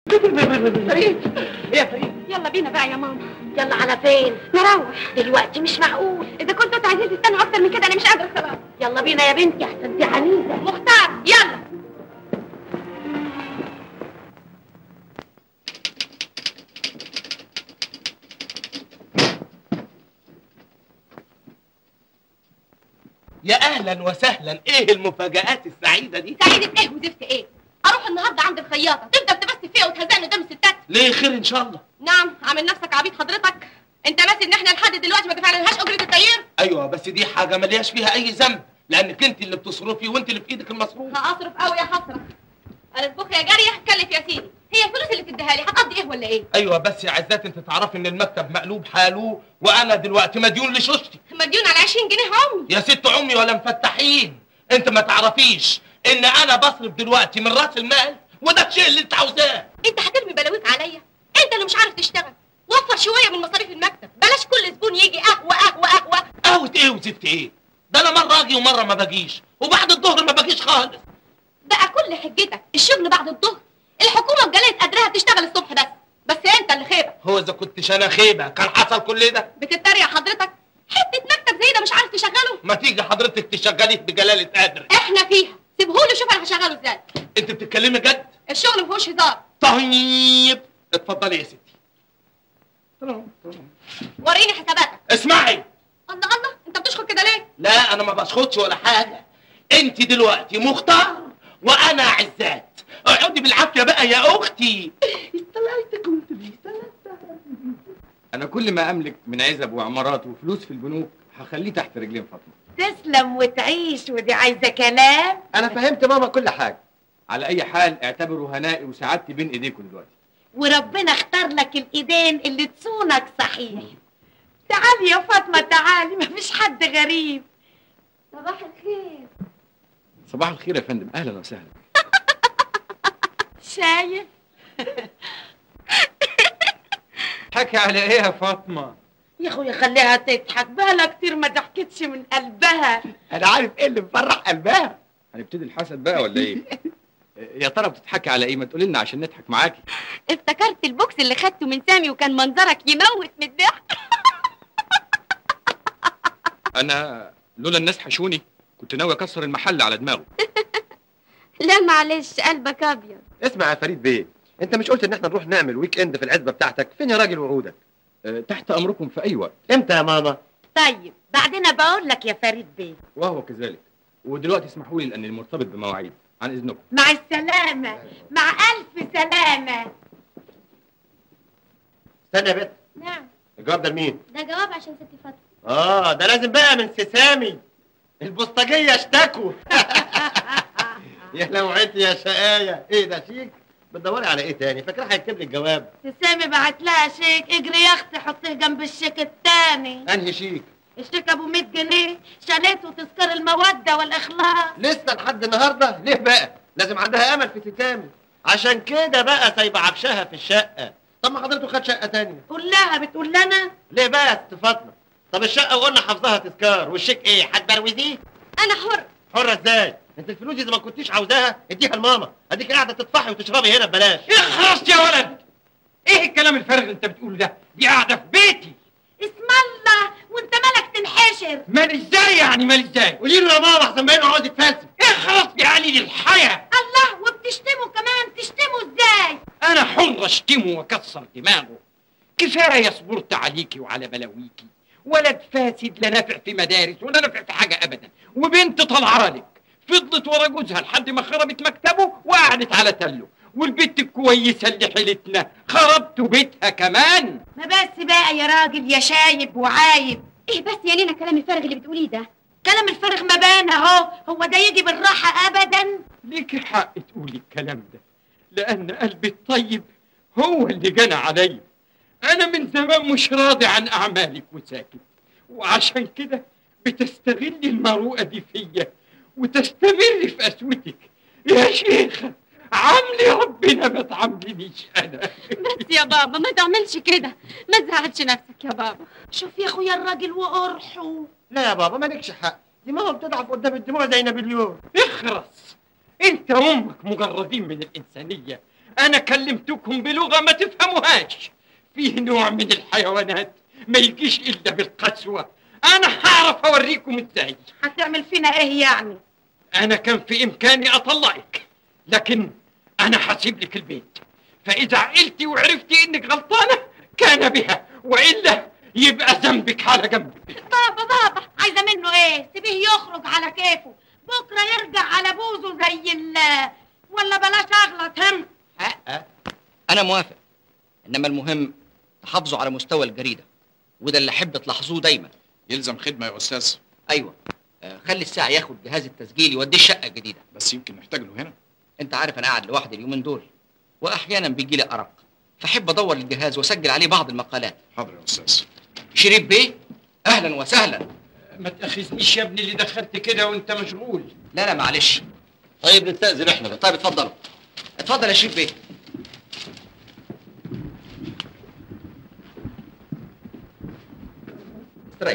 Speaker 2: فريد ايه يا فريد
Speaker 6: يلا بينا بقى يا ماما
Speaker 2: يلا على فين
Speaker 6: نروح
Speaker 2: دلوقتي مش معقول
Speaker 6: اذا كنتوا انتوا عايزين تستنوا اكتر من كده انا مش قادره خلاص
Speaker 2: يلا بينا يا بنتي احسن دي عنيده
Speaker 6: مختار يلا
Speaker 4: يا اهلا وسهلا ايه المفاجآت السعيده دي
Speaker 6: سعيدة ايه وزفت ايه اروح النهارده عند الخياطه تفضل تبث فيها وتهزقني قدام الستات
Speaker 4: ليه خير ان شاء الله
Speaker 6: نعم عامل نفسك عبيط حضرتك انت ناسي ان احنا لحد دلوقتي ما دفعنالهاش اجره التغيير
Speaker 4: ايوه بس دي حاجه ملياش فيها اي ذنب لانك انت اللي بتصرفي وانت اللي في ايدك المصروف
Speaker 6: هاصرف قوي يا حسره اطبخ يا جاريه كلف يا سيدي هي الفلوس اللي تديها لي هتقضي ايه ولا ايه
Speaker 4: ايوه بس يا عزات انت تعرفي ان المكتب مقلوب حاله وانا دلوقتي مديون لشوشتي
Speaker 6: مديون على 20 جنيه عمي
Speaker 4: يا ست امي ولا مفتحين انت ما تعرفيش ان انا بصرف دلوقتي من راس المال وده الشيء اللي انت عاوزاه
Speaker 6: انت هترمي بلاويك عليا انت اللي مش عارف تشتغل وفر شويه من مصاريف المكتب بلاش كل زبون يجي قهوه قهوه قهوه
Speaker 4: قهوه ايه وزفت ايه ده انا مره اجي ومره ما باجيش وبعد الظهر ما باجيش خالص
Speaker 6: بقى كل حجتك الشغل بعد الظهر الحكومه بجلاله قدرها تشتغل الصبح بس بس انت اللي خيبه
Speaker 4: هو اذا كنتش انا خيبه كان حصل كل ده
Speaker 6: بتتريق حضرتك حته مكتب زي ده مش عارف تشغله
Speaker 4: ما تيجي حضرتك تشغليه بجلاله قدر
Speaker 6: احنا فيها سيبهولي شوف انا هشغله ازاي
Speaker 4: انت بتتكلمي جد
Speaker 6: الشغل ما فيهوش هزار
Speaker 4: طيب اتفضلي يا ستي
Speaker 6: وريني حساباتك
Speaker 4: اسمعي
Speaker 6: الله الله انت بتشخط كده ليه
Speaker 4: لا انا ما بسخطش ولا حاجه انت دلوقتي مختار وانا عزات اقعدي بالعافيه بقى يا اختي
Speaker 3: انا كل ما املك من عزب وعمارات وفلوس في البنوك هخليه تحت رجلين فاطمه
Speaker 2: تسلم وتعيش ودي عايزه كلام
Speaker 3: انا فهمت ماما كل حاجه على اي حال اعتبروا هنائي وسعادتي بين ايديكم دلوقتي
Speaker 2: وربنا اختار لك الايدين اللي تصونك صحيح تعالي يا فاطمه تعالي مفيش حد غريب
Speaker 6: صباح الخير
Speaker 3: صباح الخير يا فندم اهلا وسهلا
Speaker 2: شايف
Speaker 3: حكي على ايه يا فاطمه
Speaker 2: يا اخويا خليها تضحك بقالها كتير ما ضحكتش من قلبها
Speaker 3: انا عارف ايه اللي مفرح قلبها هنبتدي الحسد بقى ولا ايه يا ترى بتضحكي على ايه ما تقولي لنا عشان نضحك معاكي
Speaker 6: افتكرت البوكس اللي خدته من سامي وكان منظرك يموت من الضحك
Speaker 3: انا لولا الناس حشوني كنت ناوي اكسر المحل على دماغه
Speaker 6: لا معلش قلبك ابيض
Speaker 7: اسمع يا فريد بيه انت مش قلت ان احنا نروح نعمل ويك اند في العزبه بتاعتك فين يا راجل وعودك
Speaker 3: أه تحت امركم في اي وقت
Speaker 7: امتى يا ماما
Speaker 2: طيب بعدين بقول لك يا فريد بيه
Speaker 3: وهو كذلك ودلوقتي اسمحوا لي لاني مرتبط بمواعيد عن اذنكم
Speaker 2: مع السلامه مع الف سلامه
Speaker 7: استنى يا بت
Speaker 6: نعم
Speaker 7: الجواب ده لمين
Speaker 6: ده جواب عشان ستي فاطمه
Speaker 7: اه ده لازم بقى من سسامي البوسطجيه اشتكوا يا لوعتي يا شقايه ايه ده شيك بتدوري على ايه تاني فاكره هيكتب لي الجواب
Speaker 2: تسامي بعت لها شيك اجري يا اختي حطيه جنب الشيك التاني
Speaker 7: انهي شيك
Speaker 2: الشيك ابو 100 جنيه شالته تذكر الموده والاخلاص
Speaker 7: لسه لحد النهارده ليه بقى لازم عندها امل في سسامي عشان كده بقى سايبه عفشها في الشقه طب ما حضرته خد شقه تانية
Speaker 2: قول لها بتقول لنا
Speaker 7: ليه بقى يا ست فاطمه طب الشقه وقلنا حافظاها تذكار والشيك ايه هتبروزيه
Speaker 6: انا حر
Speaker 7: حره ازاي انت الفلوس اذا ما كنتيش عاوزاها اديها لماما اديك قاعده تطفحي وتشربي هنا ببلاش
Speaker 3: اخرس يا ولد ايه الكلام الفارغ اللي انت بتقوله ده دي قاعده في بيتي
Speaker 2: اسم الله وانت مالك تنحشر
Speaker 3: مال ازاي يعني مال ازاي
Speaker 7: قولي له يا ماما احسن باين عاوز يتفلسف
Speaker 3: اخرس يا قليل الحياه
Speaker 2: الله وبتشتمه كمان تشتمه ازاي
Speaker 3: انا حر اشتمه واكسر دماغه كفايه صبرت عليكي وعلى بلاويكي ولد فاسد لا نافع في مدارس ولا نافع في حاجه ابدا وبنت طالعه لك فضلت ورا جوزها لحد ما خربت مكتبه وقعدت على تله والبنت الكويسه اللي حيلتنا خربت بيتها كمان
Speaker 2: ما بس بقى يا راجل يا شايب وعايب
Speaker 6: ايه بس يا نينا الكلام الفارغ اللي بتقوليه ده
Speaker 2: كلام الفارغ ما بان اهو هو ده يجي بالراحه ابدا
Speaker 3: ليكي حق تقولي الكلام ده لان قلبي الطيب هو اللي جنى عليا انا من زمان مش راضي عن اعمالك وساكت وعشان كده بتستغلي المروءه دي فيا وتستمري في قسوتك يا شيخه عاملي ربنا ما تعاملنيش انا
Speaker 6: بس يا بابا ما تعملش كده ما تزعلش نفسك يا بابا
Speaker 2: شوف يا اخويا الراجل وقرحه
Speaker 7: لا يا بابا مالكش حق دي ماما بتضعف قدام الدموع زي نابليون
Speaker 3: اخرس انت وامك مجردين من الانسانيه انا كلمتكم بلغه ما تفهموهاش فيه نوع من الحيوانات ما يجيش الا بالقسوه انا هعرف اوريكم ازاي
Speaker 2: هتعمل فينا ايه يعني
Speaker 3: انا كان في امكاني اطلقك لكن انا هسيب لك البيت فاذا عقلتي وعرفتي انك غلطانه كان بها والا يبقى ذنبك على جنبك
Speaker 2: بابا بابا عايزه منه ايه سيبيه يخرج على كيفه بكره يرجع على بوزه زي ال ولا بلاش اغلط هم
Speaker 1: حق انا موافق انما المهم تحافظوا على مستوى الجريده وده اللي احب تلاحظوه دايما
Speaker 15: يلزم خدمه يا استاذ
Speaker 1: ايوه آه، خلي الساعه ياخد جهاز التسجيل يوديه الشقه الجديده
Speaker 15: بس يمكن نحتاج له هنا
Speaker 1: انت عارف انا قاعد لوحدي اليومين دول واحيانا بيجي لي ارق فاحب ادور الجهاز واسجل عليه بعض المقالات
Speaker 15: حاضر يا استاذ
Speaker 1: شريف بيه اهلا وسهلا
Speaker 3: ما تاخذنيش يا ابني اللي دخلت كده وانت مشغول
Speaker 1: لا لا معلش
Speaker 7: طيب نستأذن احنا بقى
Speaker 1: طيب اتفضلوا اتفضل يا شريف بيه استريح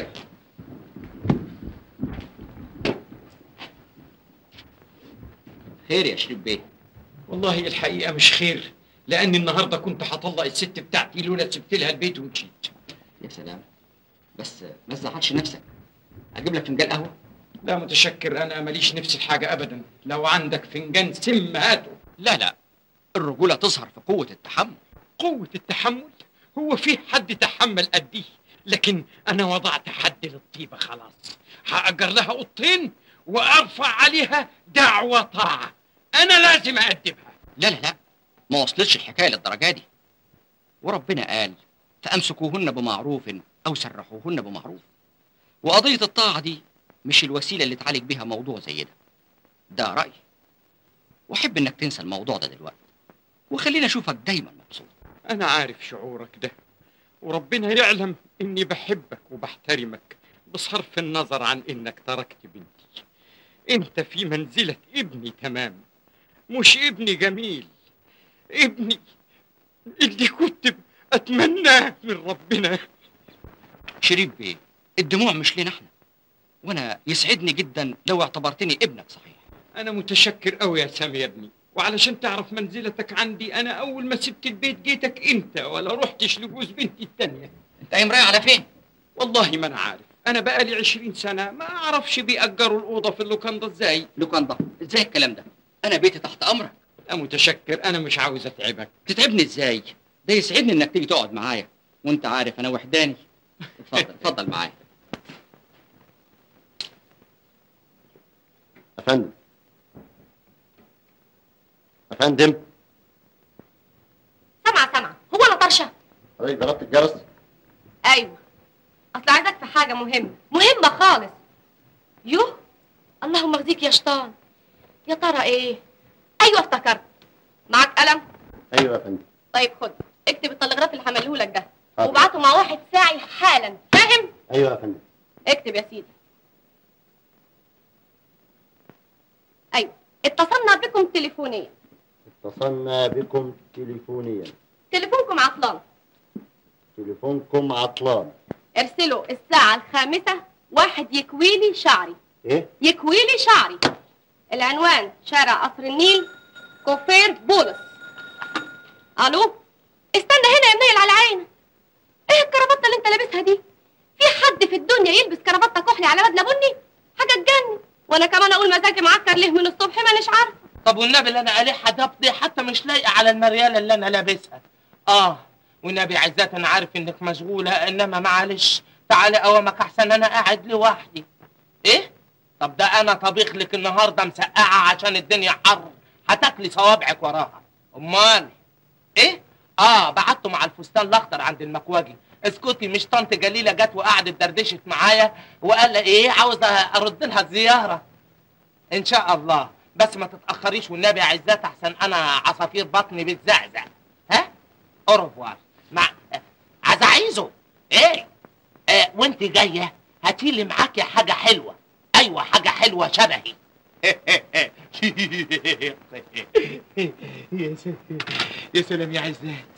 Speaker 1: خير يا شريف بيه
Speaker 3: والله الحقيقه مش خير لاني النهارده كنت هطلق الست بتاعتي لولا سبت لها البيت ومشيت
Speaker 1: يا سلام بس ما تزعلش نفسك اجيب لك فنجان قهوه
Speaker 3: لا متشكر انا ماليش نفس الحاجه ابدا لو عندك فنجان سم هاته
Speaker 1: لا لا الرجوله تظهر في قوه التحمل
Speaker 3: قوه التحمل هو في حد تحمل قديه لكن انا وضعت حد للطيبه خلاص هاجر لها اوضتين وارفع عليها دعوه طاعه انا لازم اادبها
Speaker 1: لا لا لا ما وصلتش الحكايه للدرجه دي وربنا قال فامسكوهن بمعروف او سرحوهن بمعروف وقضيه الطاعه دي مش الوسيله اللي تعالج بيها موضوع زي ده ده رايي واحب انك تنسى الموضوع ده دلوقتي وخليني اشوفك دايما مبسوط
Speaker 3: انا عارف شعورك ده وربنا يعلم اني بحبك وبحترمك بصرف النظر عن انك تركت بنتي انت في منزله ابني تمام مش ابني جميل ابني اللي كنت اتمناه من ربنا
Speaker 1: شريف بيه الدموع مش لنا احنا وانا يسعدني جدا لو اعتبرتني ابنك صحيح
Speaker 3: انا متشكر قوي يا سامي يا ابني وعلشان تعرف منزلتك عندي انا اول ما سبت البيت جيتك انت ولا رحتش لجوز بنتي التانية
Speaker 1: انت قايم رايح على فين
Speaker 3: والله ما انا عارف انا بقالي عشرين سنة ما اعرفش بيأجروا الأوضة في اللوكاندا ازاي
Speaker 1: لوكاندا ازاي الكلام ده انا بيتي تحت امرك
Speaker 3: انا متشكر انا مش عاوز اتعبك
Speaker 1: تتعبني ازاي ده يسعدني انك تيجي تقعد معايا وانت عارف انا وحداني اتفضل اتفضل معايا
Speaker 7: يا فندم يا فندم
Speaker 6: سامعة سامعة هو أنا طرشة
Speaker 7: حضرتك ضربت الجرس
Speaker 6: أيوة أصل عايزك في حاجة مهمة مهمة خالص يوه اللهم اخزيك يا شيطان يا ترى إيه أيوة افتكرت معاك قلم
Speaker 7: ايوه يا فندم
Speaker 6: طيب خد اكتب التلغراف اللي هملهولك ده
Speaker 7: حاضر.
Speaker 6: وابعته مع واحد ساعي حالا فاهم
Speaker 7: ايوه يا فندم
Speaker 6: اكتب يا سيدي ايوه اتصلنا بكم تليفونيا
Speaker 7: اتصلنا بكم تليفونيا
Speaker 6: تليفونكم عطلان
Speaker 7: تليفونكم عطلان
Speaker 6: ارسلوا الساعة الخامسة واحد يكويلي شعري
Speaker 7: ايه
Speaker 6: يكويلي شعري العنوان شارع قصر النيل كوفير بولس الو استنى هنا يا منيل على عينك ايه الكرافته اللي انت لابسها دي في حد في الدنيا يلبس كرافته كحلي على بدله بني حاجه تجنن وانا كمان اقول مزاجي معكر ليه من الصبح مانيش عارفه
Speaker 13: طب والنبي اللي انا قالحها ده حتى مش لايقه على المرياله اللي انا لابسها اه والنبي عزات انا عارف انك مشغوله انما معلش تعالي اوامك احسن انا قاعد لوحدي ايه طب ده انا طبيخ لك النهارده مسقعه عشان الدنيا حر هتاكلي صوابعك وراها امال ايه اه بعته مع الفستان الاخضر عند المكواجي اسكتي مش طنط جليله جت وقعدت دردشت معايا وقال لي ايه عاوز ارد لها الزياره ان شاء الله بس ما تتاخريش والنبي يا عزات احسن انا عصافير بطني بتزعزع ها اوروفوار مع عزعيزو ايه آه وانت جايه هاتي لي معاكي حاجه حلوه ايوه حاجه حلوه شبهي يا سلام يا سلام يا عزات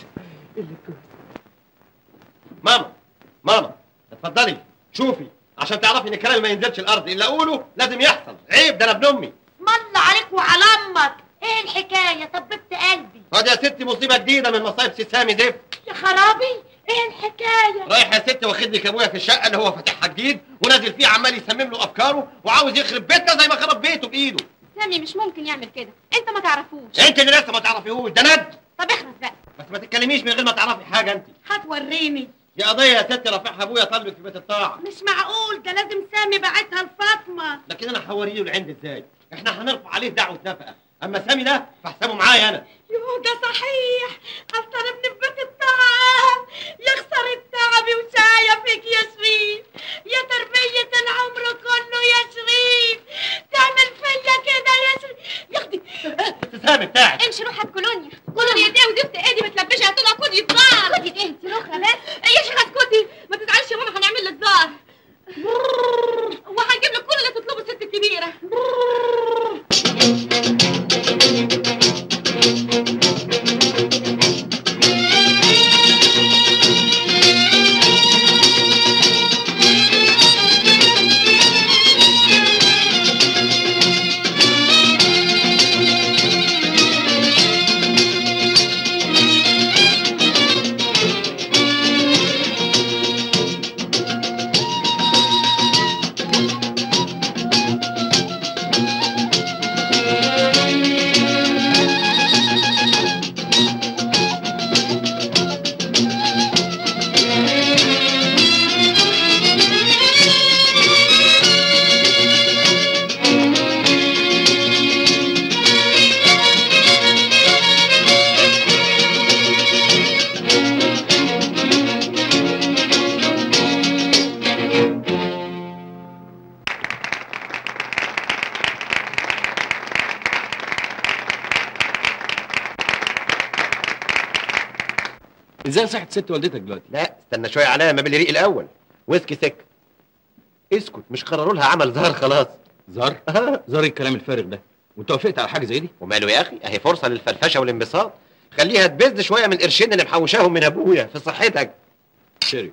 Speaker 7: ماما ماما اتفضلي شوفي عشان تعرفي ان كلامي ما ينزلش الارض اللي اقوله لازم يحصل عيب ده انا ابن امي
Speaker 2: مل عليك وعلى امك ايه الحكايه طببت قلبي
Speaker 7: خد يا ستي مصيبه جديده من مصايب سي سامي زفت
Speaker 2: يا خرابي ايه الحكايه
Speaker 7: رايح يا ستي واخد لك ابويا في الشقه اللي هو فاتحها جديد ونازل فيه عمال يسمم له افكاره وعاوز يخرب بيتنا زي ما خرب بيته بايده
Speaker 6: سامي مش ممكن يعمل كده انت ما تعرفوش
Speaker 7: انت اللي لسه ما تعرفيهوش ده ند
Speaker 6: طب اخلص بقى
Speaker 7: بس ما تتكلميش من غير ما تعرفي حاجه انت
Speaker 2: هتوريني
Speaker 7: دي قضيه يا ستي رافعها ابويا طالبك في بيت الطاعه
Speaker 2: مش معقول ده لازم سامي بعتها لفاطمه
Speaker 7: لكن انا هوريه العند ازاي احنا هنرفع عليه دعوه نفقه اما سامي ده فحسابه معايا انا
Speaker 2: يوه ده صحيح هضطربني في بيت الطعام يخسر التعبي وشاية فيك يا شريف يا تربية العمر كله يا شريف تعمل فيا كده يا شريف يا اختي
Speaker 7: سامي بتاعك
Speaker 6: امشي روح هات كولونيا كولونيا دي وزفت ايدي متلبشه هتطلع كودي الظهر كودي ايه انت روخه بس يا شيخه اسكتي ما تزعلش يا ماما هنعمل لك ظهر وهنجيب لك كل اللي تطلبه الست الكبيره
Speaker 8: ازاي صحة ست والدتك دلوقتي؟
Speaker 7: لا استنى شويه عليا ما بالريق الاول ويسكي سك اسكت مش قرروا لها عمل ظهر خلاص
Speaker 8: زار؟ زار الكلام الفارغ ده وانت وافقت على حاجه زي دي؟
Speaker 7: وماله يا اخي اهي فرصه للفرفشه والانبساط خليها تبز شويه من القرشين اللي محوشاهم من ابويا في صحتك
Speaker 8: شيري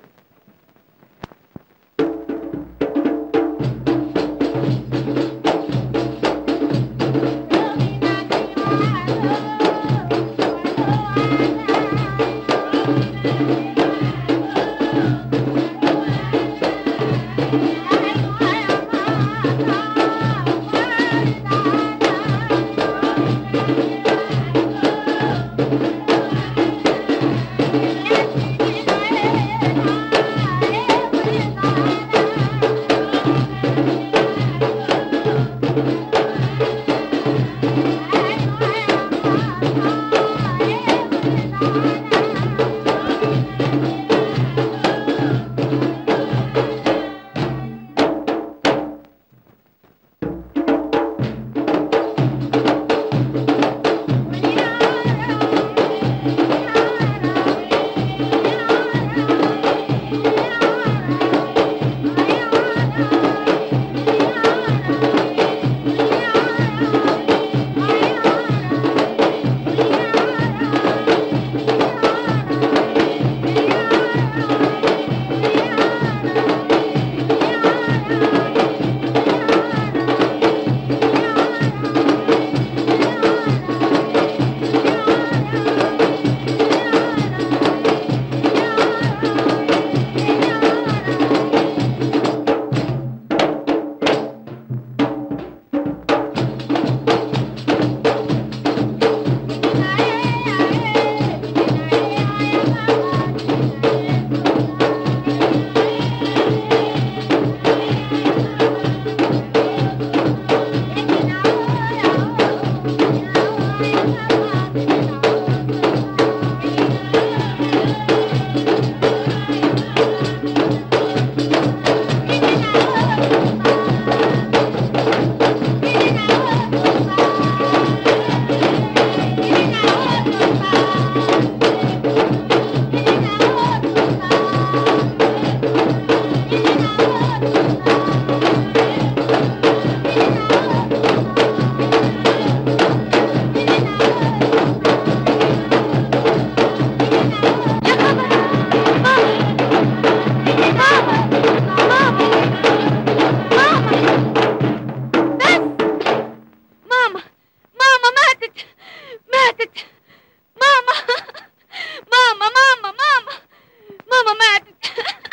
Speaker 6: ماما ماتت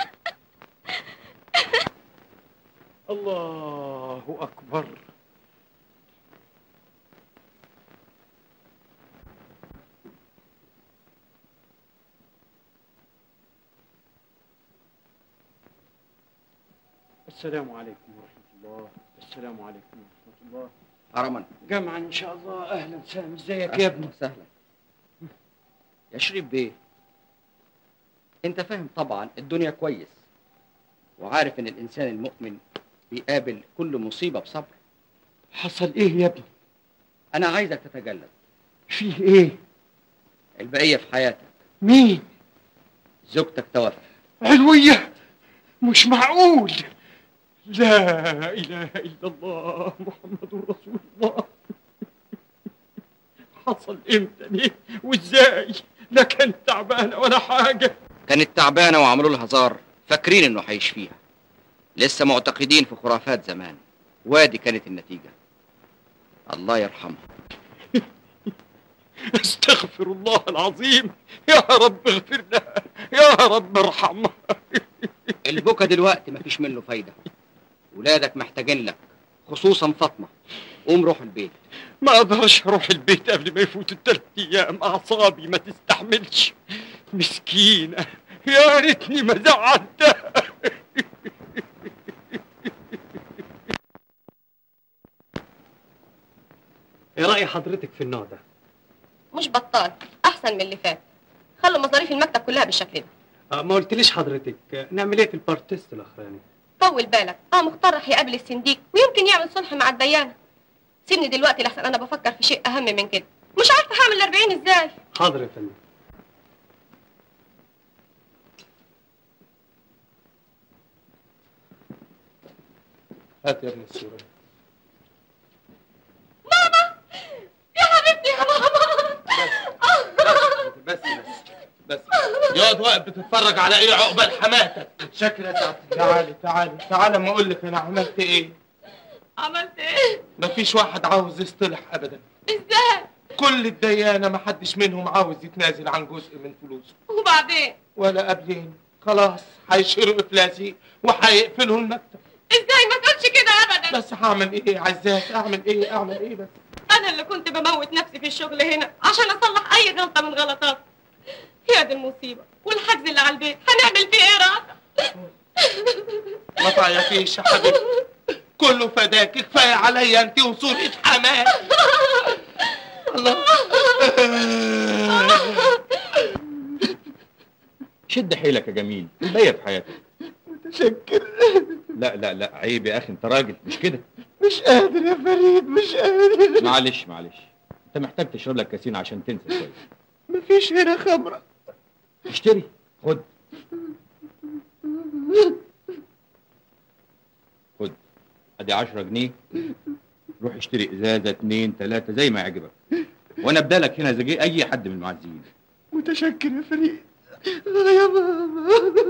Speaker 3: الله أكبر السلام عليكم ورحمة الله السلام عليكم ورحمة الله
Speaker 1: هرما
Speaker 3: جمعا إن شاء الله أهلا سامي ازيك يا ابني
Speaker 1: سهلا يا شريف بيه انت فاهم طبعا الدنيا كويس وعارف ان الانسان المؤمن بيقابل كل مصيبه بصبر
Speaker 3: حصل ايه يا ابني
Speaker 1: انا عايزك تتجلد
Speaker 3: فيه ايه
Speaker 1: البقيه في حياتك
Speaker 3: مين
Speaker 1: زوجتك توفى
Speaker 3: علوية مش معقول لا إله إلا الله محمد رسول الله حصل امتى ليه وازاي لا كانت تعبانة ولا حاجة
Speaker 1: كانت تعبانه وعملوا لها زار فاكرين انه هيشفيها لسه معتقدين في خرافات زمان وادي كانت النتيجه الله يرحمها
Speaker 3: استغفر الله العظيم يا رب اغفر لها يا رب ارحمها
Speaker 1: البكا دلوقتي مفيش منه فايده ولادك محتاجين لك خصوصا فاطمه قوم روح البيت
Speaker 3: ما اقدرش اروح البيت قبل ما يفوت الثلاث ايام اعصابي ما تستحملش مسكينه يا ريتني ما زعلتها
Speaker 16: ايه رأي حضرتك في النوع ده؟
Speaker 6: مش بطال احسن من اللي فات خلوا مصاريف المكتب كلها بالشكل ده
Speaker 16: آه ما قلتليش حضرتك آه، نعمل ايه في البارتيست الاخراني؟
Speaker 6: طول بالك اه مختار راح يقابل السنديك ويمكن يعمل صلح مع الديانه سيبني دلوقتي لحسن انا بفكر في شيء اهم من كده مش عارفه هعمل الأربعين ازاي
Speaker 16: حاضر يا فندم
Speaker 4: هات يا ابني الصورة
Speaker 6: يا حبيبتي يا ماما
Speaker 4: بس بس بس يقعد واقف بتتفرج على ايه عقبال حماتك
Speaker 13: شكرا يا سعادة
Speaker 4: تعالي تعالي تعالي اما اقول لك انا عملت ايه
Speaker 6: عملت ايه
Speaker 4: مفيش واحد عاوز يصطلح ابدا
Speaker 6: ازاي
Speaker 4: كل الديانه ما حدش منهم عاوز يتنازل عن جزء من فلوسه
Speaker 6: وبعدين
Speaker 4: ولا قبلين خلاص هيشيروا افلاسي وهيقفلوا المكتب
Speaker 6: ازاي ما تقولش كده ابدا
Speaker 4: بس هعمل ايه عزاك اعمل ايه اعمل ايه بس
Speaker 6: انا اللي كنت بموت نفسي في الشغل هنا عشان اصلح اي غلطه من غلطاتي يا دي المصيبه والحجز اللي على البيت هنعمل فيه ايه راسا
Speaker 4: ما تعيطيش يا حبيبتي كله فداك كفايه عليا انت وصورة حماه الله
Speaker 3: شد حيلك يا جميل الباقية في حياتك
Speaker 4: متشكر
Speaker 3: لا لا لا عيب يا اخي انت راجل مش كده
Speaker 4: مش قادر يا فريد مش قادر
Speaker 3: معلش معلش انت محتاج تشرب لك كاسين عشان تنسى شويه
Speaker 4: مفيش هنا خمره
Speaker 3: اشتري خد خد ادي 10 جنيه روح اشتري ازازه اتنين تلاته زي ما يعجبك وانا ابدالك هنا زي اي حد من المعزين
Speaker 4: متشكر يا فريد يا ماما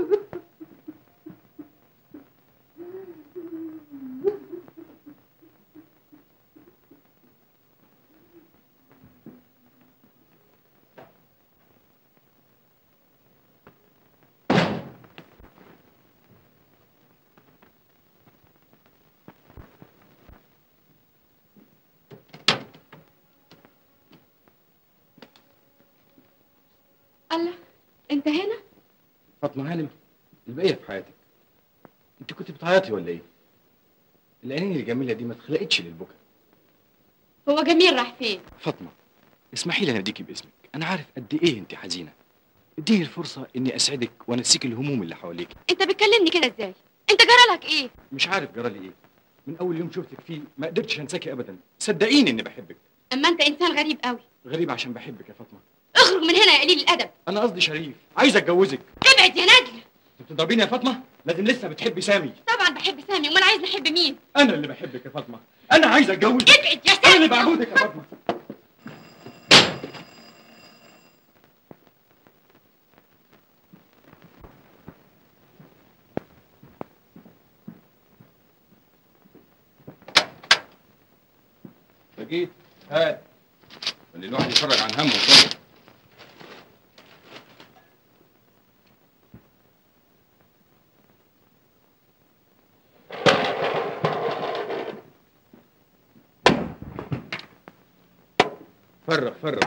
Speaker 6: الله انت هنا
Speaker 3: فاطمه هانم الباقيه في حياتك انت كنت بتعيطي ولا ايه العينين الجميله دي ما اتخلقتش للبكا
Speaker 6: هو جميل راح فين
Speaker 17: فاطمه اسمحي لي اناديكي باسمك انا عارف قد ايه انت حزينه اديني الفرصه اني اسعدك وانسيك الهموم اللي حواليك
Speaker 6: انت بتكلمني كده ازاي انت جرى لك ايه
Speaker 17: مش عارف جرالي ايه من اول يوم شفتك فيه ما قدرتش انساكي ابدا صدقيني اني بحبك
Speaker 6: اما انت انسان غريب قوي
Speaker 17: غريب عشان بحبك يا فاطمه
Speaker 6: اخرج من هنا يا قليل الادب
Speaker 17: انا قصدي شريف عايز اتجوزك
Speaker 6: ابعد يا نجل
Speaker 17: انت بتضربيني يا فاطمه لازم لسه بتحبي سامي
Speaker 6: طبعا بحب سامي امال عايز نحب مين
Speaker 17: انا اللي بحبك يا فاطمه انا عايز اتجوزك
Speaker 6: ابعد يا
Speaker 17: انا اللي
Speaker 6: سامي
Speaker 17: بعبودك يا فاطمه
Speaker 3: جيت هات خلي الواحد يتفرج عن همه شويه فرغ فرغ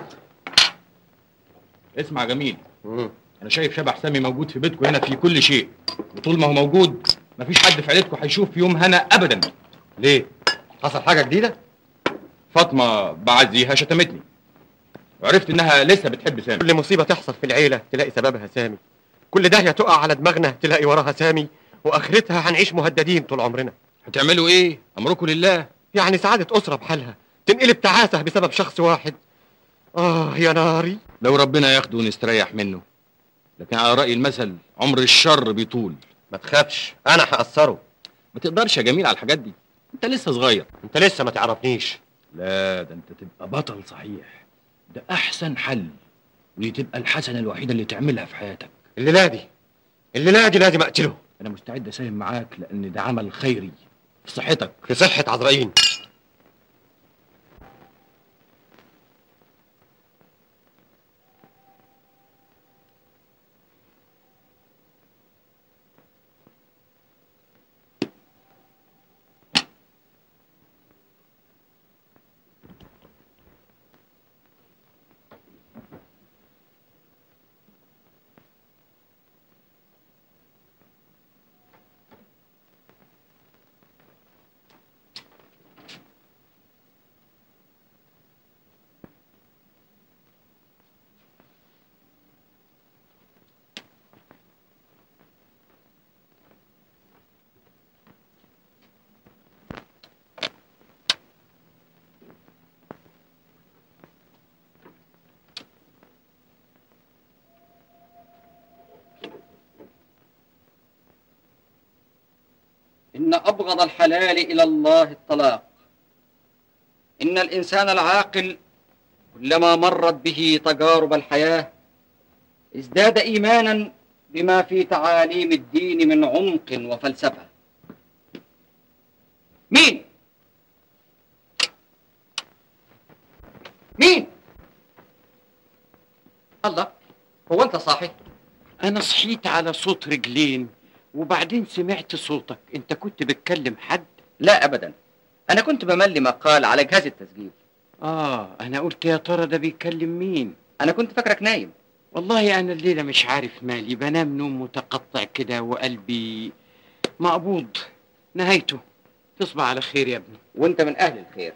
Speaker 3: اسمع جميل انا شايف شبح سامي موجود في بيتكم هنا في كل شيء وطول ما هو موجود مفيش حد في عيلتكم هيشوف يوم هنا ابدا
Speaker 10: ليه حصل حاجه جديده
Speaker 3: فاطمه بعزيها شتمتني وعرفت انها لسه بتحب سامي
Speaker 10: كل مصيبه تحصل في العيله تلاقي سببها سامي كل داهيه تقع على دماغنا تلاقي وراها سامي واخرتها هنعيش مهددين طول عمرنا
Speaker 3: هتعملوا ايه امركم لله
Speaker 10: يعني سعاده اسره بحالها تنقلب تعاسه بسبب شخص واحد اه يا ناري
Speaker 3: لو ربنا ياخده ونستريح منه لكن على راي المثل عمر الشر بيطول
Speaker 10: ما تخافش انا هقصره
Speaker 3: ما تقدرش يا جميل على الحاجات دي انت لسه صغير
Speaker 10: انت لسه ما تعرفنيش
Speaker 3: لا ده انت تبقى بطل صحيح ده احسن حل ودي تبقى الحسنه الوحيده اللي تعملها في حياتك
Speaker 10: الليله دي الليله دي لازم اقتله
Speaker 3: انا مستعد اساهم معاك لان ده عمل خيري في صحتك
Speaker 10: في صحه عزرائيل
Speaker 1: إن أبغض الحلال إلى الله الطلاق إن الإنسان العاقل كلما مرت به تجارب الحياة ازداد إيمانا بما في تعاليم الدين من عمق وفلسفة مين؟ مين؟ الله هو أنت صاحي؟
Speaker 3: انا صحيت على صوت رجلين وبعدين سمعت صوتك انت كنت بتكلم حد
Speaker 1: لا أبدا أنا كنت بملي مقال على جهاز التسجيل
Speaker 3: اه انا قلت يا ترى ده بيكلم مين
Speaker 1: أنا كنت فاكرك نايم
Speaker 3: والله انا الليله مش عارف مالي بنام نوم متقطع كده وقلبي مقبوض نهايته تصبح على خير يا ابني
Speaker 1: وأنت من أهل الخير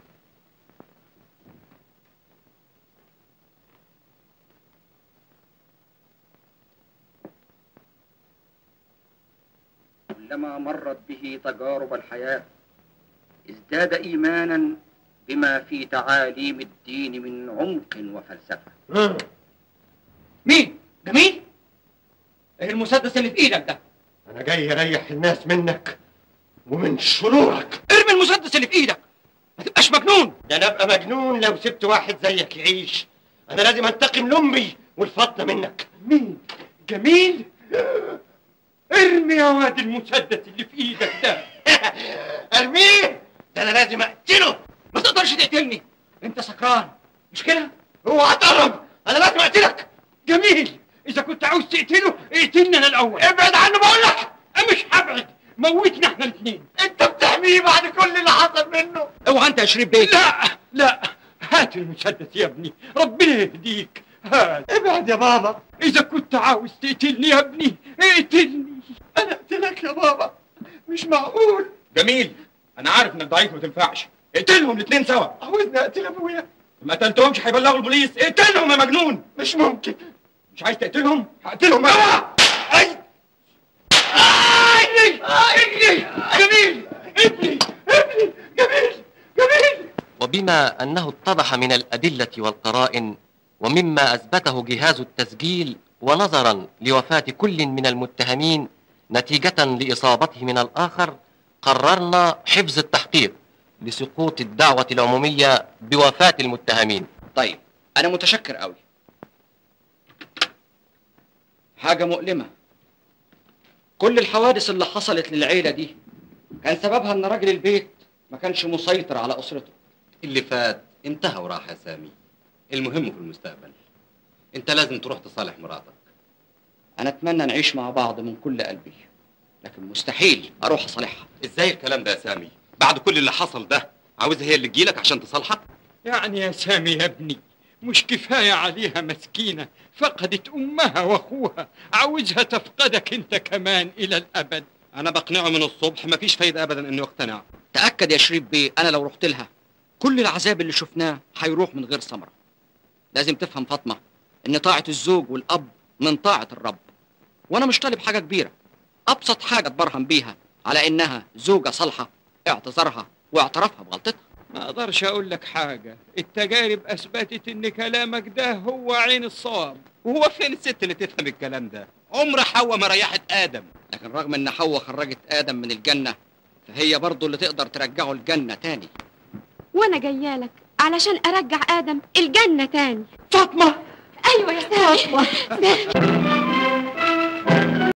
Speaker 1: كلما مرت به تجارب الحياة ازداد إيمانا بما في تعاليم الدين من عمق وفلسفة مين؟ جميل؟ ايه المسدس اللي في ايدك ده؟
Speaker 10: انا جاي اريح الناس منك ومن شرورك
Speaker 1: ارمي المسدس اللي في ايدك ما تبقاش مجنون
Speaker 10: ده انا ابقى مجنون لو سبت واحد زيك يعيش انا لازم انتقم لامي والفاطمه منك
Speaker 3: مين؟ جميل؟ ارمي يا واد المسدس اللي في ايدك ده
Speaker 10: ارميه ده انا لازم اقتله
Speaker 1: ما تقدرش تقتلني انت سكران مش كده؟
Speaker 10: اوعى تقرب انا لازم اقتلك
Speaker 3: جميل اذا كنت عاوز تقتله اقتلني انا الاول
Speaker 10: ابعد عنه بقول لك
Speaker 3: مش هبعد موتنا احنا الاثنين
Speaker 10: انت بتحميه بعد كل اللي حصل منه
Speaker 1: اوعى انت يا شريف بيك
Speaker 3: لا لا هات المسدس يا ابني ربنا يهديك هات
Speaker 10: ابعد يا بابا
Speaker 3: اذا كنت عاوز تقتلني يا ابني اقتلني
Speaker 10: انا اقتلك يا بابا مش معقول
Speaker 3: جميل انا عارف انك ضعيف ما تنفعش اقتلهم الاثنين سوا
Speaker 10: عاوزني اقتل ابويا
Speaker 3: ما قتلتهمش هيبلغوا البوليس اقتلهم يا مجنون
Speaker 10: مش ممكن
Speaker 3: مش عايز تقتلهم هقتلهم بقى
Speaker 10: اي
Speaker 3: ابني ابني جميل ابني ابني جميل جميل
Speaker 18: وبما أنه اتضح من الأدلة والقرائن ومما أثبته جهاز التسجيل ونظرا لوفاة كل من المتهمين نتيجة لإصابته من الآخر قررنا حفظ التحقيق لسقوط الدعوة العمومية بوفاة المتهمين
Speaker 1: طيب انا متشكر قوي حاجة مؤلمة كل الحوادث اللي حصلت للعيلة دي كان سببها ان راجل البيت ما كانش مسيطر على اسرته
Speaker 7: اللي فات انتهى وراح يا سامي المهم في المستقبل انت لازم تروح تصالح مراتك
Speaker 1: انا اتمنى نعيش مع بعض من كل قلبي لكن مستحيل اروح اصالحها
Speaker 7: ازاي الكلام ده يا سامي بعد كل اللي حصل ده عاوزها هي اللي تجيلك عشان تصالحك
Speaker 3: يعني يا سامي يا ابني مش كفاية عليها مسكينة فقدت أمها وأخوها عاوزها تفقدك أنت كمان إلى الأبد
Speaker 10: انا بقنعه من الصبح مفيش فايده ابدا انه يقتنع
Speaker 1: تأكد يا شريف بيه أنا لو رحت لها كل العذاب اللي شفناه هيروح من غير ثمرة لازم تفهم فاطمة إن طاعة الزوج والأب من طاعة الرب وأنا مش طالب حاجة كبيرة أبسط حاجة تبرهن بيها على إنها زوجة صالحة اعتذارها واعترافها بغلطتها
Speaker 3: ما أقدرش أقول لك حاجة التجارب أثبتت إن كلامك ده هو عين الصواب
Speaker 10: وهو فين الست اللي تفهم الكلام ده عمر حواء ما ريحت ادم
Speaker 1: لكن رغم إن حواء خرجت آدم من الجنة فهي برضه اللي تقدر ترجعه الجنة تاني
Speaker 6: وانا جايالك علشان ارجع ادم الجنه تاني
Speaker 1: فاطمه
Speaker 6: ايوه يا سامي